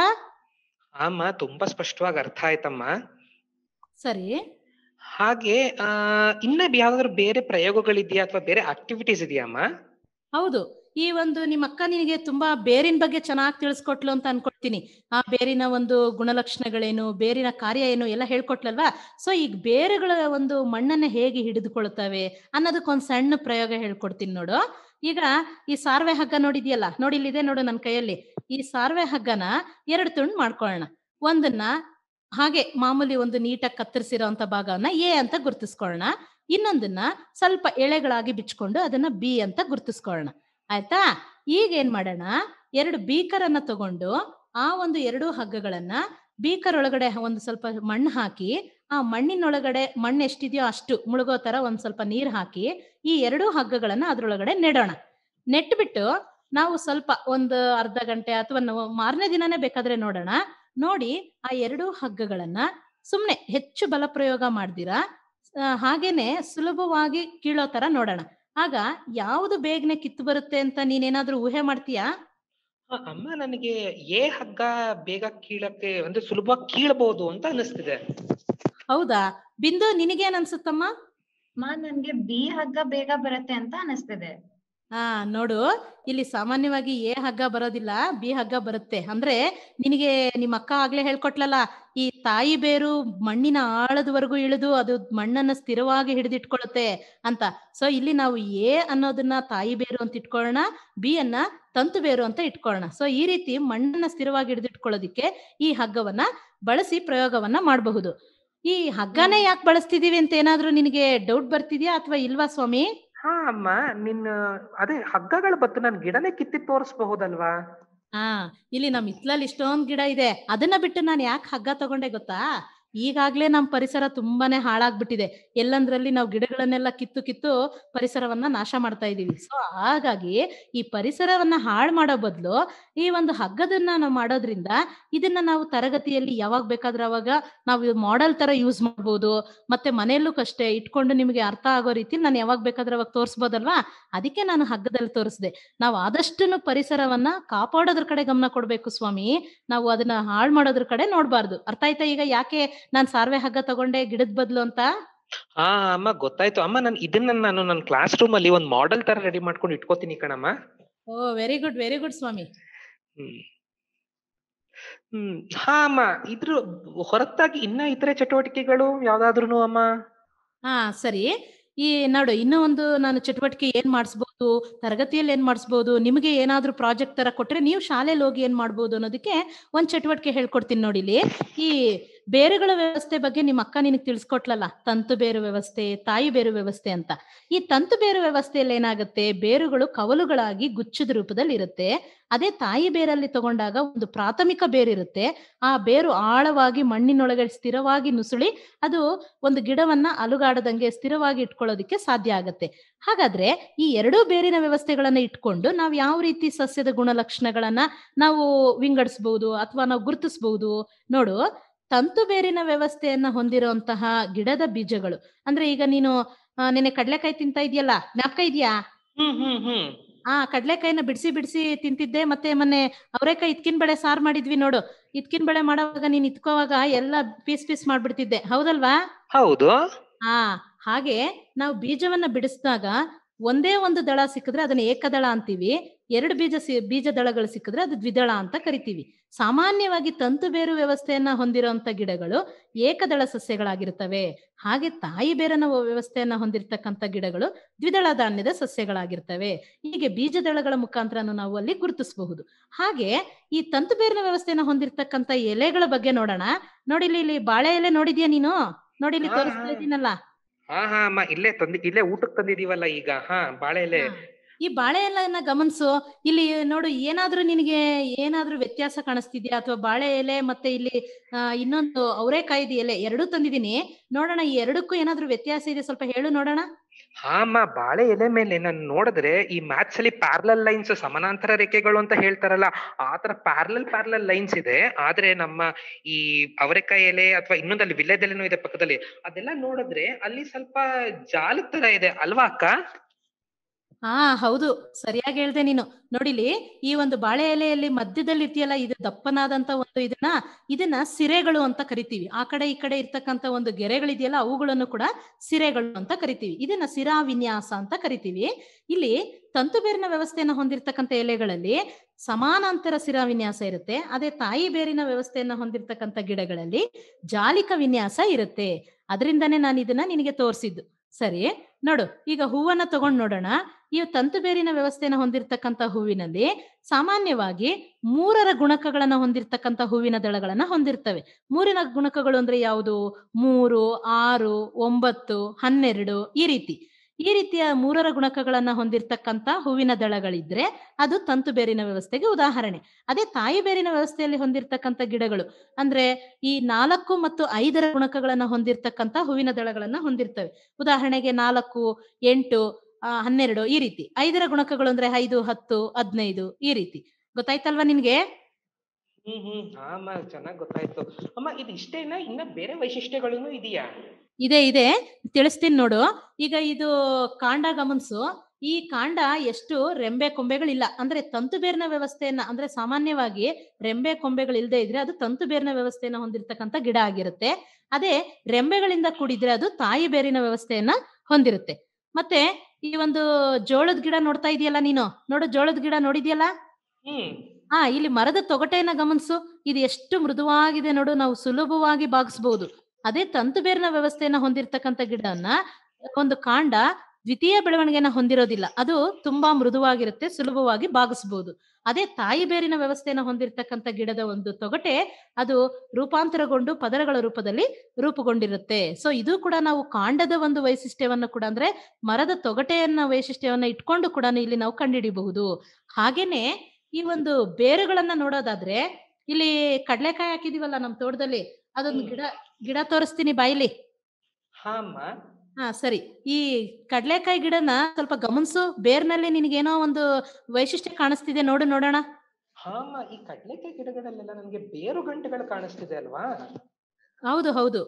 ಅಮ್ಮ ತುಂಬಾ ಸ್ಪಷ್ಟವಾಗಿ ಅರ್ಥ ಆಯ್ತಮ್ಮ ಸರಿ ಹಾಗೆ ಆ ಇನ್ನ ಯಾವ್ದಾದ್ರು ಬೇರೆ ಪ್ರಯೋಗಗಳಿದೆಯಾ ಅಥವಾ ಬೇರೆ ಆಕ್ಟಿವಿಟೀಸ್ ಇದೆಯಮ್ಮ ಹೌದು ಈ ಒಂದು ನಿಮ್ಮ ಅಕ್ಕ ನಿನಗೆ ತುಂಬಾ ಬೇರಿನ ಬಗ್ಗೆ ಚೆನ್ನಾಗಿ ತಿಳಿಸ್ಕೊಟ್ಲು ಅಂತ ಅನ್ಕೊಳ್ತೀನಿ ಆ ಬೇರಿನ ಒಂದು ಗುಣಲಕ್ಷಣಗಳೇನು ಬೇರಿನ ಕಾರ್ಯ ಏನು ಎಲ್ಲ ಹೇಳ್ಕೊಟ್ಲಲ್ವಾ ಸೊ ಈಗ ಬೇರುಗಳ ಒಂದು ಮಣ್ಣನ್ನ ಹೇಗೆ ಹಿಡಿದುಕೊಳ್ತವೆ ಅನ್ನೋದಕ್ಕೊಂದ್ ಸಣ್ಣ ಪ್ರಯೋಗ ಹೇಳ್ಕೊಡ್ತೀನಿ ನೋಡು ಈಗ ಈ ಸಾರ್ವೆ ಹಗ್ಗ ನೋಡಿದ್ಯಲ್ಲ ನೋಡಿ ಇಲ್ಲಿದೆ ನೋಡು ನನ್ನ ಕೈಯಲ್ಲಿ ಈ ಸಾರ್ವೆ ಹಗ್ಗನ ಎರಡು ತುಂಡು ಮಾಡ್ಕೊಳ್ಳೋಣ ಒಂದನ್ನ ಹಾಗೆ ಮಾಮೂಲಿ ಒಂದು ನೀಟಾಗಿ ಕತ್ತರಿಸಿರೋ ಅಂತ ಭಾಗವನ್ನ ಎ ಅಂತ ಗುರ್ತಿಸ್ಕೊಳ್ಳೋಣ ಇನ್ನೊಂದನ್ನ ಸ್ವಲ್ಪ ಎಳೆಗಳಾಗಿ ಬಿಚ್ಕೊಂಡು ಅದನ್ನ ಬಿ ಅಂತ ಗುರ್ತಿಸ್ಕೊಳ್ಳೋಣ ಆಯ್ತಾ ಈಗ ಏನ್ ಮಾಡೋಣ ಎರಡು ಬೀಕರ್ ಅನ್ನ ತಗೊಂಡು ಆ ಒಂದು ಎರಡು ಹಗ್ಗಗಳನ್ನ ಬೀಕರ್ ಒಳಗಡೆ ಒಂದು ಸ್ವಲ್ಪ ಮಣ್ಣು ಹಾಕಿ ಆ ಮಣ್ಣಿನೊಳಗಡೆ ಮಣ್ಣು ಎಷ್ಟಿದೆಯೋ ಅಷ್ಟು ಮುಳುಗೋ ತರ ಒಂದ್ ಸ್ವಲ್ಪ ನೀರ್ ಹಾಕಿ ಈ ಎರಡೂ ಹಗ್ಗಗಳನ್ನ ಅದ್ರೊಳಗಡೆ ನೆಡೋಣ ನೆಟ್ಬಿಟ್ಟು ನಾವು ಸ್ವಲ್ಪ ಒಂದು ಅರ್ಧ ಗಂಟೆ ಅಥವಾ ಮಾರನೇ ದಿನನೇ ಬೇಕಾದ್ರೆ ನೋಡೋಣ ನೋಡಿ ಆ ಎರಡೂ ಹಗ್ಗಗಳನ್ನ ಸುಮ್ನೆ ಹೆಚ್ಚು ಬಲ ಪ್ರಯೋಗ ಮಾಡ್ದಿರಾ ಹಾಗೇನೆ ಸುಲಭವಾಗಿ ಕೀಳೋ ತರ ನೋಡೋಣ ಆಗ ಯಾವ್ದು ಬೇಗನೆ ಕಿತ್ತು ಬರುತ್ತೆ ಅಂತ ನೀನೇನಾದ್ರೂ ಊಹೆ ಮಾಡ್ತೀಯಾ ಅಮ್ಮ ನನಗೆ ಏ ಹಗ್ಗ ಬೇಗ ಕೀಳಕ್ಕೆ ಅಂದ್ರೆ ಸುಲಭವಾಗಿ ಕೀಳಬಹುದು ಅಂತ ಅನಿಸ್ತಿದೆ ಹೌದಾ ಬಿಂದು ನಿನಗೇನ್ ಅನ್ಸುತ್ತಮ್ಮ ಮಾ ನನ್ಗೆ ಬಿ ಹಗ್ಗ ಬೇಗ ಬರುತ್ತೆ ಅಂತ ಅನಿಸ್ತಿದೆ ಹಾ ನೋಡು ಇಲ್ಲಿ ಸಾಮಾನ್ಯವಾಗಿ ಎ ಹಗ್ಗ ಬರೋದಿಲ್ಲ ಬಿ ಹಗ್ಗ ಬರುತ್ತೆ ಅಂದ್ರೆ ನಿನಗೆ ನಿಮ್ಮ ಅಕ್ಕ ಆಗ್ಲೇ ಹೇಳ್ಕೊಟ್ಲಲ್ಲ ಈ ತಾಯಿ ಬೇರು ಮಣ್ಣಿನ ಆಳದವರೆಗೂ ಇಳಿದು ಅದು ಮಣ್ಣನ್ನ ಸ್ಥಿರವಾಗಿ ಹಿಡಿದಿಟ್ಕೊಳ್ಳುತ್ತೆ ಅಂತ ಸೊ ಇಲ್ಲಿ ನಾವು ಎ ಅನ್ನೋದನ್ನ ತಾಯಿ ಬೇರು ಅಂತ ಇಟ್ಕೊಳ್ಳೋಣ ಬಿ ಅನ್ನ ತಂತು ಬೇರು ಅಂತ ಇಟ್ಕೊಳ್ಳೋಣ ಸೊ ಈ ರೀತಿ ಮಣ್ಣನ್ನ ಸ್ಥಿರವಾಗಿ ಹಿಡಿದಿಟ್ಕೊಳ್ಳೋದಿಕ್ಕೆ ಈ ಹಗ್ಗವನ್ನ ಬಳಸಿ ಪ್ರಯೋಗವನ್ನ ಮಾಡಬಹುದು ಈ ಹಗ್ಗನೇ ಯಾಕೆ ಬಳಸ್ತಿದೀವಿ ಅಂತ ಏನಾದ್ರೂ ನಿನಗೆ ಡೌಟ್ ಬರ್ತಿದ್ಯಾ ಅಥವಾ ಇಲ್ವಾ ಸ್ವಾಮಿ ಹಾ ಅಮ್ಮ ನಿನ್ನ ಅದೇ ಹಗ್ಗಗಳ ಬತ್ತು ನನ್ ಗಿಡನೇ ಕಿತ್ತಿ ತೋರಿಸಬಹುದಲ್ವಾ ಹಾ ಇಲ್ಲಿ ನಮ್ ಹಿತ್ಲಲ್ಲಿ ಇಷ್ಟೊಂದ್ ಗಿಡ ಇದೆ ಅದನ್ನ ಬಿಟ್ಟು ನಾನು ಯಾಕೆ ಹಗ್ಗ ತಗೊಂಡೆ ಗೊತ್ತಾ ಈಗಾಗ್ಲೇ ನಮ್ಮ ಪರಿಸರ ತುಂಬಾನೇ ಹಾಳಾಗ್ಬಿಟ್ಟಿದೆ ಎಲ್ಲಂದ್ರಲ್ಲಿ ನಾವು ಗಿಡಗಳನ್ನೆಲ್ಲ ಕಿತ್ತು ಕಿತ್ತು ಪರಿಸರವನ್ನ ನಾಶ ಮಾಡ್ತಾ ಇದೀವಿ ಸೊ ಹಾಗಾಗಿ ಈ ಪರಿಸರವನ್ನ ಹಾಳು ಮಾಡೋ ಬದಲು ಈ ಒಂದು ಹಗ್ಗದನ್ನ ನಾವು ಮಾಡೋದ್ರಿಂದ ಇದನ್ನ ನಾವು ತರಗತಿಯಲ್ಲಿ ಯಾವಾಗ ಬೇಕಾದ್ರೆ ಅವಾಗ ನಾವು ಮಾಡೆಲ್ ತರ ಯೂಸ್ ಮಾಡ್ಬೋದು ಮತ್ತೆ ಮನೆಯಲ್ಲೂ ಅಷ್ಟೇ ಇಟ್ಕೊಂಡು ನಿಮಗೆ ಅರ್ಥ ಆಗೋ ರೀತಿ ನಾನು ಯಾವಾಗ ಬೇಕಾದ್ರೆ ಅವಾಗ ತೋರಿಸ್ಬೋದಲ್ವಾ ಅದಕ್ಕೆ ನಾನು ಹಗ್ಗದಲ್ಲಿ ತೋರಿಸಿದೆ ನಾವು ಆದಷ್ಟು ಪರಿಸರವನ್ನ ಕಾಪಾಡೋದ್ರ ಕಡೆ ಗಮನ ಕೊಡ್ಬೇಕು ಸ್ವಾಮಿ ನಾವು ಅದನ್ನ ಹಾಳು ಮಾಡೋದ್ರ ಕಡೆ ನೋಡ್ಬಾರ್ದು ಅರ್ಥ ಆಯ್ತಾ ಈಗ ಯಾಕೆ ನಾನ್ ಸಾರ್ವೆ ಹಗ್ಗ ತಗೊಂಡೆ ಗಿಡದ ಬದ್ಲು ಅಂತ ಹಾ ಅಮ್ಮ ಗೊತ್ತಾಯ್ತು ಅಮ್ಮ ನಾನು ಇದನ್ನ ನಾನು ನನ್ನ ಕ್ಲಾಸ್ ರೂಮ್ ಅಲ್ಲಿ ಒಂದ್ ಮಾಡೆಲ್ ತರ ರೆಡಿ ಮಾಡ್ಕೊಂಡು ಇಟ್ಕೋತೀನಿ ಕಣಮ್ಮ oh very good very good ಸ್ವಾಮಿ ಹ್ಮ್ ಹ್ಮ್ ಹಾ ಅಮ್ಮ ಇದ್ರ ಹೊರತಾಗಿ ಇನ್ನ ಇತರೆ ಚಟುವಟಿಕೆಗಳು ಯಾವ್ದಾದ್ರು ಅಮ್ಮ ಹಾ ಸರಿ ಈ ನೋಡು ಇನ್ನೂ ಒಂದು ನಾನು ಚಟುವಟಿಕೆ ಏನ್ ಮಾಡಿಸ್ಬೋದು ತರಗತಿಯಲ್ಲಿ ಏನ್ ಮಾಡಿಸ್ಬೋದು ನಿಮಗೆ ಏನಾದ್ರೂ ಪ್ರಾಜೆಕ್ಟ್ ತರ ಕೊಟ್ರೆ ನೀವು ಶಾಲೆಯಲ್ಲಿ ಹೋಗಿ ಏನ್ ಮಾಡ್ಬೋದು ಅನ್ನೋದಕ್ಕೆ ಒಂದ್ ಚಟುವಟಿಕೆ ಹೇಳ್ಕೊಡ್ತೀನಿ ನೋಡಿ ಇಲ್ಲಿ ಈ ಬೇರುಗಳ ವ್ಯವಸ್ಥೆ ಬಗ್ಗೆ ನಿಮ್ಮ ಅಕ್ಕ ನಿನಗೆ ತಿಳಿಸ್ಕೊಟ್ಲಲ್ಲ ತಂತು ಬೇರು ವ್ಯವಸ್ಥೆ ತಾಯಿ ಬೇರು ವ್ಯವಸ್ಥೆ ಅಂತ ಈ ತಂತು ಬೇರು ವ್ಯವಸ್ಥೆಯಲ್ಲಿ ಏನಾಗುತ್ತೆ ಬೇರುಗಳು ಕವಲುಗಳಾಗಿ ಗುಚ್ಚದ ರೂಪದಲ್ಲಿ ಇರುತ್ತೆ ಅದೇ ತಾಯಿ ಬೇರಲ್ಲಿ ತಗೊಂಡಾಗ ಒಂದು ಪ್ರಾಥಮಿಕ ಬೇರಿರುತ್ತೆ ಆ ಬೇರು ಆಳವಾಗಿ ಮಣ್ಣಿನೊಳಗೆ ಸ್ಥಿರವಾಗಿ ನುಸುಳಿ ಅದು ಒಂದು ಗಿಡವನ್ನ ಅಲುಗಾಡದಂಗೆ ಸ್ಥಿರವಾಗಿ ಇಟ್ಕೊಳ್ಳೋದಕ್ಕೆ ಸಾಧ್ಯ ಆಗತ್ತೆ ಹಾಗಾದ್ರೆ ಈ ಎರಡೂ ಬೇರಿನ ವ್ಯವಸ್ಥೆಗಳನ್ನ ಇಟ್ಕೊಂಡು ನಾವು ಯಾವ ರೀತಿ ಸಸ್ಯದ ಗುಣಲಕ್ಷಣಗಳನ್ನ ನಾವು ವಿಂಗಡಿಸಬಹುದು ಅಥವಾ ನಾವು ಗುರುತಿಸಬಹುದು ನೋಡು ತಂತು ಬೇರಿನ ವ್ಯವಸ್ಥೆಯನ್ನ ಹೊಂದಿರುವಂತಹ ಗಿಡದ ಬೀಜಗಳು ಅಂದ್ರೆ ಈಗ ನೀನು ಆ, ನೆನೆ ಕಡ್ಲೆಕಾಯಿ ತಿಂತಾ ಇದೆಯಲ್ಲ ಜ್ಞಾಪಕ ಇದೆಯಾ ಹ್ಮ್ ಹ್ಮ್ ಹ್ಮ್ ಆ ಕಡ್ಲೆಕಾಯಿನ ಬಿಡಿಸಿ ಬಿಡಿಸಿ ತಿಂತಿದ್ದೆ ಮತ್ತೆ ಮೊನ್ನೆ ಅವರೆಕಾಯಿ ಇದ್ಕಿನ್ ಬೆಳೆ ಸಾರ್ ಮಾಡಿದ್ವಿ ನೋಡು ಇದ್ಕಿನ್ ಬೆಳೆ ಮಾಡೋವಾಗ ನೀನ್ ಇತ್ಕೋವಾಗ ಎಲ್ಲ ಪೀಸ್ ಪೀಸ್ ಮಾಡ್ಬಿಡ್ತಿದ್ದೆ ಹೌದಲ್ವಾ ಹೌದು ಹಾ ಹಾಗೆ ನಾವು ಬೀಜವನ್ನ ಬಿಡಿಸಿದಾಗ ಒಂದೇ ಒಂದು ದಳ ಸಿಕ್ಕಿದ್ರೆ ಅದನ್ನ ಏಕದಳ ಅಂತೀವಿ ಎರಡು ಬೀಜ ಸಿ ಬೀಜ ದಳಗಳು ಸಿಕ್ಕಿದ್ರೆ ಅದು ದ್ವಿದಳ ಅಂತ ಕರಿತೀವಿ ಸಾಮಾನ್ಯವಾಗಿ ತಂತು ಬೇರು ವ್ಯವಸ್ಥೆಯನ್ನ ಹೊಂದಿರುವಂತ ಗಿಡಗಳು ಏಕದಳ ಸಸ್ಯಗಳಾಗಿರ್ತವೆ ಹಾಗೆ ತಾಯಿ ಬೇರನ ವ್ಯವಸ್ಥೆಯನ್ನ ಹೊಂದಿರತಕ್ಕಂತ ಗಿಡಗಳು ದ್ವಿದಳ ಧಾನ್ಯದ ಸಸ್ಯಗಳಾಗಿರ್ತವೆ ಹೀಗೆ ಬೀಜ ದಳಗಳ ಮುಖಾಂತರನು ನಾವು ಅಲ್ಲಿ ಗುರುತಿಸಬಹುದು ಹಾಗೆ ಈ ತಂತು ಬೇರಿನ ವ್ಯವಸ್ಥೆಯನ್ನ ಹೊಂದಿರತಕ್ಕಂತ ಎಲೆಗಳ ಬಗ್ಗೆ ನೋಡೋಣ ನೋಡಿಲಿ ಇಲ್ಲಿ ಬಾಳೆ ಎಲೆ ನೋಡಿದ್ಯಾ ನೀನು ನೋಡಿಲಿ ಹಾ, ತೋರಿಸ್ತಾ ಹಾ. ಇದ್ದೀನಲ್ಲ ಹಾ ಹಾ ಅಮ್ಮ ಇಲ್ಲೇ ತಂದಿ ಇಲ್ಲೇ ಊಟಕ್ಕೆ ತಂದಿದೀವಲ್ಲ ಈಗ ಹಾ ಬಾಳೆ ಎಲೆ ಹಾ. ಈ ಬಾಳೆ ಎಲೆಯನ್ನ ಗಮನಿಸು ಇಲ್ಲಿ ನೋಡು ಏನಾದ್ರೂ ನಿನಗೆ ಏನಾದ್ರೂ ವ್ಯತ್ಯಾಸ ಕಾಣಿಸ್ತಿದ್ಯಾ ಅಥವಾ ಬಾಳೆ ಎಲೆ ಮತ್ತೆ ಇಲ್ಲಿ ಆ, ಇನ್ನೊಂದು ಅವರೆಕಾಯ್ದು ಎಲೆ ಎರಡೂ ತಂದಿದ್ದೀನಿ ನೋಡೋಣ ಈ ಎರಡಕ್ಕೂ ಏನಾದ್ರೂ ವ್ಯತ್ಯಾಸ ಇದೆ ಸ್ವಲ್ಪ ಹೇಳು ನೋಡೋಣ ಹಾ ಅಮ್ಮ ಬಾಳೆ ಎಲೆ ಮೇಲೆ ನಾನು ನೋಡಿದ್ರೆ ಈ ಮ್ಯಾಥ್ಸ್ ಅಲ್ಲಿ ಪ್ಯಾರಲಲ್ ಲೈನ್ಸ್ ಸಮಾನಾಂತರ ರೇಖೆಗಳು ಅಂತ ಹೇಳ್ತಾರಲ್ಲ ಆ ತರ ಪ್ಯಾರಲಲ್ ಪ್ಯಾರಲಲ್ ಲೈನ್ಸ್ ಇದೆ ಆದ್ರೆ ನಮ್ಮ ಈ ಅವರೆಕಾಯಿ ಎಲೆ ಅಥವಾ ಇನ್ನೊಂದಲ್ಲಿ ವಿಳ್ಯದೆಲೆನೂ ಇದೆ ಪಕ್ಕದಲ್ಲಿ ಅದೆಲ್ಲ ನೋಡಿದ್ರೆ ಅಲ್ಲಿ ಸ್ವಲ್ಪ ಜಾಲದ ತರ ಇದೆ ಅಲ್ವಾ ಅಕ್ಕ ಹಾ ಹೌದು ಸರಿಯಾಗಿ ಹೇಳ್ದೆ ನೀನು ನೋಡಿಲಿ ಈ ಒಂದು ಬಾಳೆ ಎಲೆಯಲ್ಲಿ ಮಧ್ಯದಲ್ಲಿ ಇದೆಯಲ್ಲ ಇದು ದಪ್ಪನಾದಂತ ಒಂದು ಇದನ್ನ ಇದನ್ನ ಸಿರೆಗಳು ಅಂತ ಕರಿತೀವಿ ಆ ಕಡೆ ಈ ಕಡೆ ಇರ್ತಕ್ಕಂತ ಒಂದು ಗೆರೆಗಳಿದೆಯಲ್ಲ ಅವುಗಳನ್ನು ಕೂಡ ಸಿರೆಗಳು ಅಂತ ಕರಿತೀವಿ ಇದನ್ನ ಸಿರಾ ವಿನ್ಯಾಸ ಅಂತ ಕರಿತೀವಿ ಇಲ್ಲಿ ತಂತು ಬೇರಿನ ವ್ಯವಸ್ಥೆಯನ್ನ ಹೊಂದಿರತಕ್ಕಂತ ಎಲೆಗಳಲ್ಲಿ ಸಮಾನಾಂತರ ಸಿರಾ ವಿನ್ಯಾಸ ಇರುತ್ತೆ ಅದೇ ತಾಯಿ ಬೇರಿನ ವ್ಯವಸ್ಥೆಯನ್ನ ಹೊಂದಿರತಕ್ಕಂತ ಗಿಡಗಳಲ್ಲಿ ಜಾಲಿಕ ವಿನ್ಯಾಸ ಇರುತ್ತೆ ಅದರಿಂದನೇ ನಾನು ಇದನ್ನ ನಿನಗೆ ತೋರಿಸಿದ್ದು ಸರಿ ನೋಡು ಈಗ ಹೂವನ್ನ ತಗೊಂಡ್ ನೋಡೋಣ ಈ ತಂತು ಬೇರಿನ ವ್ಯವಸ್ಥೆಯನ್ನು ಹೊಂದಿರತಕ್ಕಂತ ಹೂವಿನಲ್ಲಿ ಸಾಮಾನ್ಯವಾಗಿ ಮೂರರ ಗುಣಕಗಳನ್ನ ಹೊಂದಿರತಕ್ಕಂತ ಹೂವಿನ ದಳಗಳನ್ನ ಹೊಂದಿರ್ತವೆ ಮೂರಿನ ಗುಣಕಗಳು ಅಂದ್ರೆ ಯಾವುದು ಮೂರು ಆರು ಒಂಬತ್ತು ಹನ್ನೆರಡು ಈ ರೀತಿ ಈ ರೀತಿಯ ಮೂರರ ಗುಣಕಗಳನ್ನ ಹೊಂದಿರತಕ್ಕಂತ ಹೂವಿನ ದಳಗಳಿದ್ರೆ ಅದು ತಂತು ಬೇರಿನ ವ್ಯವಸ್ಥೆಗೆ ಉದಾಹರಣೆ ಅದೇ ತಾಯಿ ಬೇರಿನ ವ್ಯವಸ್ಥೆಯಲ್ಲಿ ಹೊಂದಿರತಕ್ಕಂತ ಗಿಡಗಳು ಅಂದ್ರೆ ಈ ನಾಲ್ಕು ಮತ್ತು ಐದರ ಗುಣಕಗಳನ್ನ ಹೊಂದಿರತಕ್ಕಂತ ಹೂವಿನ ದಳಗಳನ್ನ ಹೊಂದಿರ್ತವೆ ಉದಾಹರಣೆಗೆ ನಾಲ್ಕು ಎಂಟು ಆ, ಹನ್ನೆರಡು ಈ ರೀತಿ ಐದರ ಗುಣಕಗಳು ಅಂದ್ರೆ ಐದು ಹತ್ತು ಹದಿನೈದು ಈ ರೀತಿ ಗೊತ್ತಾಯ್ತಲ್ವಾ ನಿನ್ಗೆ ಹ್ಮ್ ಹ್ಮ್ ಹಾ ಅಮ್ಮ ಚೆನ್ನಾಗ್ ಗೊತ್ತಾಯ್ತು ಅಮ್ಮ ಇದು ಇಷ್ಟೇನಾ ಇನ್ನ ಬೇರೆ ವೈಶಿಷ್ಟ್ಯಗಳೂ ಇದೆಯಾ ಇದೆ ಇದೆ ತಿಳಿಸ್ತೀನಿ ನೋಡು ಈಗ ಇದು ಕಾಂಡ ಗಮನಿಸು ಈ ಕಾಂಡ ಎಷ್ಟು ರೆಂಬೆ ಕೊಂಬೆಗಳಿಲ್ಲ ಅಂದ್ರೆ ತಂತು ಬೇರಿನ ವ್ಯವಸ್ಥೆಯನ್ನ ಅಂದ್ರೆ ಸಾಮಾನ್ಯವಾಗಿ ರೆಂಬೆ ಕೊಂಬೆಗಳು ಇಲ್ಲದೆ ಇದ್ರೆ ಅದು ತಂತು ಬೇರಿನ ವ್ಯವಸ್ಥೆಯನ್ನ ಹೊಂದಿರತಕ್ಕಂತ ಗಿಡ ಆಗಿರುತ್ತೆ ಅದೇ ರೆಂಬೆಗಳಿಂದ ಕೂಡಿದ್ರೆ ಅದು ತಾಯಿ ಬೇರಿನ ವ್ಯವಸ್ಥೆಯನ್ನ ಹೊಂದಿರುತ್ತೆ ಮತ್ತೆ ಈ ಒಂದು ಜೋಳದ ಗಿಡ ನೋಡ್ತಾ ಇದೆಯಲ್ಲ ನೀನು ನೋಡು ಜೋಳದ ಗಿಡ ನೋಡಿದ್ಯಲ್ಲ ಹ್ಮ್ ಆ ಇಲ್ಲಿ ಮರದ ತೊಗಟೆಯನ್ನ ಗಮನಿಸು ಇದು ಎಷ್ಟು ಮೃದುವಾಗಿದೆ ನೋಡು ನಾವು ಸುಲಭವಾಗಿ ಬಾಗಿಸಬಹುದು ಅದೇ ತಂತು ಬೇರಿನ ವ್ಯವಸ್ಥೆಯನ್ನ ಹೊಂದಿರತಕ್ಕಂತ ಗಿಡವನ್ನ ಒಂದು ಕಾಂಡ ದ್ವಿತೀಯ ಬೆಳವಣಿಗೆನ ಹೊಂದಿರೋದಿಲ್ಲ ಅದು ತುಂಬಾ ಮೃದುವಾಗಿರುತ್ತೆ ಸುಲಭವಾಗಿ ಬಾಗಿಸಬಹುದು ಅದೇ ತಾಯಿ ಬೇರಿನ ವ್ಯವಸ್ಥೆಯನ್ನ ಹೊಂದಿರತಕ್ಕಂತ ಗಿಡದ ಒಂದು ತೊಗಟೆ ಅದು ರೂಪಾಂತರಗೊಂಡು ಪದರಗಳ ರೂಪದಲ್ಲಿ ರೂಪುಗೊಂಡಿರುತ್ತೆ ಸೊ ಇದು ಕೂಡ ನಾವು ಕಾಂಡದ ಒಂದು ವೈಶಿಷ್ಟ್ಯವನ್ನ ಕೂಡ ಅಂದ್ರೆ ಮರದ ತೊಗಟೆಯನ್ನ ವೈಶಿಷ್ಟ್ಯವನ್ನ ಇಟ್ಕೊಂಡು ಕೂಡ ಇಲ್ಲಿ ನಾವು ಕಂಡುಹಿಡಿಬಹುದು ಹಾಗೇನೆ ಈ ಒಂದು ಬೇರುಗಳನ್ನ ನೋಡೋದಾದ್ರೆ ಇಲ್ಲಿ ಕಡ್ಲೆಕಾಯಿ ಹಾಕಿದೀವಲ್ಲ ನಮ್ ತೋಟದಲ್ಲಿ ಅದೊಂದು ಹ್ಮ್. ಗಿಡ ಗಿಡ ತೋರಿಸ್ತೀನಿ ಬಾಯಿಲಿ ಹಾ ಅಮ್ಮ ಹಾ ಸರಿ ಈ ಕಡ್ಲೆಕಾಯಿ ಗಿಡನ ಸ್ವಲ್ಪ ಗಮನಿಸು ಬೇರ್ನಲ್ಲಿ ನಿನಗೇನೋ ಒಂದು ವೈಶಿಷ್ಟ್ಯ ಕಾಣಿಸ್ತಿದೆ ನೋಡು ನೋಡೋಣ ಹಾ ಅಮ್ಮ ಈ ಕಡ್ಲೆಕಾಯಿ ಗಿಡಗಳಲ್ಲೆಲ್ಲ ನನ್ಗೆ ಬೇರು ಗಂಟೆಗಳು ಕಾಣಿಸ್ತಿದೆ ಅಲ್ವಾ ಹೌದು ಹೌದು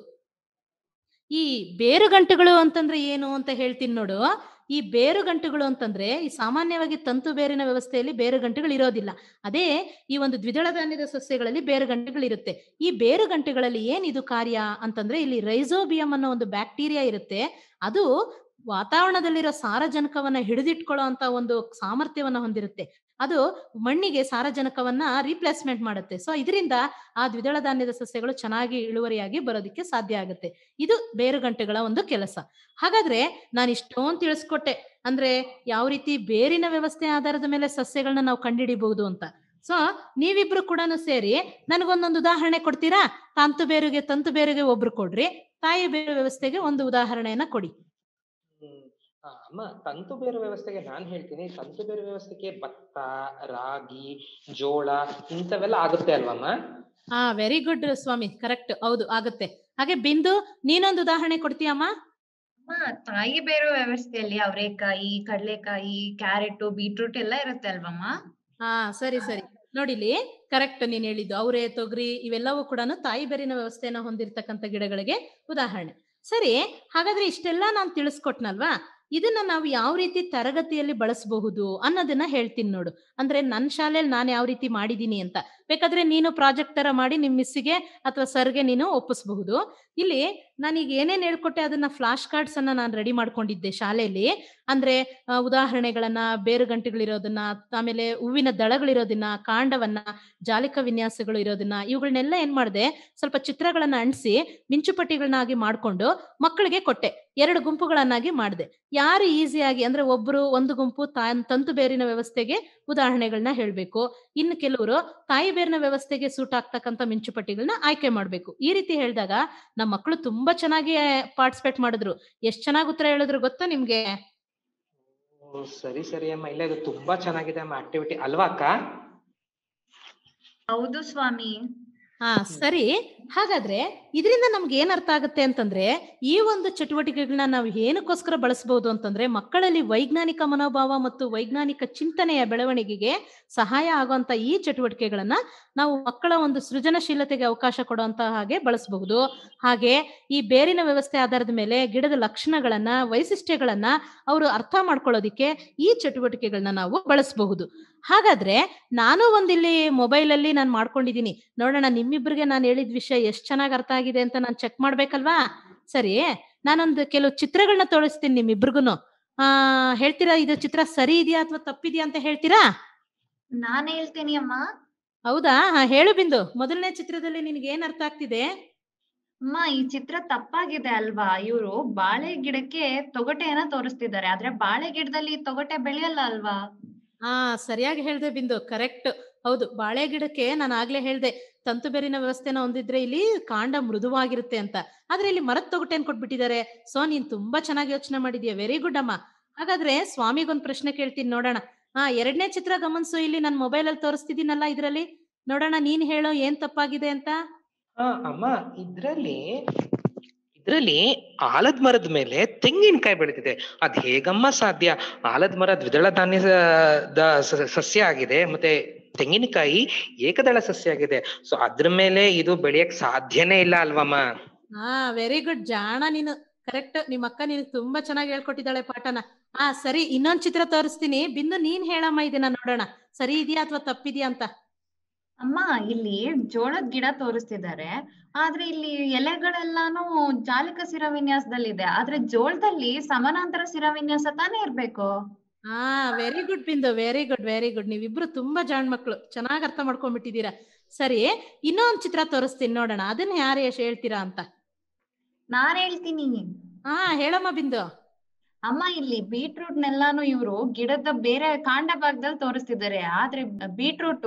ಈ ಬೇರುಗಂಟುಗಳು ಅಂತಂದ್ರೆ ಏನು ಅಂತ ಹೇಳ್ತೀನಿ ನೋಡು ಈ ಬೇರುಗಂಟುಗಳು ಅಂತಂದ್ರೆ ಈ ಸಾಮಾನ್ಯವಾಗಿ ತಂತು ಬೇರಿನ ವ್ಯವಸ್ಥೆಯಲ್ಲಿ ಬೇರುಗಂಟುಗಳು ಇರೋದಿಲ್ಲ ಅದೇ ಈ ಒಂದು ದ್ವಿದಳ ಧಾನ್ಯದ ಸಸ್ಯಗಳಲ್ಲಿ ಬೇರುಗಂಟುಗಳು ಇರುತ್ತೆ ಈ ಬೇರುಗಂಟುಗಳಲ್ಲಿ ಏನಿದು ಕಾರ್ಯ ಅಂತಂದ್ರೆ ಇಲ್ಲಿ ರೈಸೋಬಿಯಂ ಅನ್ನೋ ಒಂದು ಬ್ಯಾಕ್ಟೀರಿಯಾ ಇರುತ್ತೆ ಅದು ವಾತಾವರಣದಲ್ಲಿರೋ ಸಾರಜನಕವನ್ನ ಹಿಡಿದಿಟ್ಕೊಳ್ಳೋ ಅಂತ ಒಂದು ಸಾಮರ್ಥ್ಯವನ್ನ ಹೊಂದಿರುತ್ತೆ ಅದು ಮಣ್ಣಿಗೆ ಸಾರಜನಕವನ್ನ ರೀಪ್ಲೇಸ್ಮೆಂಟ್ ಮಾಡುತ್ತೆ ಸೊ ಇದರಿಂದ ಆ ದ್ವಿದಳ ಧಾನ್ಯದ ಸಸ್ಯಗಳು ಚೆನ್ನಾಗಿ ಇಳುವರಿಯಾಗಿ ಬರೋದಕ್ಕೆ ಸಾಧ್ಯ ಆಗುತ್ತೆ ಇದು ಬೇರುಗಂಟೆಗಳ ಒಂದು ಕೆಲಸ ಹಾಗಾದ್ರೆ ನಾನು ಇಷ್ಟೊಂದು ತಿಳಿಸ್ಕೊಟ್ಟೆ ಅಂದ್ರೆ ಯಾವ ರೀತಿ ಬೇರಿನ ವ್ಯವಸ್ಥೆ ಆಧಾರದ ಮೇಲೆ ಸಸ್ಯಗಳನ್ನ ನಾವು ಕಂಡುಹಿಡಿಬಹುದು ಅಂತ ಸೊ ನೀವಿಬ್ರು ಕೂಡ ಸೇರಿ ನನಗೊಂದೊಂದು ಉದಾಹರಣೆ ಕೊಡ್ತೀರಾ ತಂತು ಬೇರುಗೆ ತಂತು ಬೇರುಗೆ ಒಬ್ರು ಕೊಡ್ರಿ ತಾಯಿ ಬೇರು ವ್ಯವಸ್ಥೆಗೆ ಒಂದು ಉದಾಹರಣೆಯನ್ನ ಕೊಡಿ ಹ್ಮ್ ಆ, ಅಮ್ಮ ತಂತು ಬೇರು ವ್ಯವಸ್ಥೆಗೆ ನಾನ್ ಹೇಳ್ತೀನಿ ತಂತು ಬೇರು ವ್ಯವಸ್ಥೆಗೆ ಭತ್ತ ರಾಗಿ ಜೋಳ ಇಂಥವೆಲ್ಲ ಆಗುತ್ತೆ ಅಲ್ವಮ್ಮ ಹಾ ವೆರಿ ಗುಡ್ ಸ್ವಾಮಿ ಕರೆಕ್ಟ್ ಹೌದು ಆಗುತ್ತೆ ಹಾಗೆ ಬಿಂದು ನೀನೊಂದು ಉದಾಹರಣೆ ಕೊಡ್ತೀಯಮ್ಮ ಅಮ್ಮ ತಾಯಿ ಬೇರು ವ್ಯವಸ್ಥೆಯಲ್ಲಿ ಅವರೆಕಾಯಿ ಕಡಲೆಕಾಯಿ ಕ್ಯಾರೆಟ್ ಬೀಟ್ರೂಟ್ ಎಲ್ಲ ಇರುತ್ತೆ ಅಲ್ವಮ್ಮ ಹಾ ಸರಿ ಸರಿ ನೋಡಿಲಿ ಕರೆಕ್ಟ್ ನೀನ್ ಹೇಳಿದ್ದು ಅವರೆ ತೊಗರಿ ಇವೆಲ್ಲವೂ ಕೂಡ ತಾಯಿ ಬೇರಿನ ವ್ಯವಸ್ಥೆಯನ್ನ ಹೊಂದಿರತಕ್ಕಂತ ಗಿಡಗಳಿಗೆ ಉದಾಹರಣೆ ಸರಿ ಹಾಗಾದ್ರೆ ಇಷ್ಟೆಲ್ಲ ನಾನು ತಿಳಿಸ್ಕೊಟ್ನಲ್ವಾ ಇದನ್ನ ನಾವು ಯಾವ ರೀತಿ ತರಗತಿಯಲ್ಲಿ ಬಳಸಬಹುದು ಅನ್ನೋದನ್ನ ಹೇಳ್ತೀನಿ ನೋಡು ಅಂದ್ರೆ ನನ್ನ ಶಾಲೆಯಲ್ಲಿ ನಾನು ಯಾವ ರೀತಿ ಮಾಡಿದೀನಿ ಅಂತ ಬೇಕಾದ್ರೆ ನೀನು ಪ್ರಾಜೆಕ್ಟ್ ತರ ಮಾಡಿ ನಿಮ್ ಮಿಸ್ಸಿಗೆ ಅಥವಾ ಸರ್ಗೆ ನೀನು ಒಪ್ಪಿಸಬಹುದು ಇಲ್ಲಿ ನಾನೀಗ ಏನೇನ್ ಹೇಳ್ಕೊಟ್ಟೆ ಅದನ್ನ ಫ್ಲಾಶ್ ಕಾರ್ಡ್ಸ್ ಅನ್ನ ನಾನು ರೆಡಿ ಮಾಡ್ಕೊಂಡಿದ್ದೆ ಶಾಲೆಯಲ್ಲಿ ಅಂದ್ರೆ ಆ, ಉದಾಹರಣೆಗಳನ್ನ ಬೇರುಗಂಟೆಗಳಿರೋದನ್ನ ಆಮೇಲೆ ಹೂವಿನ ದಳಗಳಿರೋದನ್ನ ಕಾಂಡವನ್ನ ಜಾಲಿಕ ವಿನ್ಯಾಸಗಳು ಇರೋದನ್ನ ಇವುಗಳನ್ನೆಲ್ಲ ಏನ್ ಮಾಡಿದೆ ಸ್ವಲ್ಪ ಚಿತ್ರಗಳನ್ನ ಅಂಟಿಸಿ ಮಿಂಚುಪಟ್ಟಿಗಳನ್ನಾಗಿ ಮಾಡ್ಕೊಂಡು ಮಕ್ಕಳಿಗೆ ಕೊಟ್ಟೆ ಎರಡು ಗುಂಪುಗಳನ್ನಾಗಿ ಮಾಡಿದೆ ಯಾರು ಈಸಿಯಾಗಿ ಅಂದ್ರೆ ಒಬ್ರು ಒಂದು ಗುಂಪು ತಾನ್ ತಂತು ಬೇರಿನ ವ್ಯವಸ್ಥೆಗೆ ಉದಾಹರಣೆಗಳನ್ನ ಹೇಳ್ಬೇಕು ಇನ್ನು ಕೆಲವರು ತಾಯಿ ಬೇರಿನ ವ್ಯವಸ್ಥೆಗೆ ಸೂಟ್ ಆಗ್ತಕ್ಕಂಥ ಮಿಂಚುಪಟ್ಟಿಗಳನ್ನ ಆಯ್ಕೆ ಮಾಡ್ಬೇಕು ಈ ರೀತಿ ಹೇಳಿದಾಗ ನಮ್ಮ ಮಕ್ಕಳು ತುಂಬಾ ಚೆನ್ನಾಗಿ ಪಾರ್ಟಿಸಿಪೇಟ್ ಮಾಡಿದ್ರು ಎಷ್ಟ್ ಚೆನ್ನಾಗಿ ಉತ್ತರ ಹೇಳಿದ್ರು ಗೊತ್ತಾ ನಿಮ್ಗೆ ಓ, ಸರಿ ಸರಿ ಅಮ್ಮ ಇಲ್ಲ ಇದು ತುಂಬಾ ಚೆನ್ನಾಗಿದೆ ಅಮ್ಮ ಆಕ್ಟಿವಿಟಿ ಅಲ್ವಾ ಅಕ್ಕ ಹೌದು ಸ್ವಾಮಿ ಹಾ ಸರಿ ಹಾಗಾದ್ರೆ ಇದರಿಂದ ನಮ್ಗೆ ಏನ್ ಅರ್ಥ ಆಗುತ್ತೆ ಅಂತಂದ್ರೆ ಈ ಒಂದು ಚಟುವಟಿಕೆಗಳನ್ನ ನಾವು ಏನಕ್ಕೋಸ್ಕರ ಬಳಸಬಹುದು ಅಂತಂದ್ರೆ ಮಕ್ಕಳಲ್ಲಿ ವೈಜ್ಞಾನಿಕ ಮನೋಭಾವ ಮತ್ತು ವೈಜ್ಞಾನಿಕ ಚಿಂತನೆಯ ಬೆಳವಣಿಗೆಗೆ ಸಹಾಯ ಆಗುವಂತ ಈ ಚಟುವಟಿಕೆಗಳನ್ನ ನಾವು ಮಕ್ಕಳ ಒಂದು ಸೃಜನಶೀಲತೆಗೆ ಅವಕಾಶ ಕೊಡುವಂತ ಹಾಗೆ ಬಳಸಬಹುದು ಹಾಗೆ ಈ ಬೇರಿನ ವ್ಯವಸ್ಥೆ ಆಧಾರದ ಮೇಲೆ ಗಿಡದ ಲಕ್ಷಣಗಳನ್ನ ವೈಶಿಷ್ಟ್ಯಗಳನ್ನ ಅವರು ಅರ್ಥ ಮಾಡ್ಕೊಳ್ಳೋದಿಕ್ಕೆ ಈ ಚಟುವಟಿಕೆಗಳನ್ನ ನಾವು ಬಳಸಬಹುದು ಹಾಗಾದ್ರೆ ನಾನು ಒಂದಿಲ್ಲಿ ಮೊಬೈಲ್ ಅಲ್ಲಿ ನಾನು ಮಾಡ್ಕೊಂಡಿದ್ದೀನಿ ನೋಡೋಣ ನಿಮ್ಮಿಬ್ರಿಗೆ ನಾನು ಹೇಳಿದ ವಿಷಯ ಎಷ್ಟ್ ಚೆನ್ನಾಗಿ ಅರ್ಥ ಆಗಿದೆ ಅಂತ ನಾನು ಚೆಕ್ ಮಾಡ್ಬೇಕಲ್ವಾ ಸರಿ ನಾನೊಂದು ಕೆಲವು ಚಿತ್ರಗಳನ್ನ ತೋರಿಸ್ತೀನಿ ನಿಮ್ಮಿಬ್ರಿಗೂನು ಆ ಹೇಳ್ತೀರಾ ಇದು ಚಿತ್ರ ಸರಿ ಇದೆಯಾ ಅಥವಾ ತಪ್ಪಿದ್ಯಾ ಅಂತ ಹೇಳ್ತೀರಾ ನಾನ್ ಹೇಳ್ತೀನಿ ಅಮ್ಮ ಹೌದಾ ಹಾ ಹೇಳು ಬಿಂದು ಮೊದಲನೇ ಚಿತ್ರದಲ್ಲಿ ನಿನ್ಗೆ ಏನ್ ಅರ್ಥ ಆಗ್ತಿದೆ ಅಮ್ಮ ಈ ಚಿತ್ರ ತಪ್ಪಾಗಿದೆ ಅಲ್ವಾ ಇವರು ಬಾಳೆ ಗಿಡಕ್ಕೆ ತೊಗಟೆಯನ್ನ ತೋರಿಸ್ತಿದ್ದಾರೆ ಆದ್ರೆ ಬಾಳೆ ಗಿಡದಲ್ಲಿ ತೊಗಟೆ ಬೆಳೆಯಲ್ಲ ಅಲ್ವಾ ಹಾ ಸರಿಯಾಗಿ ಹೇಳ್ದೆ ಬಿಂದು ಕರೆಕ್ಟ್ ಹೌದು ಬಾಳೆ ಗಿಡಕ್ಕೆ ನಾನು ಆಗ್ಲೇ ಹೇಳ್ದೆ ತಂತು ಬೇರಿನ ವ್ಯವಸ್ಥೆನ ಹೊಂದಿದ್ರೆ ಇಲ್ಲಿ ಕಾಂಡ ಮೃದುವಾಗಿರುತ್ತೆ ಅಂತ ಆದ್ರೆ ಇಲ್ಲಿ ಮರದ ತೊಗಟೆನ್ ಕೊಟ್ಬಿಟ್ಟಿದ್ದಾರೆ ಸೊ ನೀನ್ ತುಂಬಾ ಚೆನ್ನಾಗಿ ಯೋಚನೆ ಮಾಡಿದ್ಯಾ ವೆರಿ ಗುಡ್ ಅಮ್ಮ ಹಾಗಾದ್ರೆ ಸ್ವಾಮಿಗೊಂದ್ ಪ್ರಶ್ನೆ ಕೇಳ್ತೀನಿ ನೋಡೋಣ ಹಾ ಎರಡನೇ ಚಿತ್ರ ಗಮನಿಸು ಇಲ್ಲಿ ನಾನು ಮೊಬೈಲ್ ಅಲ್ಲಿ ತೋರಿಸ್ತಿದ್ದೀನಲ್ಲ ಇದ್ರಲ್ಲಿ ನೋಡೋಣ ನೀನ್ ಹೇಳೋ ಏನ್ ತಪ್ಪಾಗಿದೆ ಅಂತ ಹಾ ಅಮ್ಮ ಇದ್ರಲ್ಲಿ ಇದ್ರಲ್ಲಿ ಆಲದ ಮರದ ಮೇಲೆ ತೆಂಗಿನಕಾಯಿ ಬೆಳೀತಿದೆ ಅದ್ ಹೇಗಮ್ಮ ಸಾಧ್ಯ ಆಲದ ಮರ ದ್ವಿದಳ ಧಾನ್ಯ ದ ಸ- ಸಸ್ಯ ಆಗಿದೆ ಮತ್ತೆ ತೆಂಗಿನಕಾಯಿ ಏಕದಳ ಸಸ್ಯ ಆಗಿದೆ ಸೊ ಅದ್ರ ಮೇಲೆ ಇದು ಬೆಳೆಯಕ್ ಸಾಧ್ಯನೇ ಇಲ್ಲ ಅಲ್ವಮ್ಮ ಹಾ ವೆರಿ ಗುಡ್ ಜಾಣ ನೀನು ಕರೆಕ್ಟ್ ನಿಮ್ಮ ಅಕ್ಕ ನೀನು ತುಂಬಾ ಚೆನ್ನಾಗಿ ಹೇಳ್ಕೊಟ್ಟಿದ್ದಾಳೆ ಪಾಠನ ಹಾ ಸರಿ ಇನ್ನೊಂದ್ ಚಿತ್ರ ತೋರಿಸ್ತೀನಿ ಬಿಂದು ನೀನ್ ಹೇಳಮ್ಮ ಇದನ್ನ ನೋಡೋಣ ಸರಿ ಇದೆಯಾ ಅಥವಾ ತಪ್ಪಿದ್ಯಾ ಅಂತ ಅಮ್ಮ ಇಲ್ಲಿ ಜೋಳದ ಗಿಡ ತೋರಿಸ್ತಿದ್ದಾರೆ ಆದ್ರೆ ಇಲ್ಲಿ ಎಲೆಗಳೆಲ್ಲಾನು ಜಾಲಿಕ ಶಿರಾವಿನ್ಯಾಸದಲ್ಲಿದೆ ಆದ್ರೆ ಜೋಳದಲ್ಲಿ ಸಮಾನಾಂತರ ಶಿರಾವಿನ್ಯಾಸ ತಾನೇ ಇರ್ಬೇಕು ಹಾ very good Bindu very good very good ನೀವಿಬ್ರು ತುಂಬಾ ಜಾಣ್ ಮಕ್ಳು ಚೆನ್ನಾಗಿ ಅರ್ಥ ಮಾಡ್ಕೊಂಡ್ಬಿಟ್ಟಿದೀರಾ ಸರಿ ಇನ್ನೊಂದ್ ಚಿತ್ರ ತೋರಿಸ್ತೀನಿ ನೋಡೋಣ ಅದನ್ನ ಯಾರು ಎಷ್ಟು ಹೇಳ್ತೀರಾ ಅಂತ ನಾನ್ ಹೇಳ್ತೀನಿ ಹಾ ಹೇಳಮ್ಮ ಬಿಂದು ಅಮ್ಮ ಇಲ್ಲಿ ಬೀಟ್ರೂಟ್ ನೆಲ್ಲಾನು ಇವರು ಗಿಡದ ಬೇರೆ ಕಾಂಡ ಭಾಗದಲ್ಲಿ ತೋರಿಸ್ತಿದ್ದಾರೆ ಆದ್ರೆ ಬೀಟ್ರೂಟ್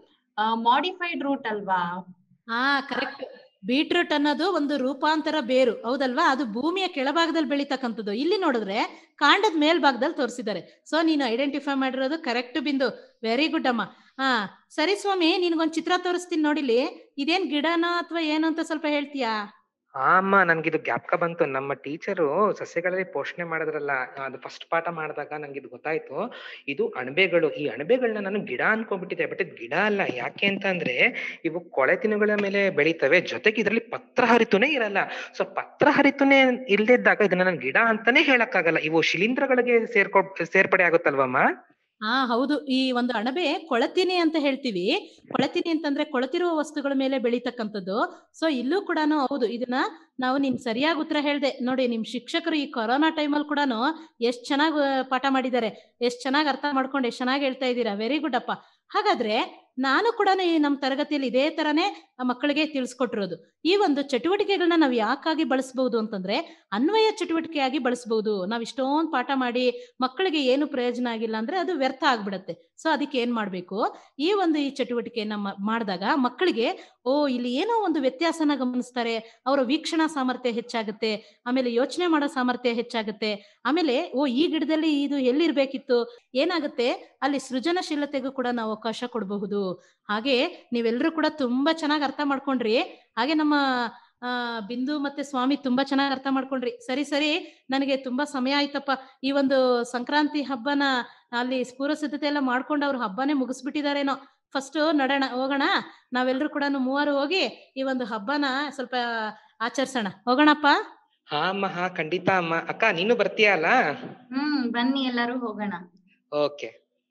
ಮಾಡಿಫೈಡ್ ರೂಟ್ ಅಲ್ವಾ ಹಾ ಕರೆಕ್ಟ್ ಬೀಟ್ರೂಟ್ ಅನ್ನೋದು ಒಂದು ರೂಪಾಂತರ ಬೇರು ಹೌದಲ್ವಾ ಅದು ಭೂಮಿಯ ಕೆಳಭಾಗದಲ್ಲಿ ಬೆಳೀತಕ್ಕಂಥದ್ದು ಇಲ್ಲಿ ನೋಡಿದ್ರೆ ಕಾಂಡದ ಮೇಲ್ಭಾಗದಲ್ಲಿ ತೋರಿಸಿದ್ದಾರೆ ಸೊ ನೀನು ಐಡೆಂಟಿಫೈ ಮಾಡಿರೋದು ಕರೆಕ್ಟ್ ಬಿಂದು ವೆರಿ ಗುಡ್ ಅಮ್ಮ ಹಾ ಸರಿ ಸ್ವಾಮಿ ನಿನ್ಗೊಂದ್ ಚಿತ್ರ ತೋರಿಸ್ತೀನಿ ನೋಡಿಲಿ ಇದೇನ್ ಗಿಡನೋ ಅಥವಾ ಏನು ಅಂತ ಸ್ವಲ್ಪ ಹೇಳ್ತೀಯಾ ಆ ಅಮ್ಮ ನನ್ಗಿದು ಜ್ಞಾಪಕ ಬಂತು ನಮ್ಮ ಟೀಚರು ಸಸ್ಯಗಳಲ್ಲಿ ಪೋಷಣೆ ಮಾಡಿದ್ರಲ್ಲ ಅದು ಫಸ್ಟ್ ಪಾಠ ಮಾಡಿದಾಗ ನಂಗೆ ಇದು ಗೊತ್ತಾಯ್ತು ಇದು ಅಣಬೆಗಳು ಈ ಅಣಬೆಗಳನ್ನ ನಾನು ಗಿಡ ಅನ್ಕೊಂಡ್ಬಿಟ್ಟಿದ್ದೆ ಬಟ್ ಇದು ಗಿಡ ಅಲ್ಲ ಯಾಕೆ ಅಂತ ಅಂದ್ರೆ ಇವು ಕೊಳೆತಿನುಗಳ ಮೇಲೆ ಬೆಳೀತವೆ ಜೊತೆಗೆ ಇದರಲ್ಲಿ ಪತ್ರ ಹರಿತುನೇ ಇರಲ್ಲ ಸೊ ಪತ್ರ ಹರಿತುನೇ ಇಲ್ದಿದ್ದಾಗ ಇದನ್ನ ನಾನು ಗಿಡ ಅಂತಾನೆ ಹೇಳಕ್ಕಾಗಲ್ಲ ಇವು ಶಿಲೀಂಧ್ರಗಳಿಗೆ ಸೇರ್ಕೊ ಸೇರ್ಪಡೆ ಆಗುತ್ತಲ್ವಮ್ಮ ಹಾ ಹೌದು ಈ ಒಂದು ಅಣಬೆ ಕೊಳತಿನಿ ಅಂತ ಹೇಳ್ತೀವಿ ಕೊಳತಿನಿ ಅಂತಂದ್ರೆ ಕೊಳತಿರುವ ವಸ್ತುಗಳ ಮೇಲೆ ಬೆಳೀತಕ್ಕಂಥದ್ದು ಸೊ ಇಲ್ಲೂ ಕೂಡ ಹೌದು ಇದನ್ನ ನಾವು ನಿನ್ ಸರಿಯಾಗಿ ಉತ್ತರ ಹೇಳ್ದೆ ನೋಡಿ ನಿಮ್ ಶಿಕ್ಷಕರು ಈ ಕೊರೋನಾ ಟೈಮಲ್ಲಿ ಕೂಡ ಎಷ್ಟ್ ಚೆನ್ನಾಗಿ ಪಾಠ ಮಾಡಿದ್ದಾರೆ ಎಷ್ಟ್ ಚೆನ್ನಾಗಿ ಅರ್ಥ ಮಾಡ್ಕೊಂಡು ಎಷ್ಟ್ ಚೆನ್ನಾಗಿ ಹೇಳ್ತಾ ಇದ್ದೀರಾ ವೆರಿ ಗುಡ್ ಅಪ್ಪ ಹಾಗಾದ್ರೆ ನಾನು ಕೂಡ ಈ ನಮ್ಮ ತರಗತಿಯಲ್ಲಿ ಇದೇ ತರನೇ ಆ ಮಕ್ಕಳಿಗೆ ತಿಳಿಸ್ಕೊಟ್ಟಿರೋದು ಈ ಒಂದು ಚಟುವಟಿಕೆಗಳನ್ನ ನಾವು ಯಾಕಾಗಿ ಬಳಸಬಹುದು ಅಂತಂದ್ರೆ ಅನ್ವಯ ಚಟುವಟಿಕೆಯಾಗಿ ಬಳಸಬಹುದು ನಾವ್ ಇಷ್ಟೊಂದು ಪಾಠ ಮಾಡಿ ಮಕ್ಕಳಿಗೆ ಏನು ಪ್ರಯೋಜನ ಆಗಿಲ್ಲ ಅಂದ್ರೆ ಅದು ವ್ಯರ್ಥ ಆಗ್ಬಿಡತ್ತೆ ಸೊ ಅದಕ್ಕೆ ಏನ್ ಮಾಡ್ಬೇಕು ಈ ಒಂದು ಈ ಚಟುವಟಿಕೆಯನ್ನ ಮ- ಮಾಡಿದಾಗ ಮಕ್ಕಳಿಗೆ ಓ ಇಲ್ಲಿ ಏನೋ ಒಂದು ವ್ಯತ್ಯಾಸನ ಗಮನಿಸ್ತಾರೆ ಅವರ ವೀಕ್ಷಣಾ ಸಾಮರ್ಥ್ಯ ಹೆಚ್ಚಾಗುತ್ತೆ ಆಮೇಲೆ ಯೋಚನೆ ಮಾಡೋ ಸಾಮರ್ಥ್ಯ ಹೆಚ್ಚಾಗುತ್ತೆ ಆಮೇಲೆ ಓ ಈ ಗಿಡದಲ್ಲಿ ಇದು ಎಲ್ಲಿರ್ಬೇಕಿತ್ತು ಏನಾಗುತ್ತೆ ಅಲ್ಲಿ ಸೃಜನಶೀಲತೆಗೂ ಕೂಡ ನಾವು ಅವಕಾಶ ಕೊಡಬಹುದು ಹಾಗೆ ನೀವೆಲ್ಲರೂ ಕೂಡ ತುಂಬಾ ಚೆನ್ನಾಗಿ ಅರ್ಥ ಮಾಡ್ಕೊಂಡ್ರಿ ಹಾಗೆ ನಮ್ಮ ಆ ಬಿಂದು ಮತ್ತೆ ಸ್ವಾಮಿ ತುಂಬಾ ಚೆನ್ನಾಗಿ ಅರ್ಥ ಮಾಡ್ಕೊಂಡ್ರಿ ಸರಿ ಸರಿ ನನಗೆ ತುಂಬಾ ಸಮಯ ಆಯ್ತಪ್ಪ ಈ ಒಂದು ಸಂಕ್ರಾಂತಿ ಹಬ್ಬನ ಅಲ್ಲಿ ಪೂರ್ವ ಸಿದ್ಧತೆ ಎಲ್ಲ ಮಾಡ್ಕೊಂಡು ಅವ್ರ ಹಬ್ಬನೇ ಮುಗಿಸ್ಬಿಟ್ಟಿದಾರೇನೋ ಫಸ್ಟ್ ನಡೋಣ ಹೋಗೋಣ ನಾವೆಲ್ಲರೂ ಕೂಡ ಮೂವರು ಹೋಗಿ ಈ ಒಂದು ಹಬ್ಬನ ಸ್ವಲ್ಪ ಆಚರಿಸೋಣ ಹೋಗೋಣಪ್ಪ ಹಾ ಅಮ್ಮ ಹಾ ಖಂಡಿತ ಅಮ್ಮ ಅಕ್ಕ ನೀನು ಬರ್ತೀಯ ಅಲ್ಲ ಹ್ಮ್ ಬನ್ನಿ ಎಲ್ಲರೂ ಹೋಗೋಣ ಓಕೆ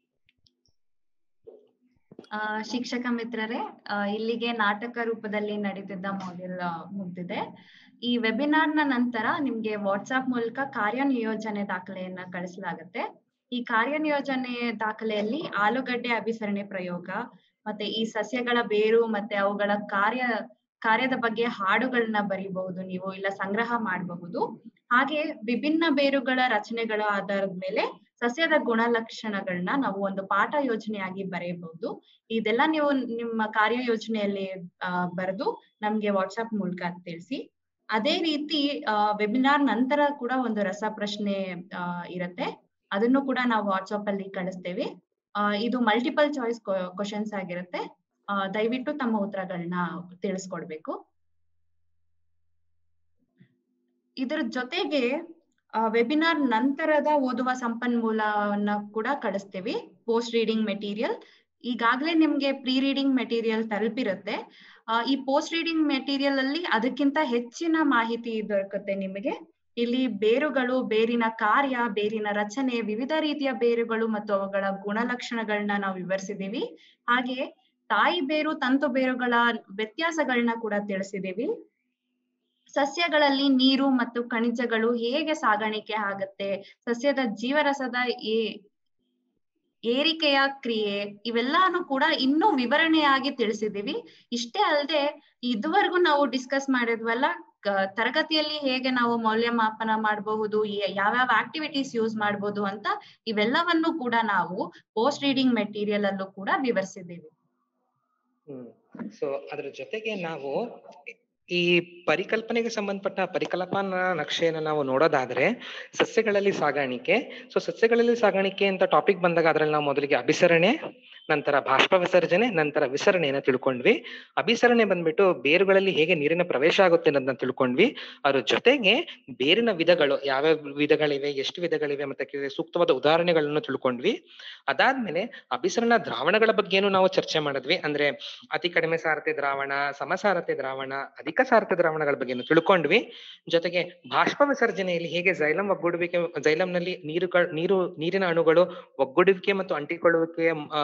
ಆ, ಶಿಕ್ಷಕ ಮಿತ್ರರೇ ಆ, ಇಲ್ಲಿಗೆ ನಾಟಕ ರೂಪದಲ್ಲಿ ನಡೀತಿದ್ದ ಮಾಡ್ಯೂಲ್ ಮುಗ್ದಿದೆ ಈ ವೆಬಿನಾರ್ ನ ನಂತರ ನಿಮ್ಗೆ ವಾಟ್ಸ್ಆಪ್ ಮೂಲಕ ಕಾರ್ಯನಿಯೋಜನೆ ದಾಖಲೆಯನ್ನ ಕಳಿಸಲಾಗುತ್ತೆ ಈ ಕಾರ್ಯನಿಯೋಜನೆ ದಾಖಲೆಯಲ್ಲಿ ಆಲೂಗಡ್ಡೆ ಅಭಿಸರಣೆ ಪ್ರಯೋಗ ಮತ್ತೆ ಈ ಸಸ್ಯಗಳ ಬೇರು ಮತ್ತೆ ಅವುಗಳ ಕಾರ್ಯ ಕಾರ್ಯದ ಬಗ್ಗೆ ಹಾಡುಗಳನ್ನ ಬರೀಬಹುದು ನೀವು ಇಲ್ಲ ಸಂಗ್ರಹ ಮಾಡಬಹುದು ಹಾಗೆ ವಿಭಿನ್ನ ಬೇರುಗಳ ರಚನೆಗಳ ಆಧಾರದ ಮೇಲೆ ಸಸ್ಯದ ಗುಣಲಕ್ಷಣಗಳನ್ನ ನಾವು ಒಂದು ಪಾಠ ಯೋಜನೆಯಾಗಿ ಬರೆಯಬಹುದು ಇದೆಲ್ಲ ನೀವು ನಿಮ್ಮ ಕಾರ್ಯ ಯೋಜನೆಯಲ್ಲಿ ಆ ಬರೆದು ನಮ್ಗೆ ವಾಟ್ಸ್ಆಪ್ ಮೂಲಕ ತಿಳಿಸಿ ಅದೇ ರೀತಿ ಆ ವೆಬಿನಾರ್ ನಂತರ ಕೂಡ ಒಂದು ರಸಪ್ರಶ್ನೆ ಆ ಇರತ್ತೆ ಅದನ್ನು ಕೂಡ ನಾವು ವಾಟ್ಸ್ಆಪ್ ಅಲ್ಲಿ ಕಳಿಸ್ತೇವೆ ಆ ಇದು ಮಲ್ಟಿಪಲ್ ಚಾಯ್ಸ್ ಕ್ವಶನ್ಸ್ ಆಗಿರುತ್ತೆ ಆ ದಯವಿಟ್ಟು ತಮ್ಮ ಉತ್ತರಗಳನ್ನ ತಿಳಿಸ್ಕೊಡ್ಬೇಕು ಇದರ ಜೊತೆಗೆ ವೆಬಿನಾರ್ ನಂತರದ ಓದುವ ಸಂಪನ್ಮೂಲವನ್ನ ಕೂಡ ಕಳಿಸ್ತೇವೆ ಪೋಸ್ಟ್ ರೀಡಿಂಗ್ ಮೆಟೀರಿಯಲ್ ಈಗಾಗಲೇ ನಿಮ್ಗೆ ಪ್ರೀ ರೀಡಿಂಗ್ ಮೆಟೀರಿಯಲ್ ತಲುಪಿರುತ್ತೆ ಆ, ಈ ಪೋಸ್ಟ್ ರೀಡಿಂಗ್ ಮೆಟೀರಿಯಲ್ ಅಲ್ಲಿ ಅದಕ್ಕಿಂತ ಹೆಚ್ಚಿನ ಮಾಹಿತಿ ದೊರಕುತ್ತೆ ನಿಮಗೆ ಇಲ್ಲಿ ಬೇರುಗಳು ಬೇರಿನ ಕಾರ್ಯ ಬೇರಿನ ರಚನೆ ವಿವಿಧ ರೀತಿಯ ಬೇರುಗಳು ಮತ್ತು ಅವುಗಳ ಗುಣಲಕ್ಷಣಗಳನ್ನ ನಾವು ವಿವರಿಸಿದೀವಿ ಹಾಗೆ ತಾಯಿ ಬೇರು ತಂತು ಬೇರುಗಳ ವ್ಯತ್ಯಾಸಗಳನ್ನ ಕೂಡ ತಿಳಿಸಿದೀವಿ ಸಸ್ಯಗಳಲ್ಲಿ ನೀರು ಮತ್ತು ಖನಿಜಗಳು ಹೇಗೆ ಸಾಗಾಣಿಕೆ ಆಗುತ್ತೆ ಸಸ್ಯದ ಜೀವರಸದ ಏ ಏರಿಕೆಯ ಕ್ರಿಯೆ ಇವೆಲ್ಲಾನು ಕೂಡ ಇನ್ನೂ ವಿವರಣೆಯಾಗಿ ತಿಳಿಸಿದೀವಿ ಇಷ್ಟೇ ಅಲ್ಲದೆ ಇದುವರೆಗೂ ನಾವು ಡಿಸ್ಕಸ್ ಮಾಡಿದ್ವಲ್ಲ ಕ- ತರಗತಿಯಲ್ಲಿ ಹೇಗೆ ನಾವು ಮೌಲ್ಯಮಾಪನ ಮಾಡಬಹುದು ಯಾವ್ಯಾವ ಆಕ್ಟಿವಿಟೀಸ್ ಯೂಸ್ ಮಾಡಬಹುದು ಅಂತ ಇವೆಲ್ಲವನ್ನು ಕೂಡ ನಾವು ಪೋಸ್ಟ್ ರೀಡಿಂಗ್ ಮೆಟೀರಿಯಲ್ ಅಲ್ಲೂ ಕೂಡ ವಿವರಿಸಿದ್ದೀವಿ ಹ್ಮ್ ಸೊ ಅದ್ರ ಜೊತೆಗೆ ನಾವು ಈ ಪರಿಕಲ್ಪನೆಗೆ ಸಂಬಂಧಪಟ್ಟ ಪರಿಕಲ್ಪನಾ ನಕ್ಷೆಯನ್ನು ನಾವು ನೋಡೋದಾದ್ರೆ ಸಸ್ಯಗಳಲ್ಲಿ ಸಾಗಾಣಿಕೆ ಸೊ ಸಸ್ಯಗಳಲ್ಲಿ ಸಾಗಾಣಿಕೆ ಅಂತ ಟಾಪಿಕ್ ಬಂದಾಗ ಅದ್ರಲ್ಲಿ ನಾವು ಮೊದಲಿಗೆ ಅಭಿಸರಣೆ ನಂತರ ಬಾಷ್ಪ ವಿಸರ್ಜನೆ ನಂತರ ವಿಸರಣೆಯನ್ನ ತಿಳ್ಕೊಂಡ್ವಿ ಅಭಿಸರಣೆ ಬಂದ್ಬಿಟ್ಟು ಬೇರುಗಳಲ್ಲಿ ಹೇಗೆ ನೀರಿನ ಪ್ರವೇಶ ಆಗುತ್ತೆ ಅನ್ನೋದನ್ನ ತಿಳ್ಕೊಂಡ್ವಿ ಅದ್ರ ಜೊತೆಗೆ ಬೇರಿನ ವಿಧಗಳು ಯಾವ್ಯಾವ ವಿಧಗಳಿವೆ ಎಷ್ಟು ವಿಧಗಳಿವೆ ಮತ್ತೆ ಕೆ- ಸೂಕ್ತವಾದ ಉದಾಹರಣೆಗಳನ್ನು ತಿಳ್ಕೊಂಡ್ವಿ ಅದಾದ್ಮೇಲೆ ಅಭಿಸರಣ ದ್ರಾವಣಗಳ ಬಗ್ಗೆನೂ ನಾವು ಚರ್ಚೆ ಮಾಡಿದ್ವಿ ಅಂದ್ರೆ ಅತಿ ಕಡಿಮೆ ಸಾರತೆ ದ್ರಾವಣ ಸಮಸಾರತೆ ದ್ರಾವಣ ಅಧಿಕ ಸಾರತೆ ದ್ರಾವಣಗಳ ಬಗ್ಗೆನೂ ತಿಳ್ಕೊಂಡ್ವಿ ಜೊತೆಗೆ ಬಾಷ್ಪ ವಿಸರ್ಜನೆಯಲ್ಲಿ ಹೇಗೆ ಜೈಲಂ ಒಗ್ಗೂಡುವಿಕೆ ಜೈಲಂನಲ್ಲಿ ನೀರುಗಳು ನೀರು ನೀರಿನ ಅಣುಗಳು ಒಗ್ಗೂಡುವಿಕೆ ಮತ್ತು ಅಂಟಿಕೊಳ್ಳುವಿಕೆಯ ಆ,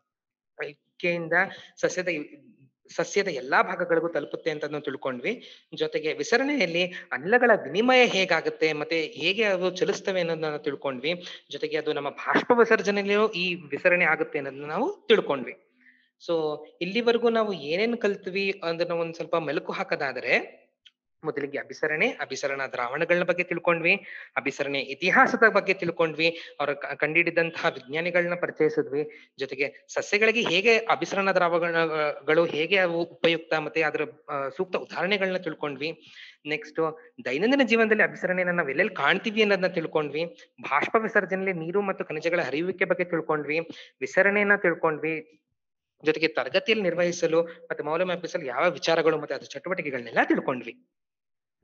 ಕೆಯಿಂದ ಸಸ್ಯದ ಸಸ್ಯದ ಎಲ್ಲಾ ಭಾಗಗಳಿಗೂ ತಲುಪುತ್ತೆ ಅಂತ ನಾವು ತಿಳ್ಕೊಂಡ್ವಿ ಜೊತೆಗೆ ವಿಸರಣೆಯಲ್ಲಿ ಅನಿಲಗಳ ವಿನಿಮಯ ಹೇಗಾಗುತ್ತೆ ಮತ್ತೆ ಹೇಗೆ ಅವು ಚಲಿಸ್ತವೆ ಅನ್ನೋದನ್ನ ತಿಳ್ಕೊಂಡ್ವಿ ಜೊತೆಗೆ ಅದು ನಮ್ಮ ಬಾಷ್ಪ ವಿಸರ್ಜನೆಯಲ್ಲಿಯೂ ಈ ವಿಸರಣೆ ಆಗುತ್ತೆ ಅನ್ನೋದನ್ನ ನಾವು ತಿಳ್ಕೊಂಡ್ವಿ ಸೊ ಇಲ್ಲಿವರೆಗೂ ನಾವು ಏನೇನ್ ಕಲ್ತ್ವಿ ಅದನ್ನ ಒಂದ್ ಸ್ವಲ್ಪ ಮೆಲುಕು ಹಾಕೋದಾದ್ರೆ ಮೊದಲಿಗೆ ಅಭಿಸರಣೆ ಅಭಿಸರಣ ದ್ರಾವಣಗಳ ಬಗ್ಗೆ ತಿಳ್ಕೊಂಡ್ವಿ ಅಭಿಸರಣೆ ಇತಿಹಾಸದ ಬಗ್ಗೆ ತಿಳ್ಕೊಂಡ್ವಿ ಅವರ ಕ- ಕಂಡುಹಿಡಿದಂತಹ ವಿಜ್ಞಾನಿಗಳನ್ನ ಪರಿಚಯಿಸಿದ್ವಿ ಜೊತೆಗೆ ಸಸ್ಯಗಳಿಗೆ ಹೇಗೆ ಅಭಿಸರಣ ದ್ರಾವಣಗಳು ಹೇಗೆ ಅವು ಉಪಯುಕ್ತ ಮತ್ತೆ ಅದರ ಆ, ಸೂಕ್ತ ಉದಾಹರಣೆಗಳನ್ನ ತಿಳ್ಕೊಂಡ್ವಿ ನೆಕ್ಸ್ಟ್ ದೈನಂದಿನ ಜೀವನದಲ್ಲಿ ಅಭಿಸರಣೆಯನ್ನ ನಾವು ಎಲ್ಲೆಲ್ಲಿ ಕಾಣ್ತೀವಿ ಅನ್ನೋದನ್ನ ತಿಳ್ಕೊಂಡ್ವಿ ಬಾಷ್ಪ ವಿಸರ್ಜನೆಯಲ್ಲಿ ನೀರು ಮತ್ತು ಖನಿಜಗಳ ಹರಿಯುವಿಕೆ ಬಗ್ಗೆ ತಿಳ್ಕೊಂಡ್ವಿ ವಿಸರಣೆಯನ್ನ ತಿಳ್ಕೊಂಡ್ವಿ ಜೊತೆಗೆ ತರಗತಿಯಲ್ಲಿ ನಿರ್ವಹಿಸಲು ಮತ್ತೆ ಮೌಲ್ಯಮಾಪಿಸಲು ಯಾವ ವಿಚಾರಗಳು ಮತ್ತೆ ಅದರ ಚಟುವಟಿಕೆಗಳನ್ನೆಲ್ಲ ತಿಳ್ಕೊಂಡ್ವಿ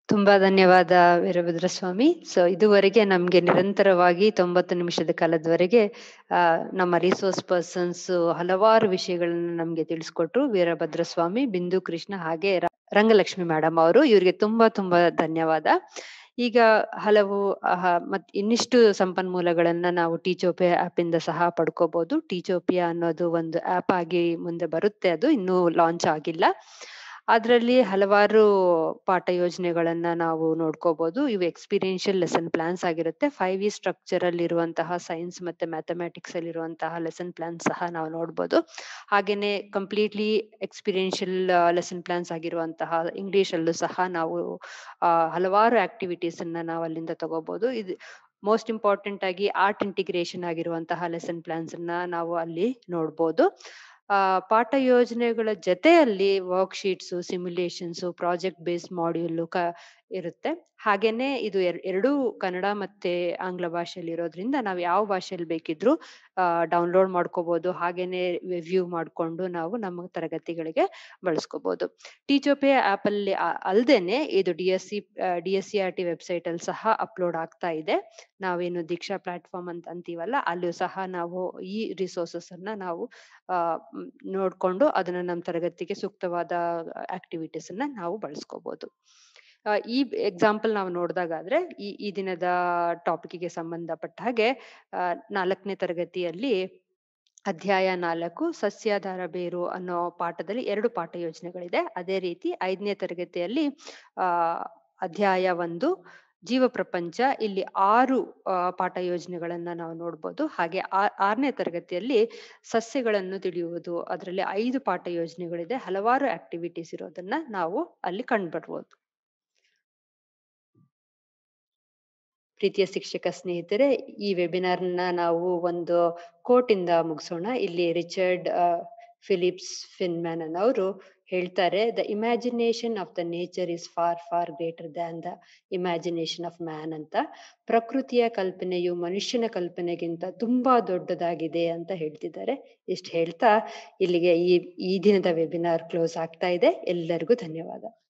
ತುಂಬಾ ಧನ್ಯವಾದ ವೀರಭದ್ರ ಸ್ವಾಮಿ ಸೊ ಇದುವರೆಗೆ ನಮ್ಗೆ ನಿರಂತರವಾಗಿ ತೊಂಬತ್ತು ನಿಮಿಷದ ಕಾಲದವರೆಗೆ ಆ ನಮ್ಮ ರಿಸೋರ್ಸ್ ಪರ್ಸನ್ಸ್ ಹಲವಾರು ವಿಷಯಗಳನ್ನ ನಮ್ಗೆ ತಿಳಿಸ್ಕೊಟ್ರು ವೀರಭದ್ರ ಸ್ವಾಮಿ ಬಿಂದು ಕೃಷ್ಣ ಹಾಗೆ ರ- ರಂಗಲಕ್ಷ್ಮಿ ಮೇಡಮ್ ಅವರು ಇವರಿಗೆ ತುಂಬಾ ತುಂಬಾ ಧನ್ಯವಾದ ಈಗ ಹಲವು ಆಹ, ಮತ್ ಇನ್ನಿಷ್ಟು ಸಂಪನ್ಮೂಲಗಳನ್ನ ನಾವು ಟೀಚೋಪಿಯಾ ಆಪ್ ಇಂದ ಸಹ ಪಡ್ಕೋಬಹುದು ಟೀಚೋಪಿಯಾ ಅನ್ನೋದು ಒಂದು ಆಪ್ ಆಗಿ ಮುಂದೆ ಬರುತ್ತೆ ಅದು ಇನ್ನೂ ಲಾಂಚ್ ಆಗಿಲ್ಲ ಅದರಲ್ಲಿ ಹಲವಾರು ಪಾಠ ಯೋಜನೆಗಳನ್ನ ನಾವು ನೋಡ್ಕೋಬಹುದು ಇವು ಎಕ್ಸ್ಪೀರಿಯನ್ಷಿಯಲ್ ಲೆಸನ್ ಪ್ಲಾನ್ಸ್ ಆಗಿರುತ್ತೆ ಫೈವ್ ಇ ಸ್ಟ್ರಕ್ಚರ್ ಅಲ್ಲಿ ಇರುವಂತಹ ಸೈನ್ಸ್ ಮತ್ತೆ ಮ್ಯಾಥಮೆಟಿಕ್ಸ್ ಅಲ್ಲಿ ಇರುವಂತಹ ಲೆಸನ್ ಪ್ಲಾನ್ಸ್ ಸಹ ನಾವು ನೋಡ್ಬೋದು ಹಾಗೇನೆ ಕಂಪ್ಲೀಟ್ಲಿ ಎಕ್ಸ್ಪೀರಿಯನ್ಷಿಯಲ್ ಲೆಸನ್ ಪ್ಲಾನ್ಸ್ ಆಗಿರುವಂತಹ ಇಂಗ್ಲಿಷ್ ಅಲ್ಲೂ ಸಹ ನಾವು ಆ, ಹಲವಾರು ಆಕ್ಟಿವಿಟೀಸ್ ಅನ್ನ ನಾವು ಅಲ್ಲಿಂದ ತಗೋಬಹುದು ಇದು ಮೋಸ್ಟ್ ಇಂಪಾರ್ಟೆಂಟ್ ಆಗಿ ಆರ್ಟ್ ಇಂಟಿಗ್ರೇಷನ್ ಆಗಿರುವಂತಹ ಲೆಸನ್ ಪ್ಲಾನ್ಸ್ ಅನ್ನ ನಾವು ಅಲ್ಲಿ ನೋಡ್ಬೋದು ಆ ಪಾಠ ಯೋಜನೆಗಳ ಜೊತೆಯಲ್ಲಿ worksheets simulations project based module ಕ ಇರುತ್ತೆ ಹಾಗೇನೆ ಇದು ಎರ್- ಎರಡೂ ಕನ್ನಡ ಮತ್ತೆ ಆಂಗ್ಲ ಭಾಷೆಯಲ್ಲಿ ಇರೋದ್ರಿಂದ ನಾವು ಯಾವ ಭಾಷೆಯಲ್ಲಿ ಬೇಕಿದ್ರೂ ಡೌನ್ಲೋಡ್ ಮಾಡ್ಕೋಬಹುದು ಹಾಗೇನೆ ವ್ಯೂ ಮಾಡ್ಕೊಂಡು ನಾವು ನಮ್ಮ ತರಗತಿಗಳಿಗೆ ಬಳಸ್ಕೋಬಹುದು ಟೀಚೋಪೆ ಆಪ್ ಅಲ್ಲಿ ಆ- ಅಲ್ದೇನೆ ಇದು D S C D S C R T website ಅಲ್ಲಿ ಸಹ ಅಪ್ಲೋಡ್ ಆಗ್ತಾ ಇದೆ ನಾವೇನು ದೀಕ್ಷಾ ಪ್ಲಾಟ್ಫಾರ್ಮ್ ಅಂತ ಅಂತೀವಲ್ಲ ಅಲ್ಲೂ ಸಹ ನಾವು ಈ ರಿಸೋರ್ಸಸ್ ಅನ್ನ ನಾವು ಆ ಮ್, ನೋಡ್ಕೊಂಡು ಅದನ್ನ ನಮ್ಮ ತರಗತಿಗೆ ಸೂಕ್ತವಾದ ಆಕ್ಟಿವಿಟೀಸ್ ಅನ್ನ ನಾವು ಬಳಸ್ಕೋಬಹುದು ಆ, ಈ ಎಕ್ಸಾಂಪಲ್ ನಾವು ನೋಡಿದಾಗಾದ್ರೆ ಈ ಈ ದಿನದ ಟಾಪಿಕ್ಗೆ ಸಂಬಂಧಪಟ್ಟ ಹಾಗೆ ಆ, ನಾಲ್ಕನೇ ತರಗತಿಯಲ್ಲಿ ಅಧ್ಯಾಯ ನಾಲ್ಕು ಸಸ್ಯಾಧಾರ ಬೇರು ಅನ್ನೋ ಪಾಠದಲ್ಲಿ ಎರಡು ಪಾಠ ಯೋಜನೆಗಳಿದೆ ಅದೇ ರೀತಿ ಐದನೇ ತರಗತಿಯಲ್ಲಿ ಆ ಅಧ್ಯಾಯ ಒಂದು ಜೀವ ಪ್ರಪಂಚ ಇಲ್ಲಿ ಆರು ಆ, ಪಾಠ ಯೋಜನೆಗಳನ್ನ ನಾವು ನೋಡ್ಬೋದು ಹಾಗೆ ಆ- ಆರನೇ ತರಗತಿಯಲ್ಲಿ ಸಸ್ಯಗಳನ್ನು ತಿಳಿಯುವುದು ಅದರಲ್ಲಿ ಐದು ಪಾಠ ಯೋಜನೆಗಳಿದೆ ಹಲವಾರು ಆಕ್ಟಿವಿಟೀಸ್ ಇರೋದನ್ನ ನಾವು ಅಲ್ಲಿ ಕಂಡುಬರ್ಬೋದು ಪ್ರೀತಿಯ ಶಿಕ್ಷಕ ಸ್ನೇಹಿತರೆ ಈ ವೆಬಿನಾರ್ನ ನಾವು ಒಂದು ಕೋಟ್ ಇಂದ ಮುಗಿಸೋಣ ಇಲ್ಲಿ ರಿಚರ್ಡ್ ಆ, ಫಿಲಿಪ್ಸ್ ಫಿನ್ಮ್ಯಾನ್ ಅನ್ನೋರು ಹೇಳ್ತಾರೆ the imagination of the nature is far far greater than the imagination of man ಅಂತ ಪ್ರಕೃತಿಯ ಕಲ್ಪನೆಯು ಮನುಷ್ಯನ ಕಲ್ಪನೆಗಿಂತ ತುಂಬಾ ದೊಡ್ಡದಾಗಿದೆ ಅಂತ ಹೇಳ್ತಿದ್ದಾರೆ ಇಷ್ಟು ಹೇಳ್ತಾ ಇಲ್ಲಿಗೆ ಈ ಈ ದಿನದ ವೆಬಿನಾರ್ ಕ್ಲೋಸ್ ಆಗ್ತಾ ಇದೆ ಎಲ್ಲರಿಗೂ ಧನ್ಯವಾದ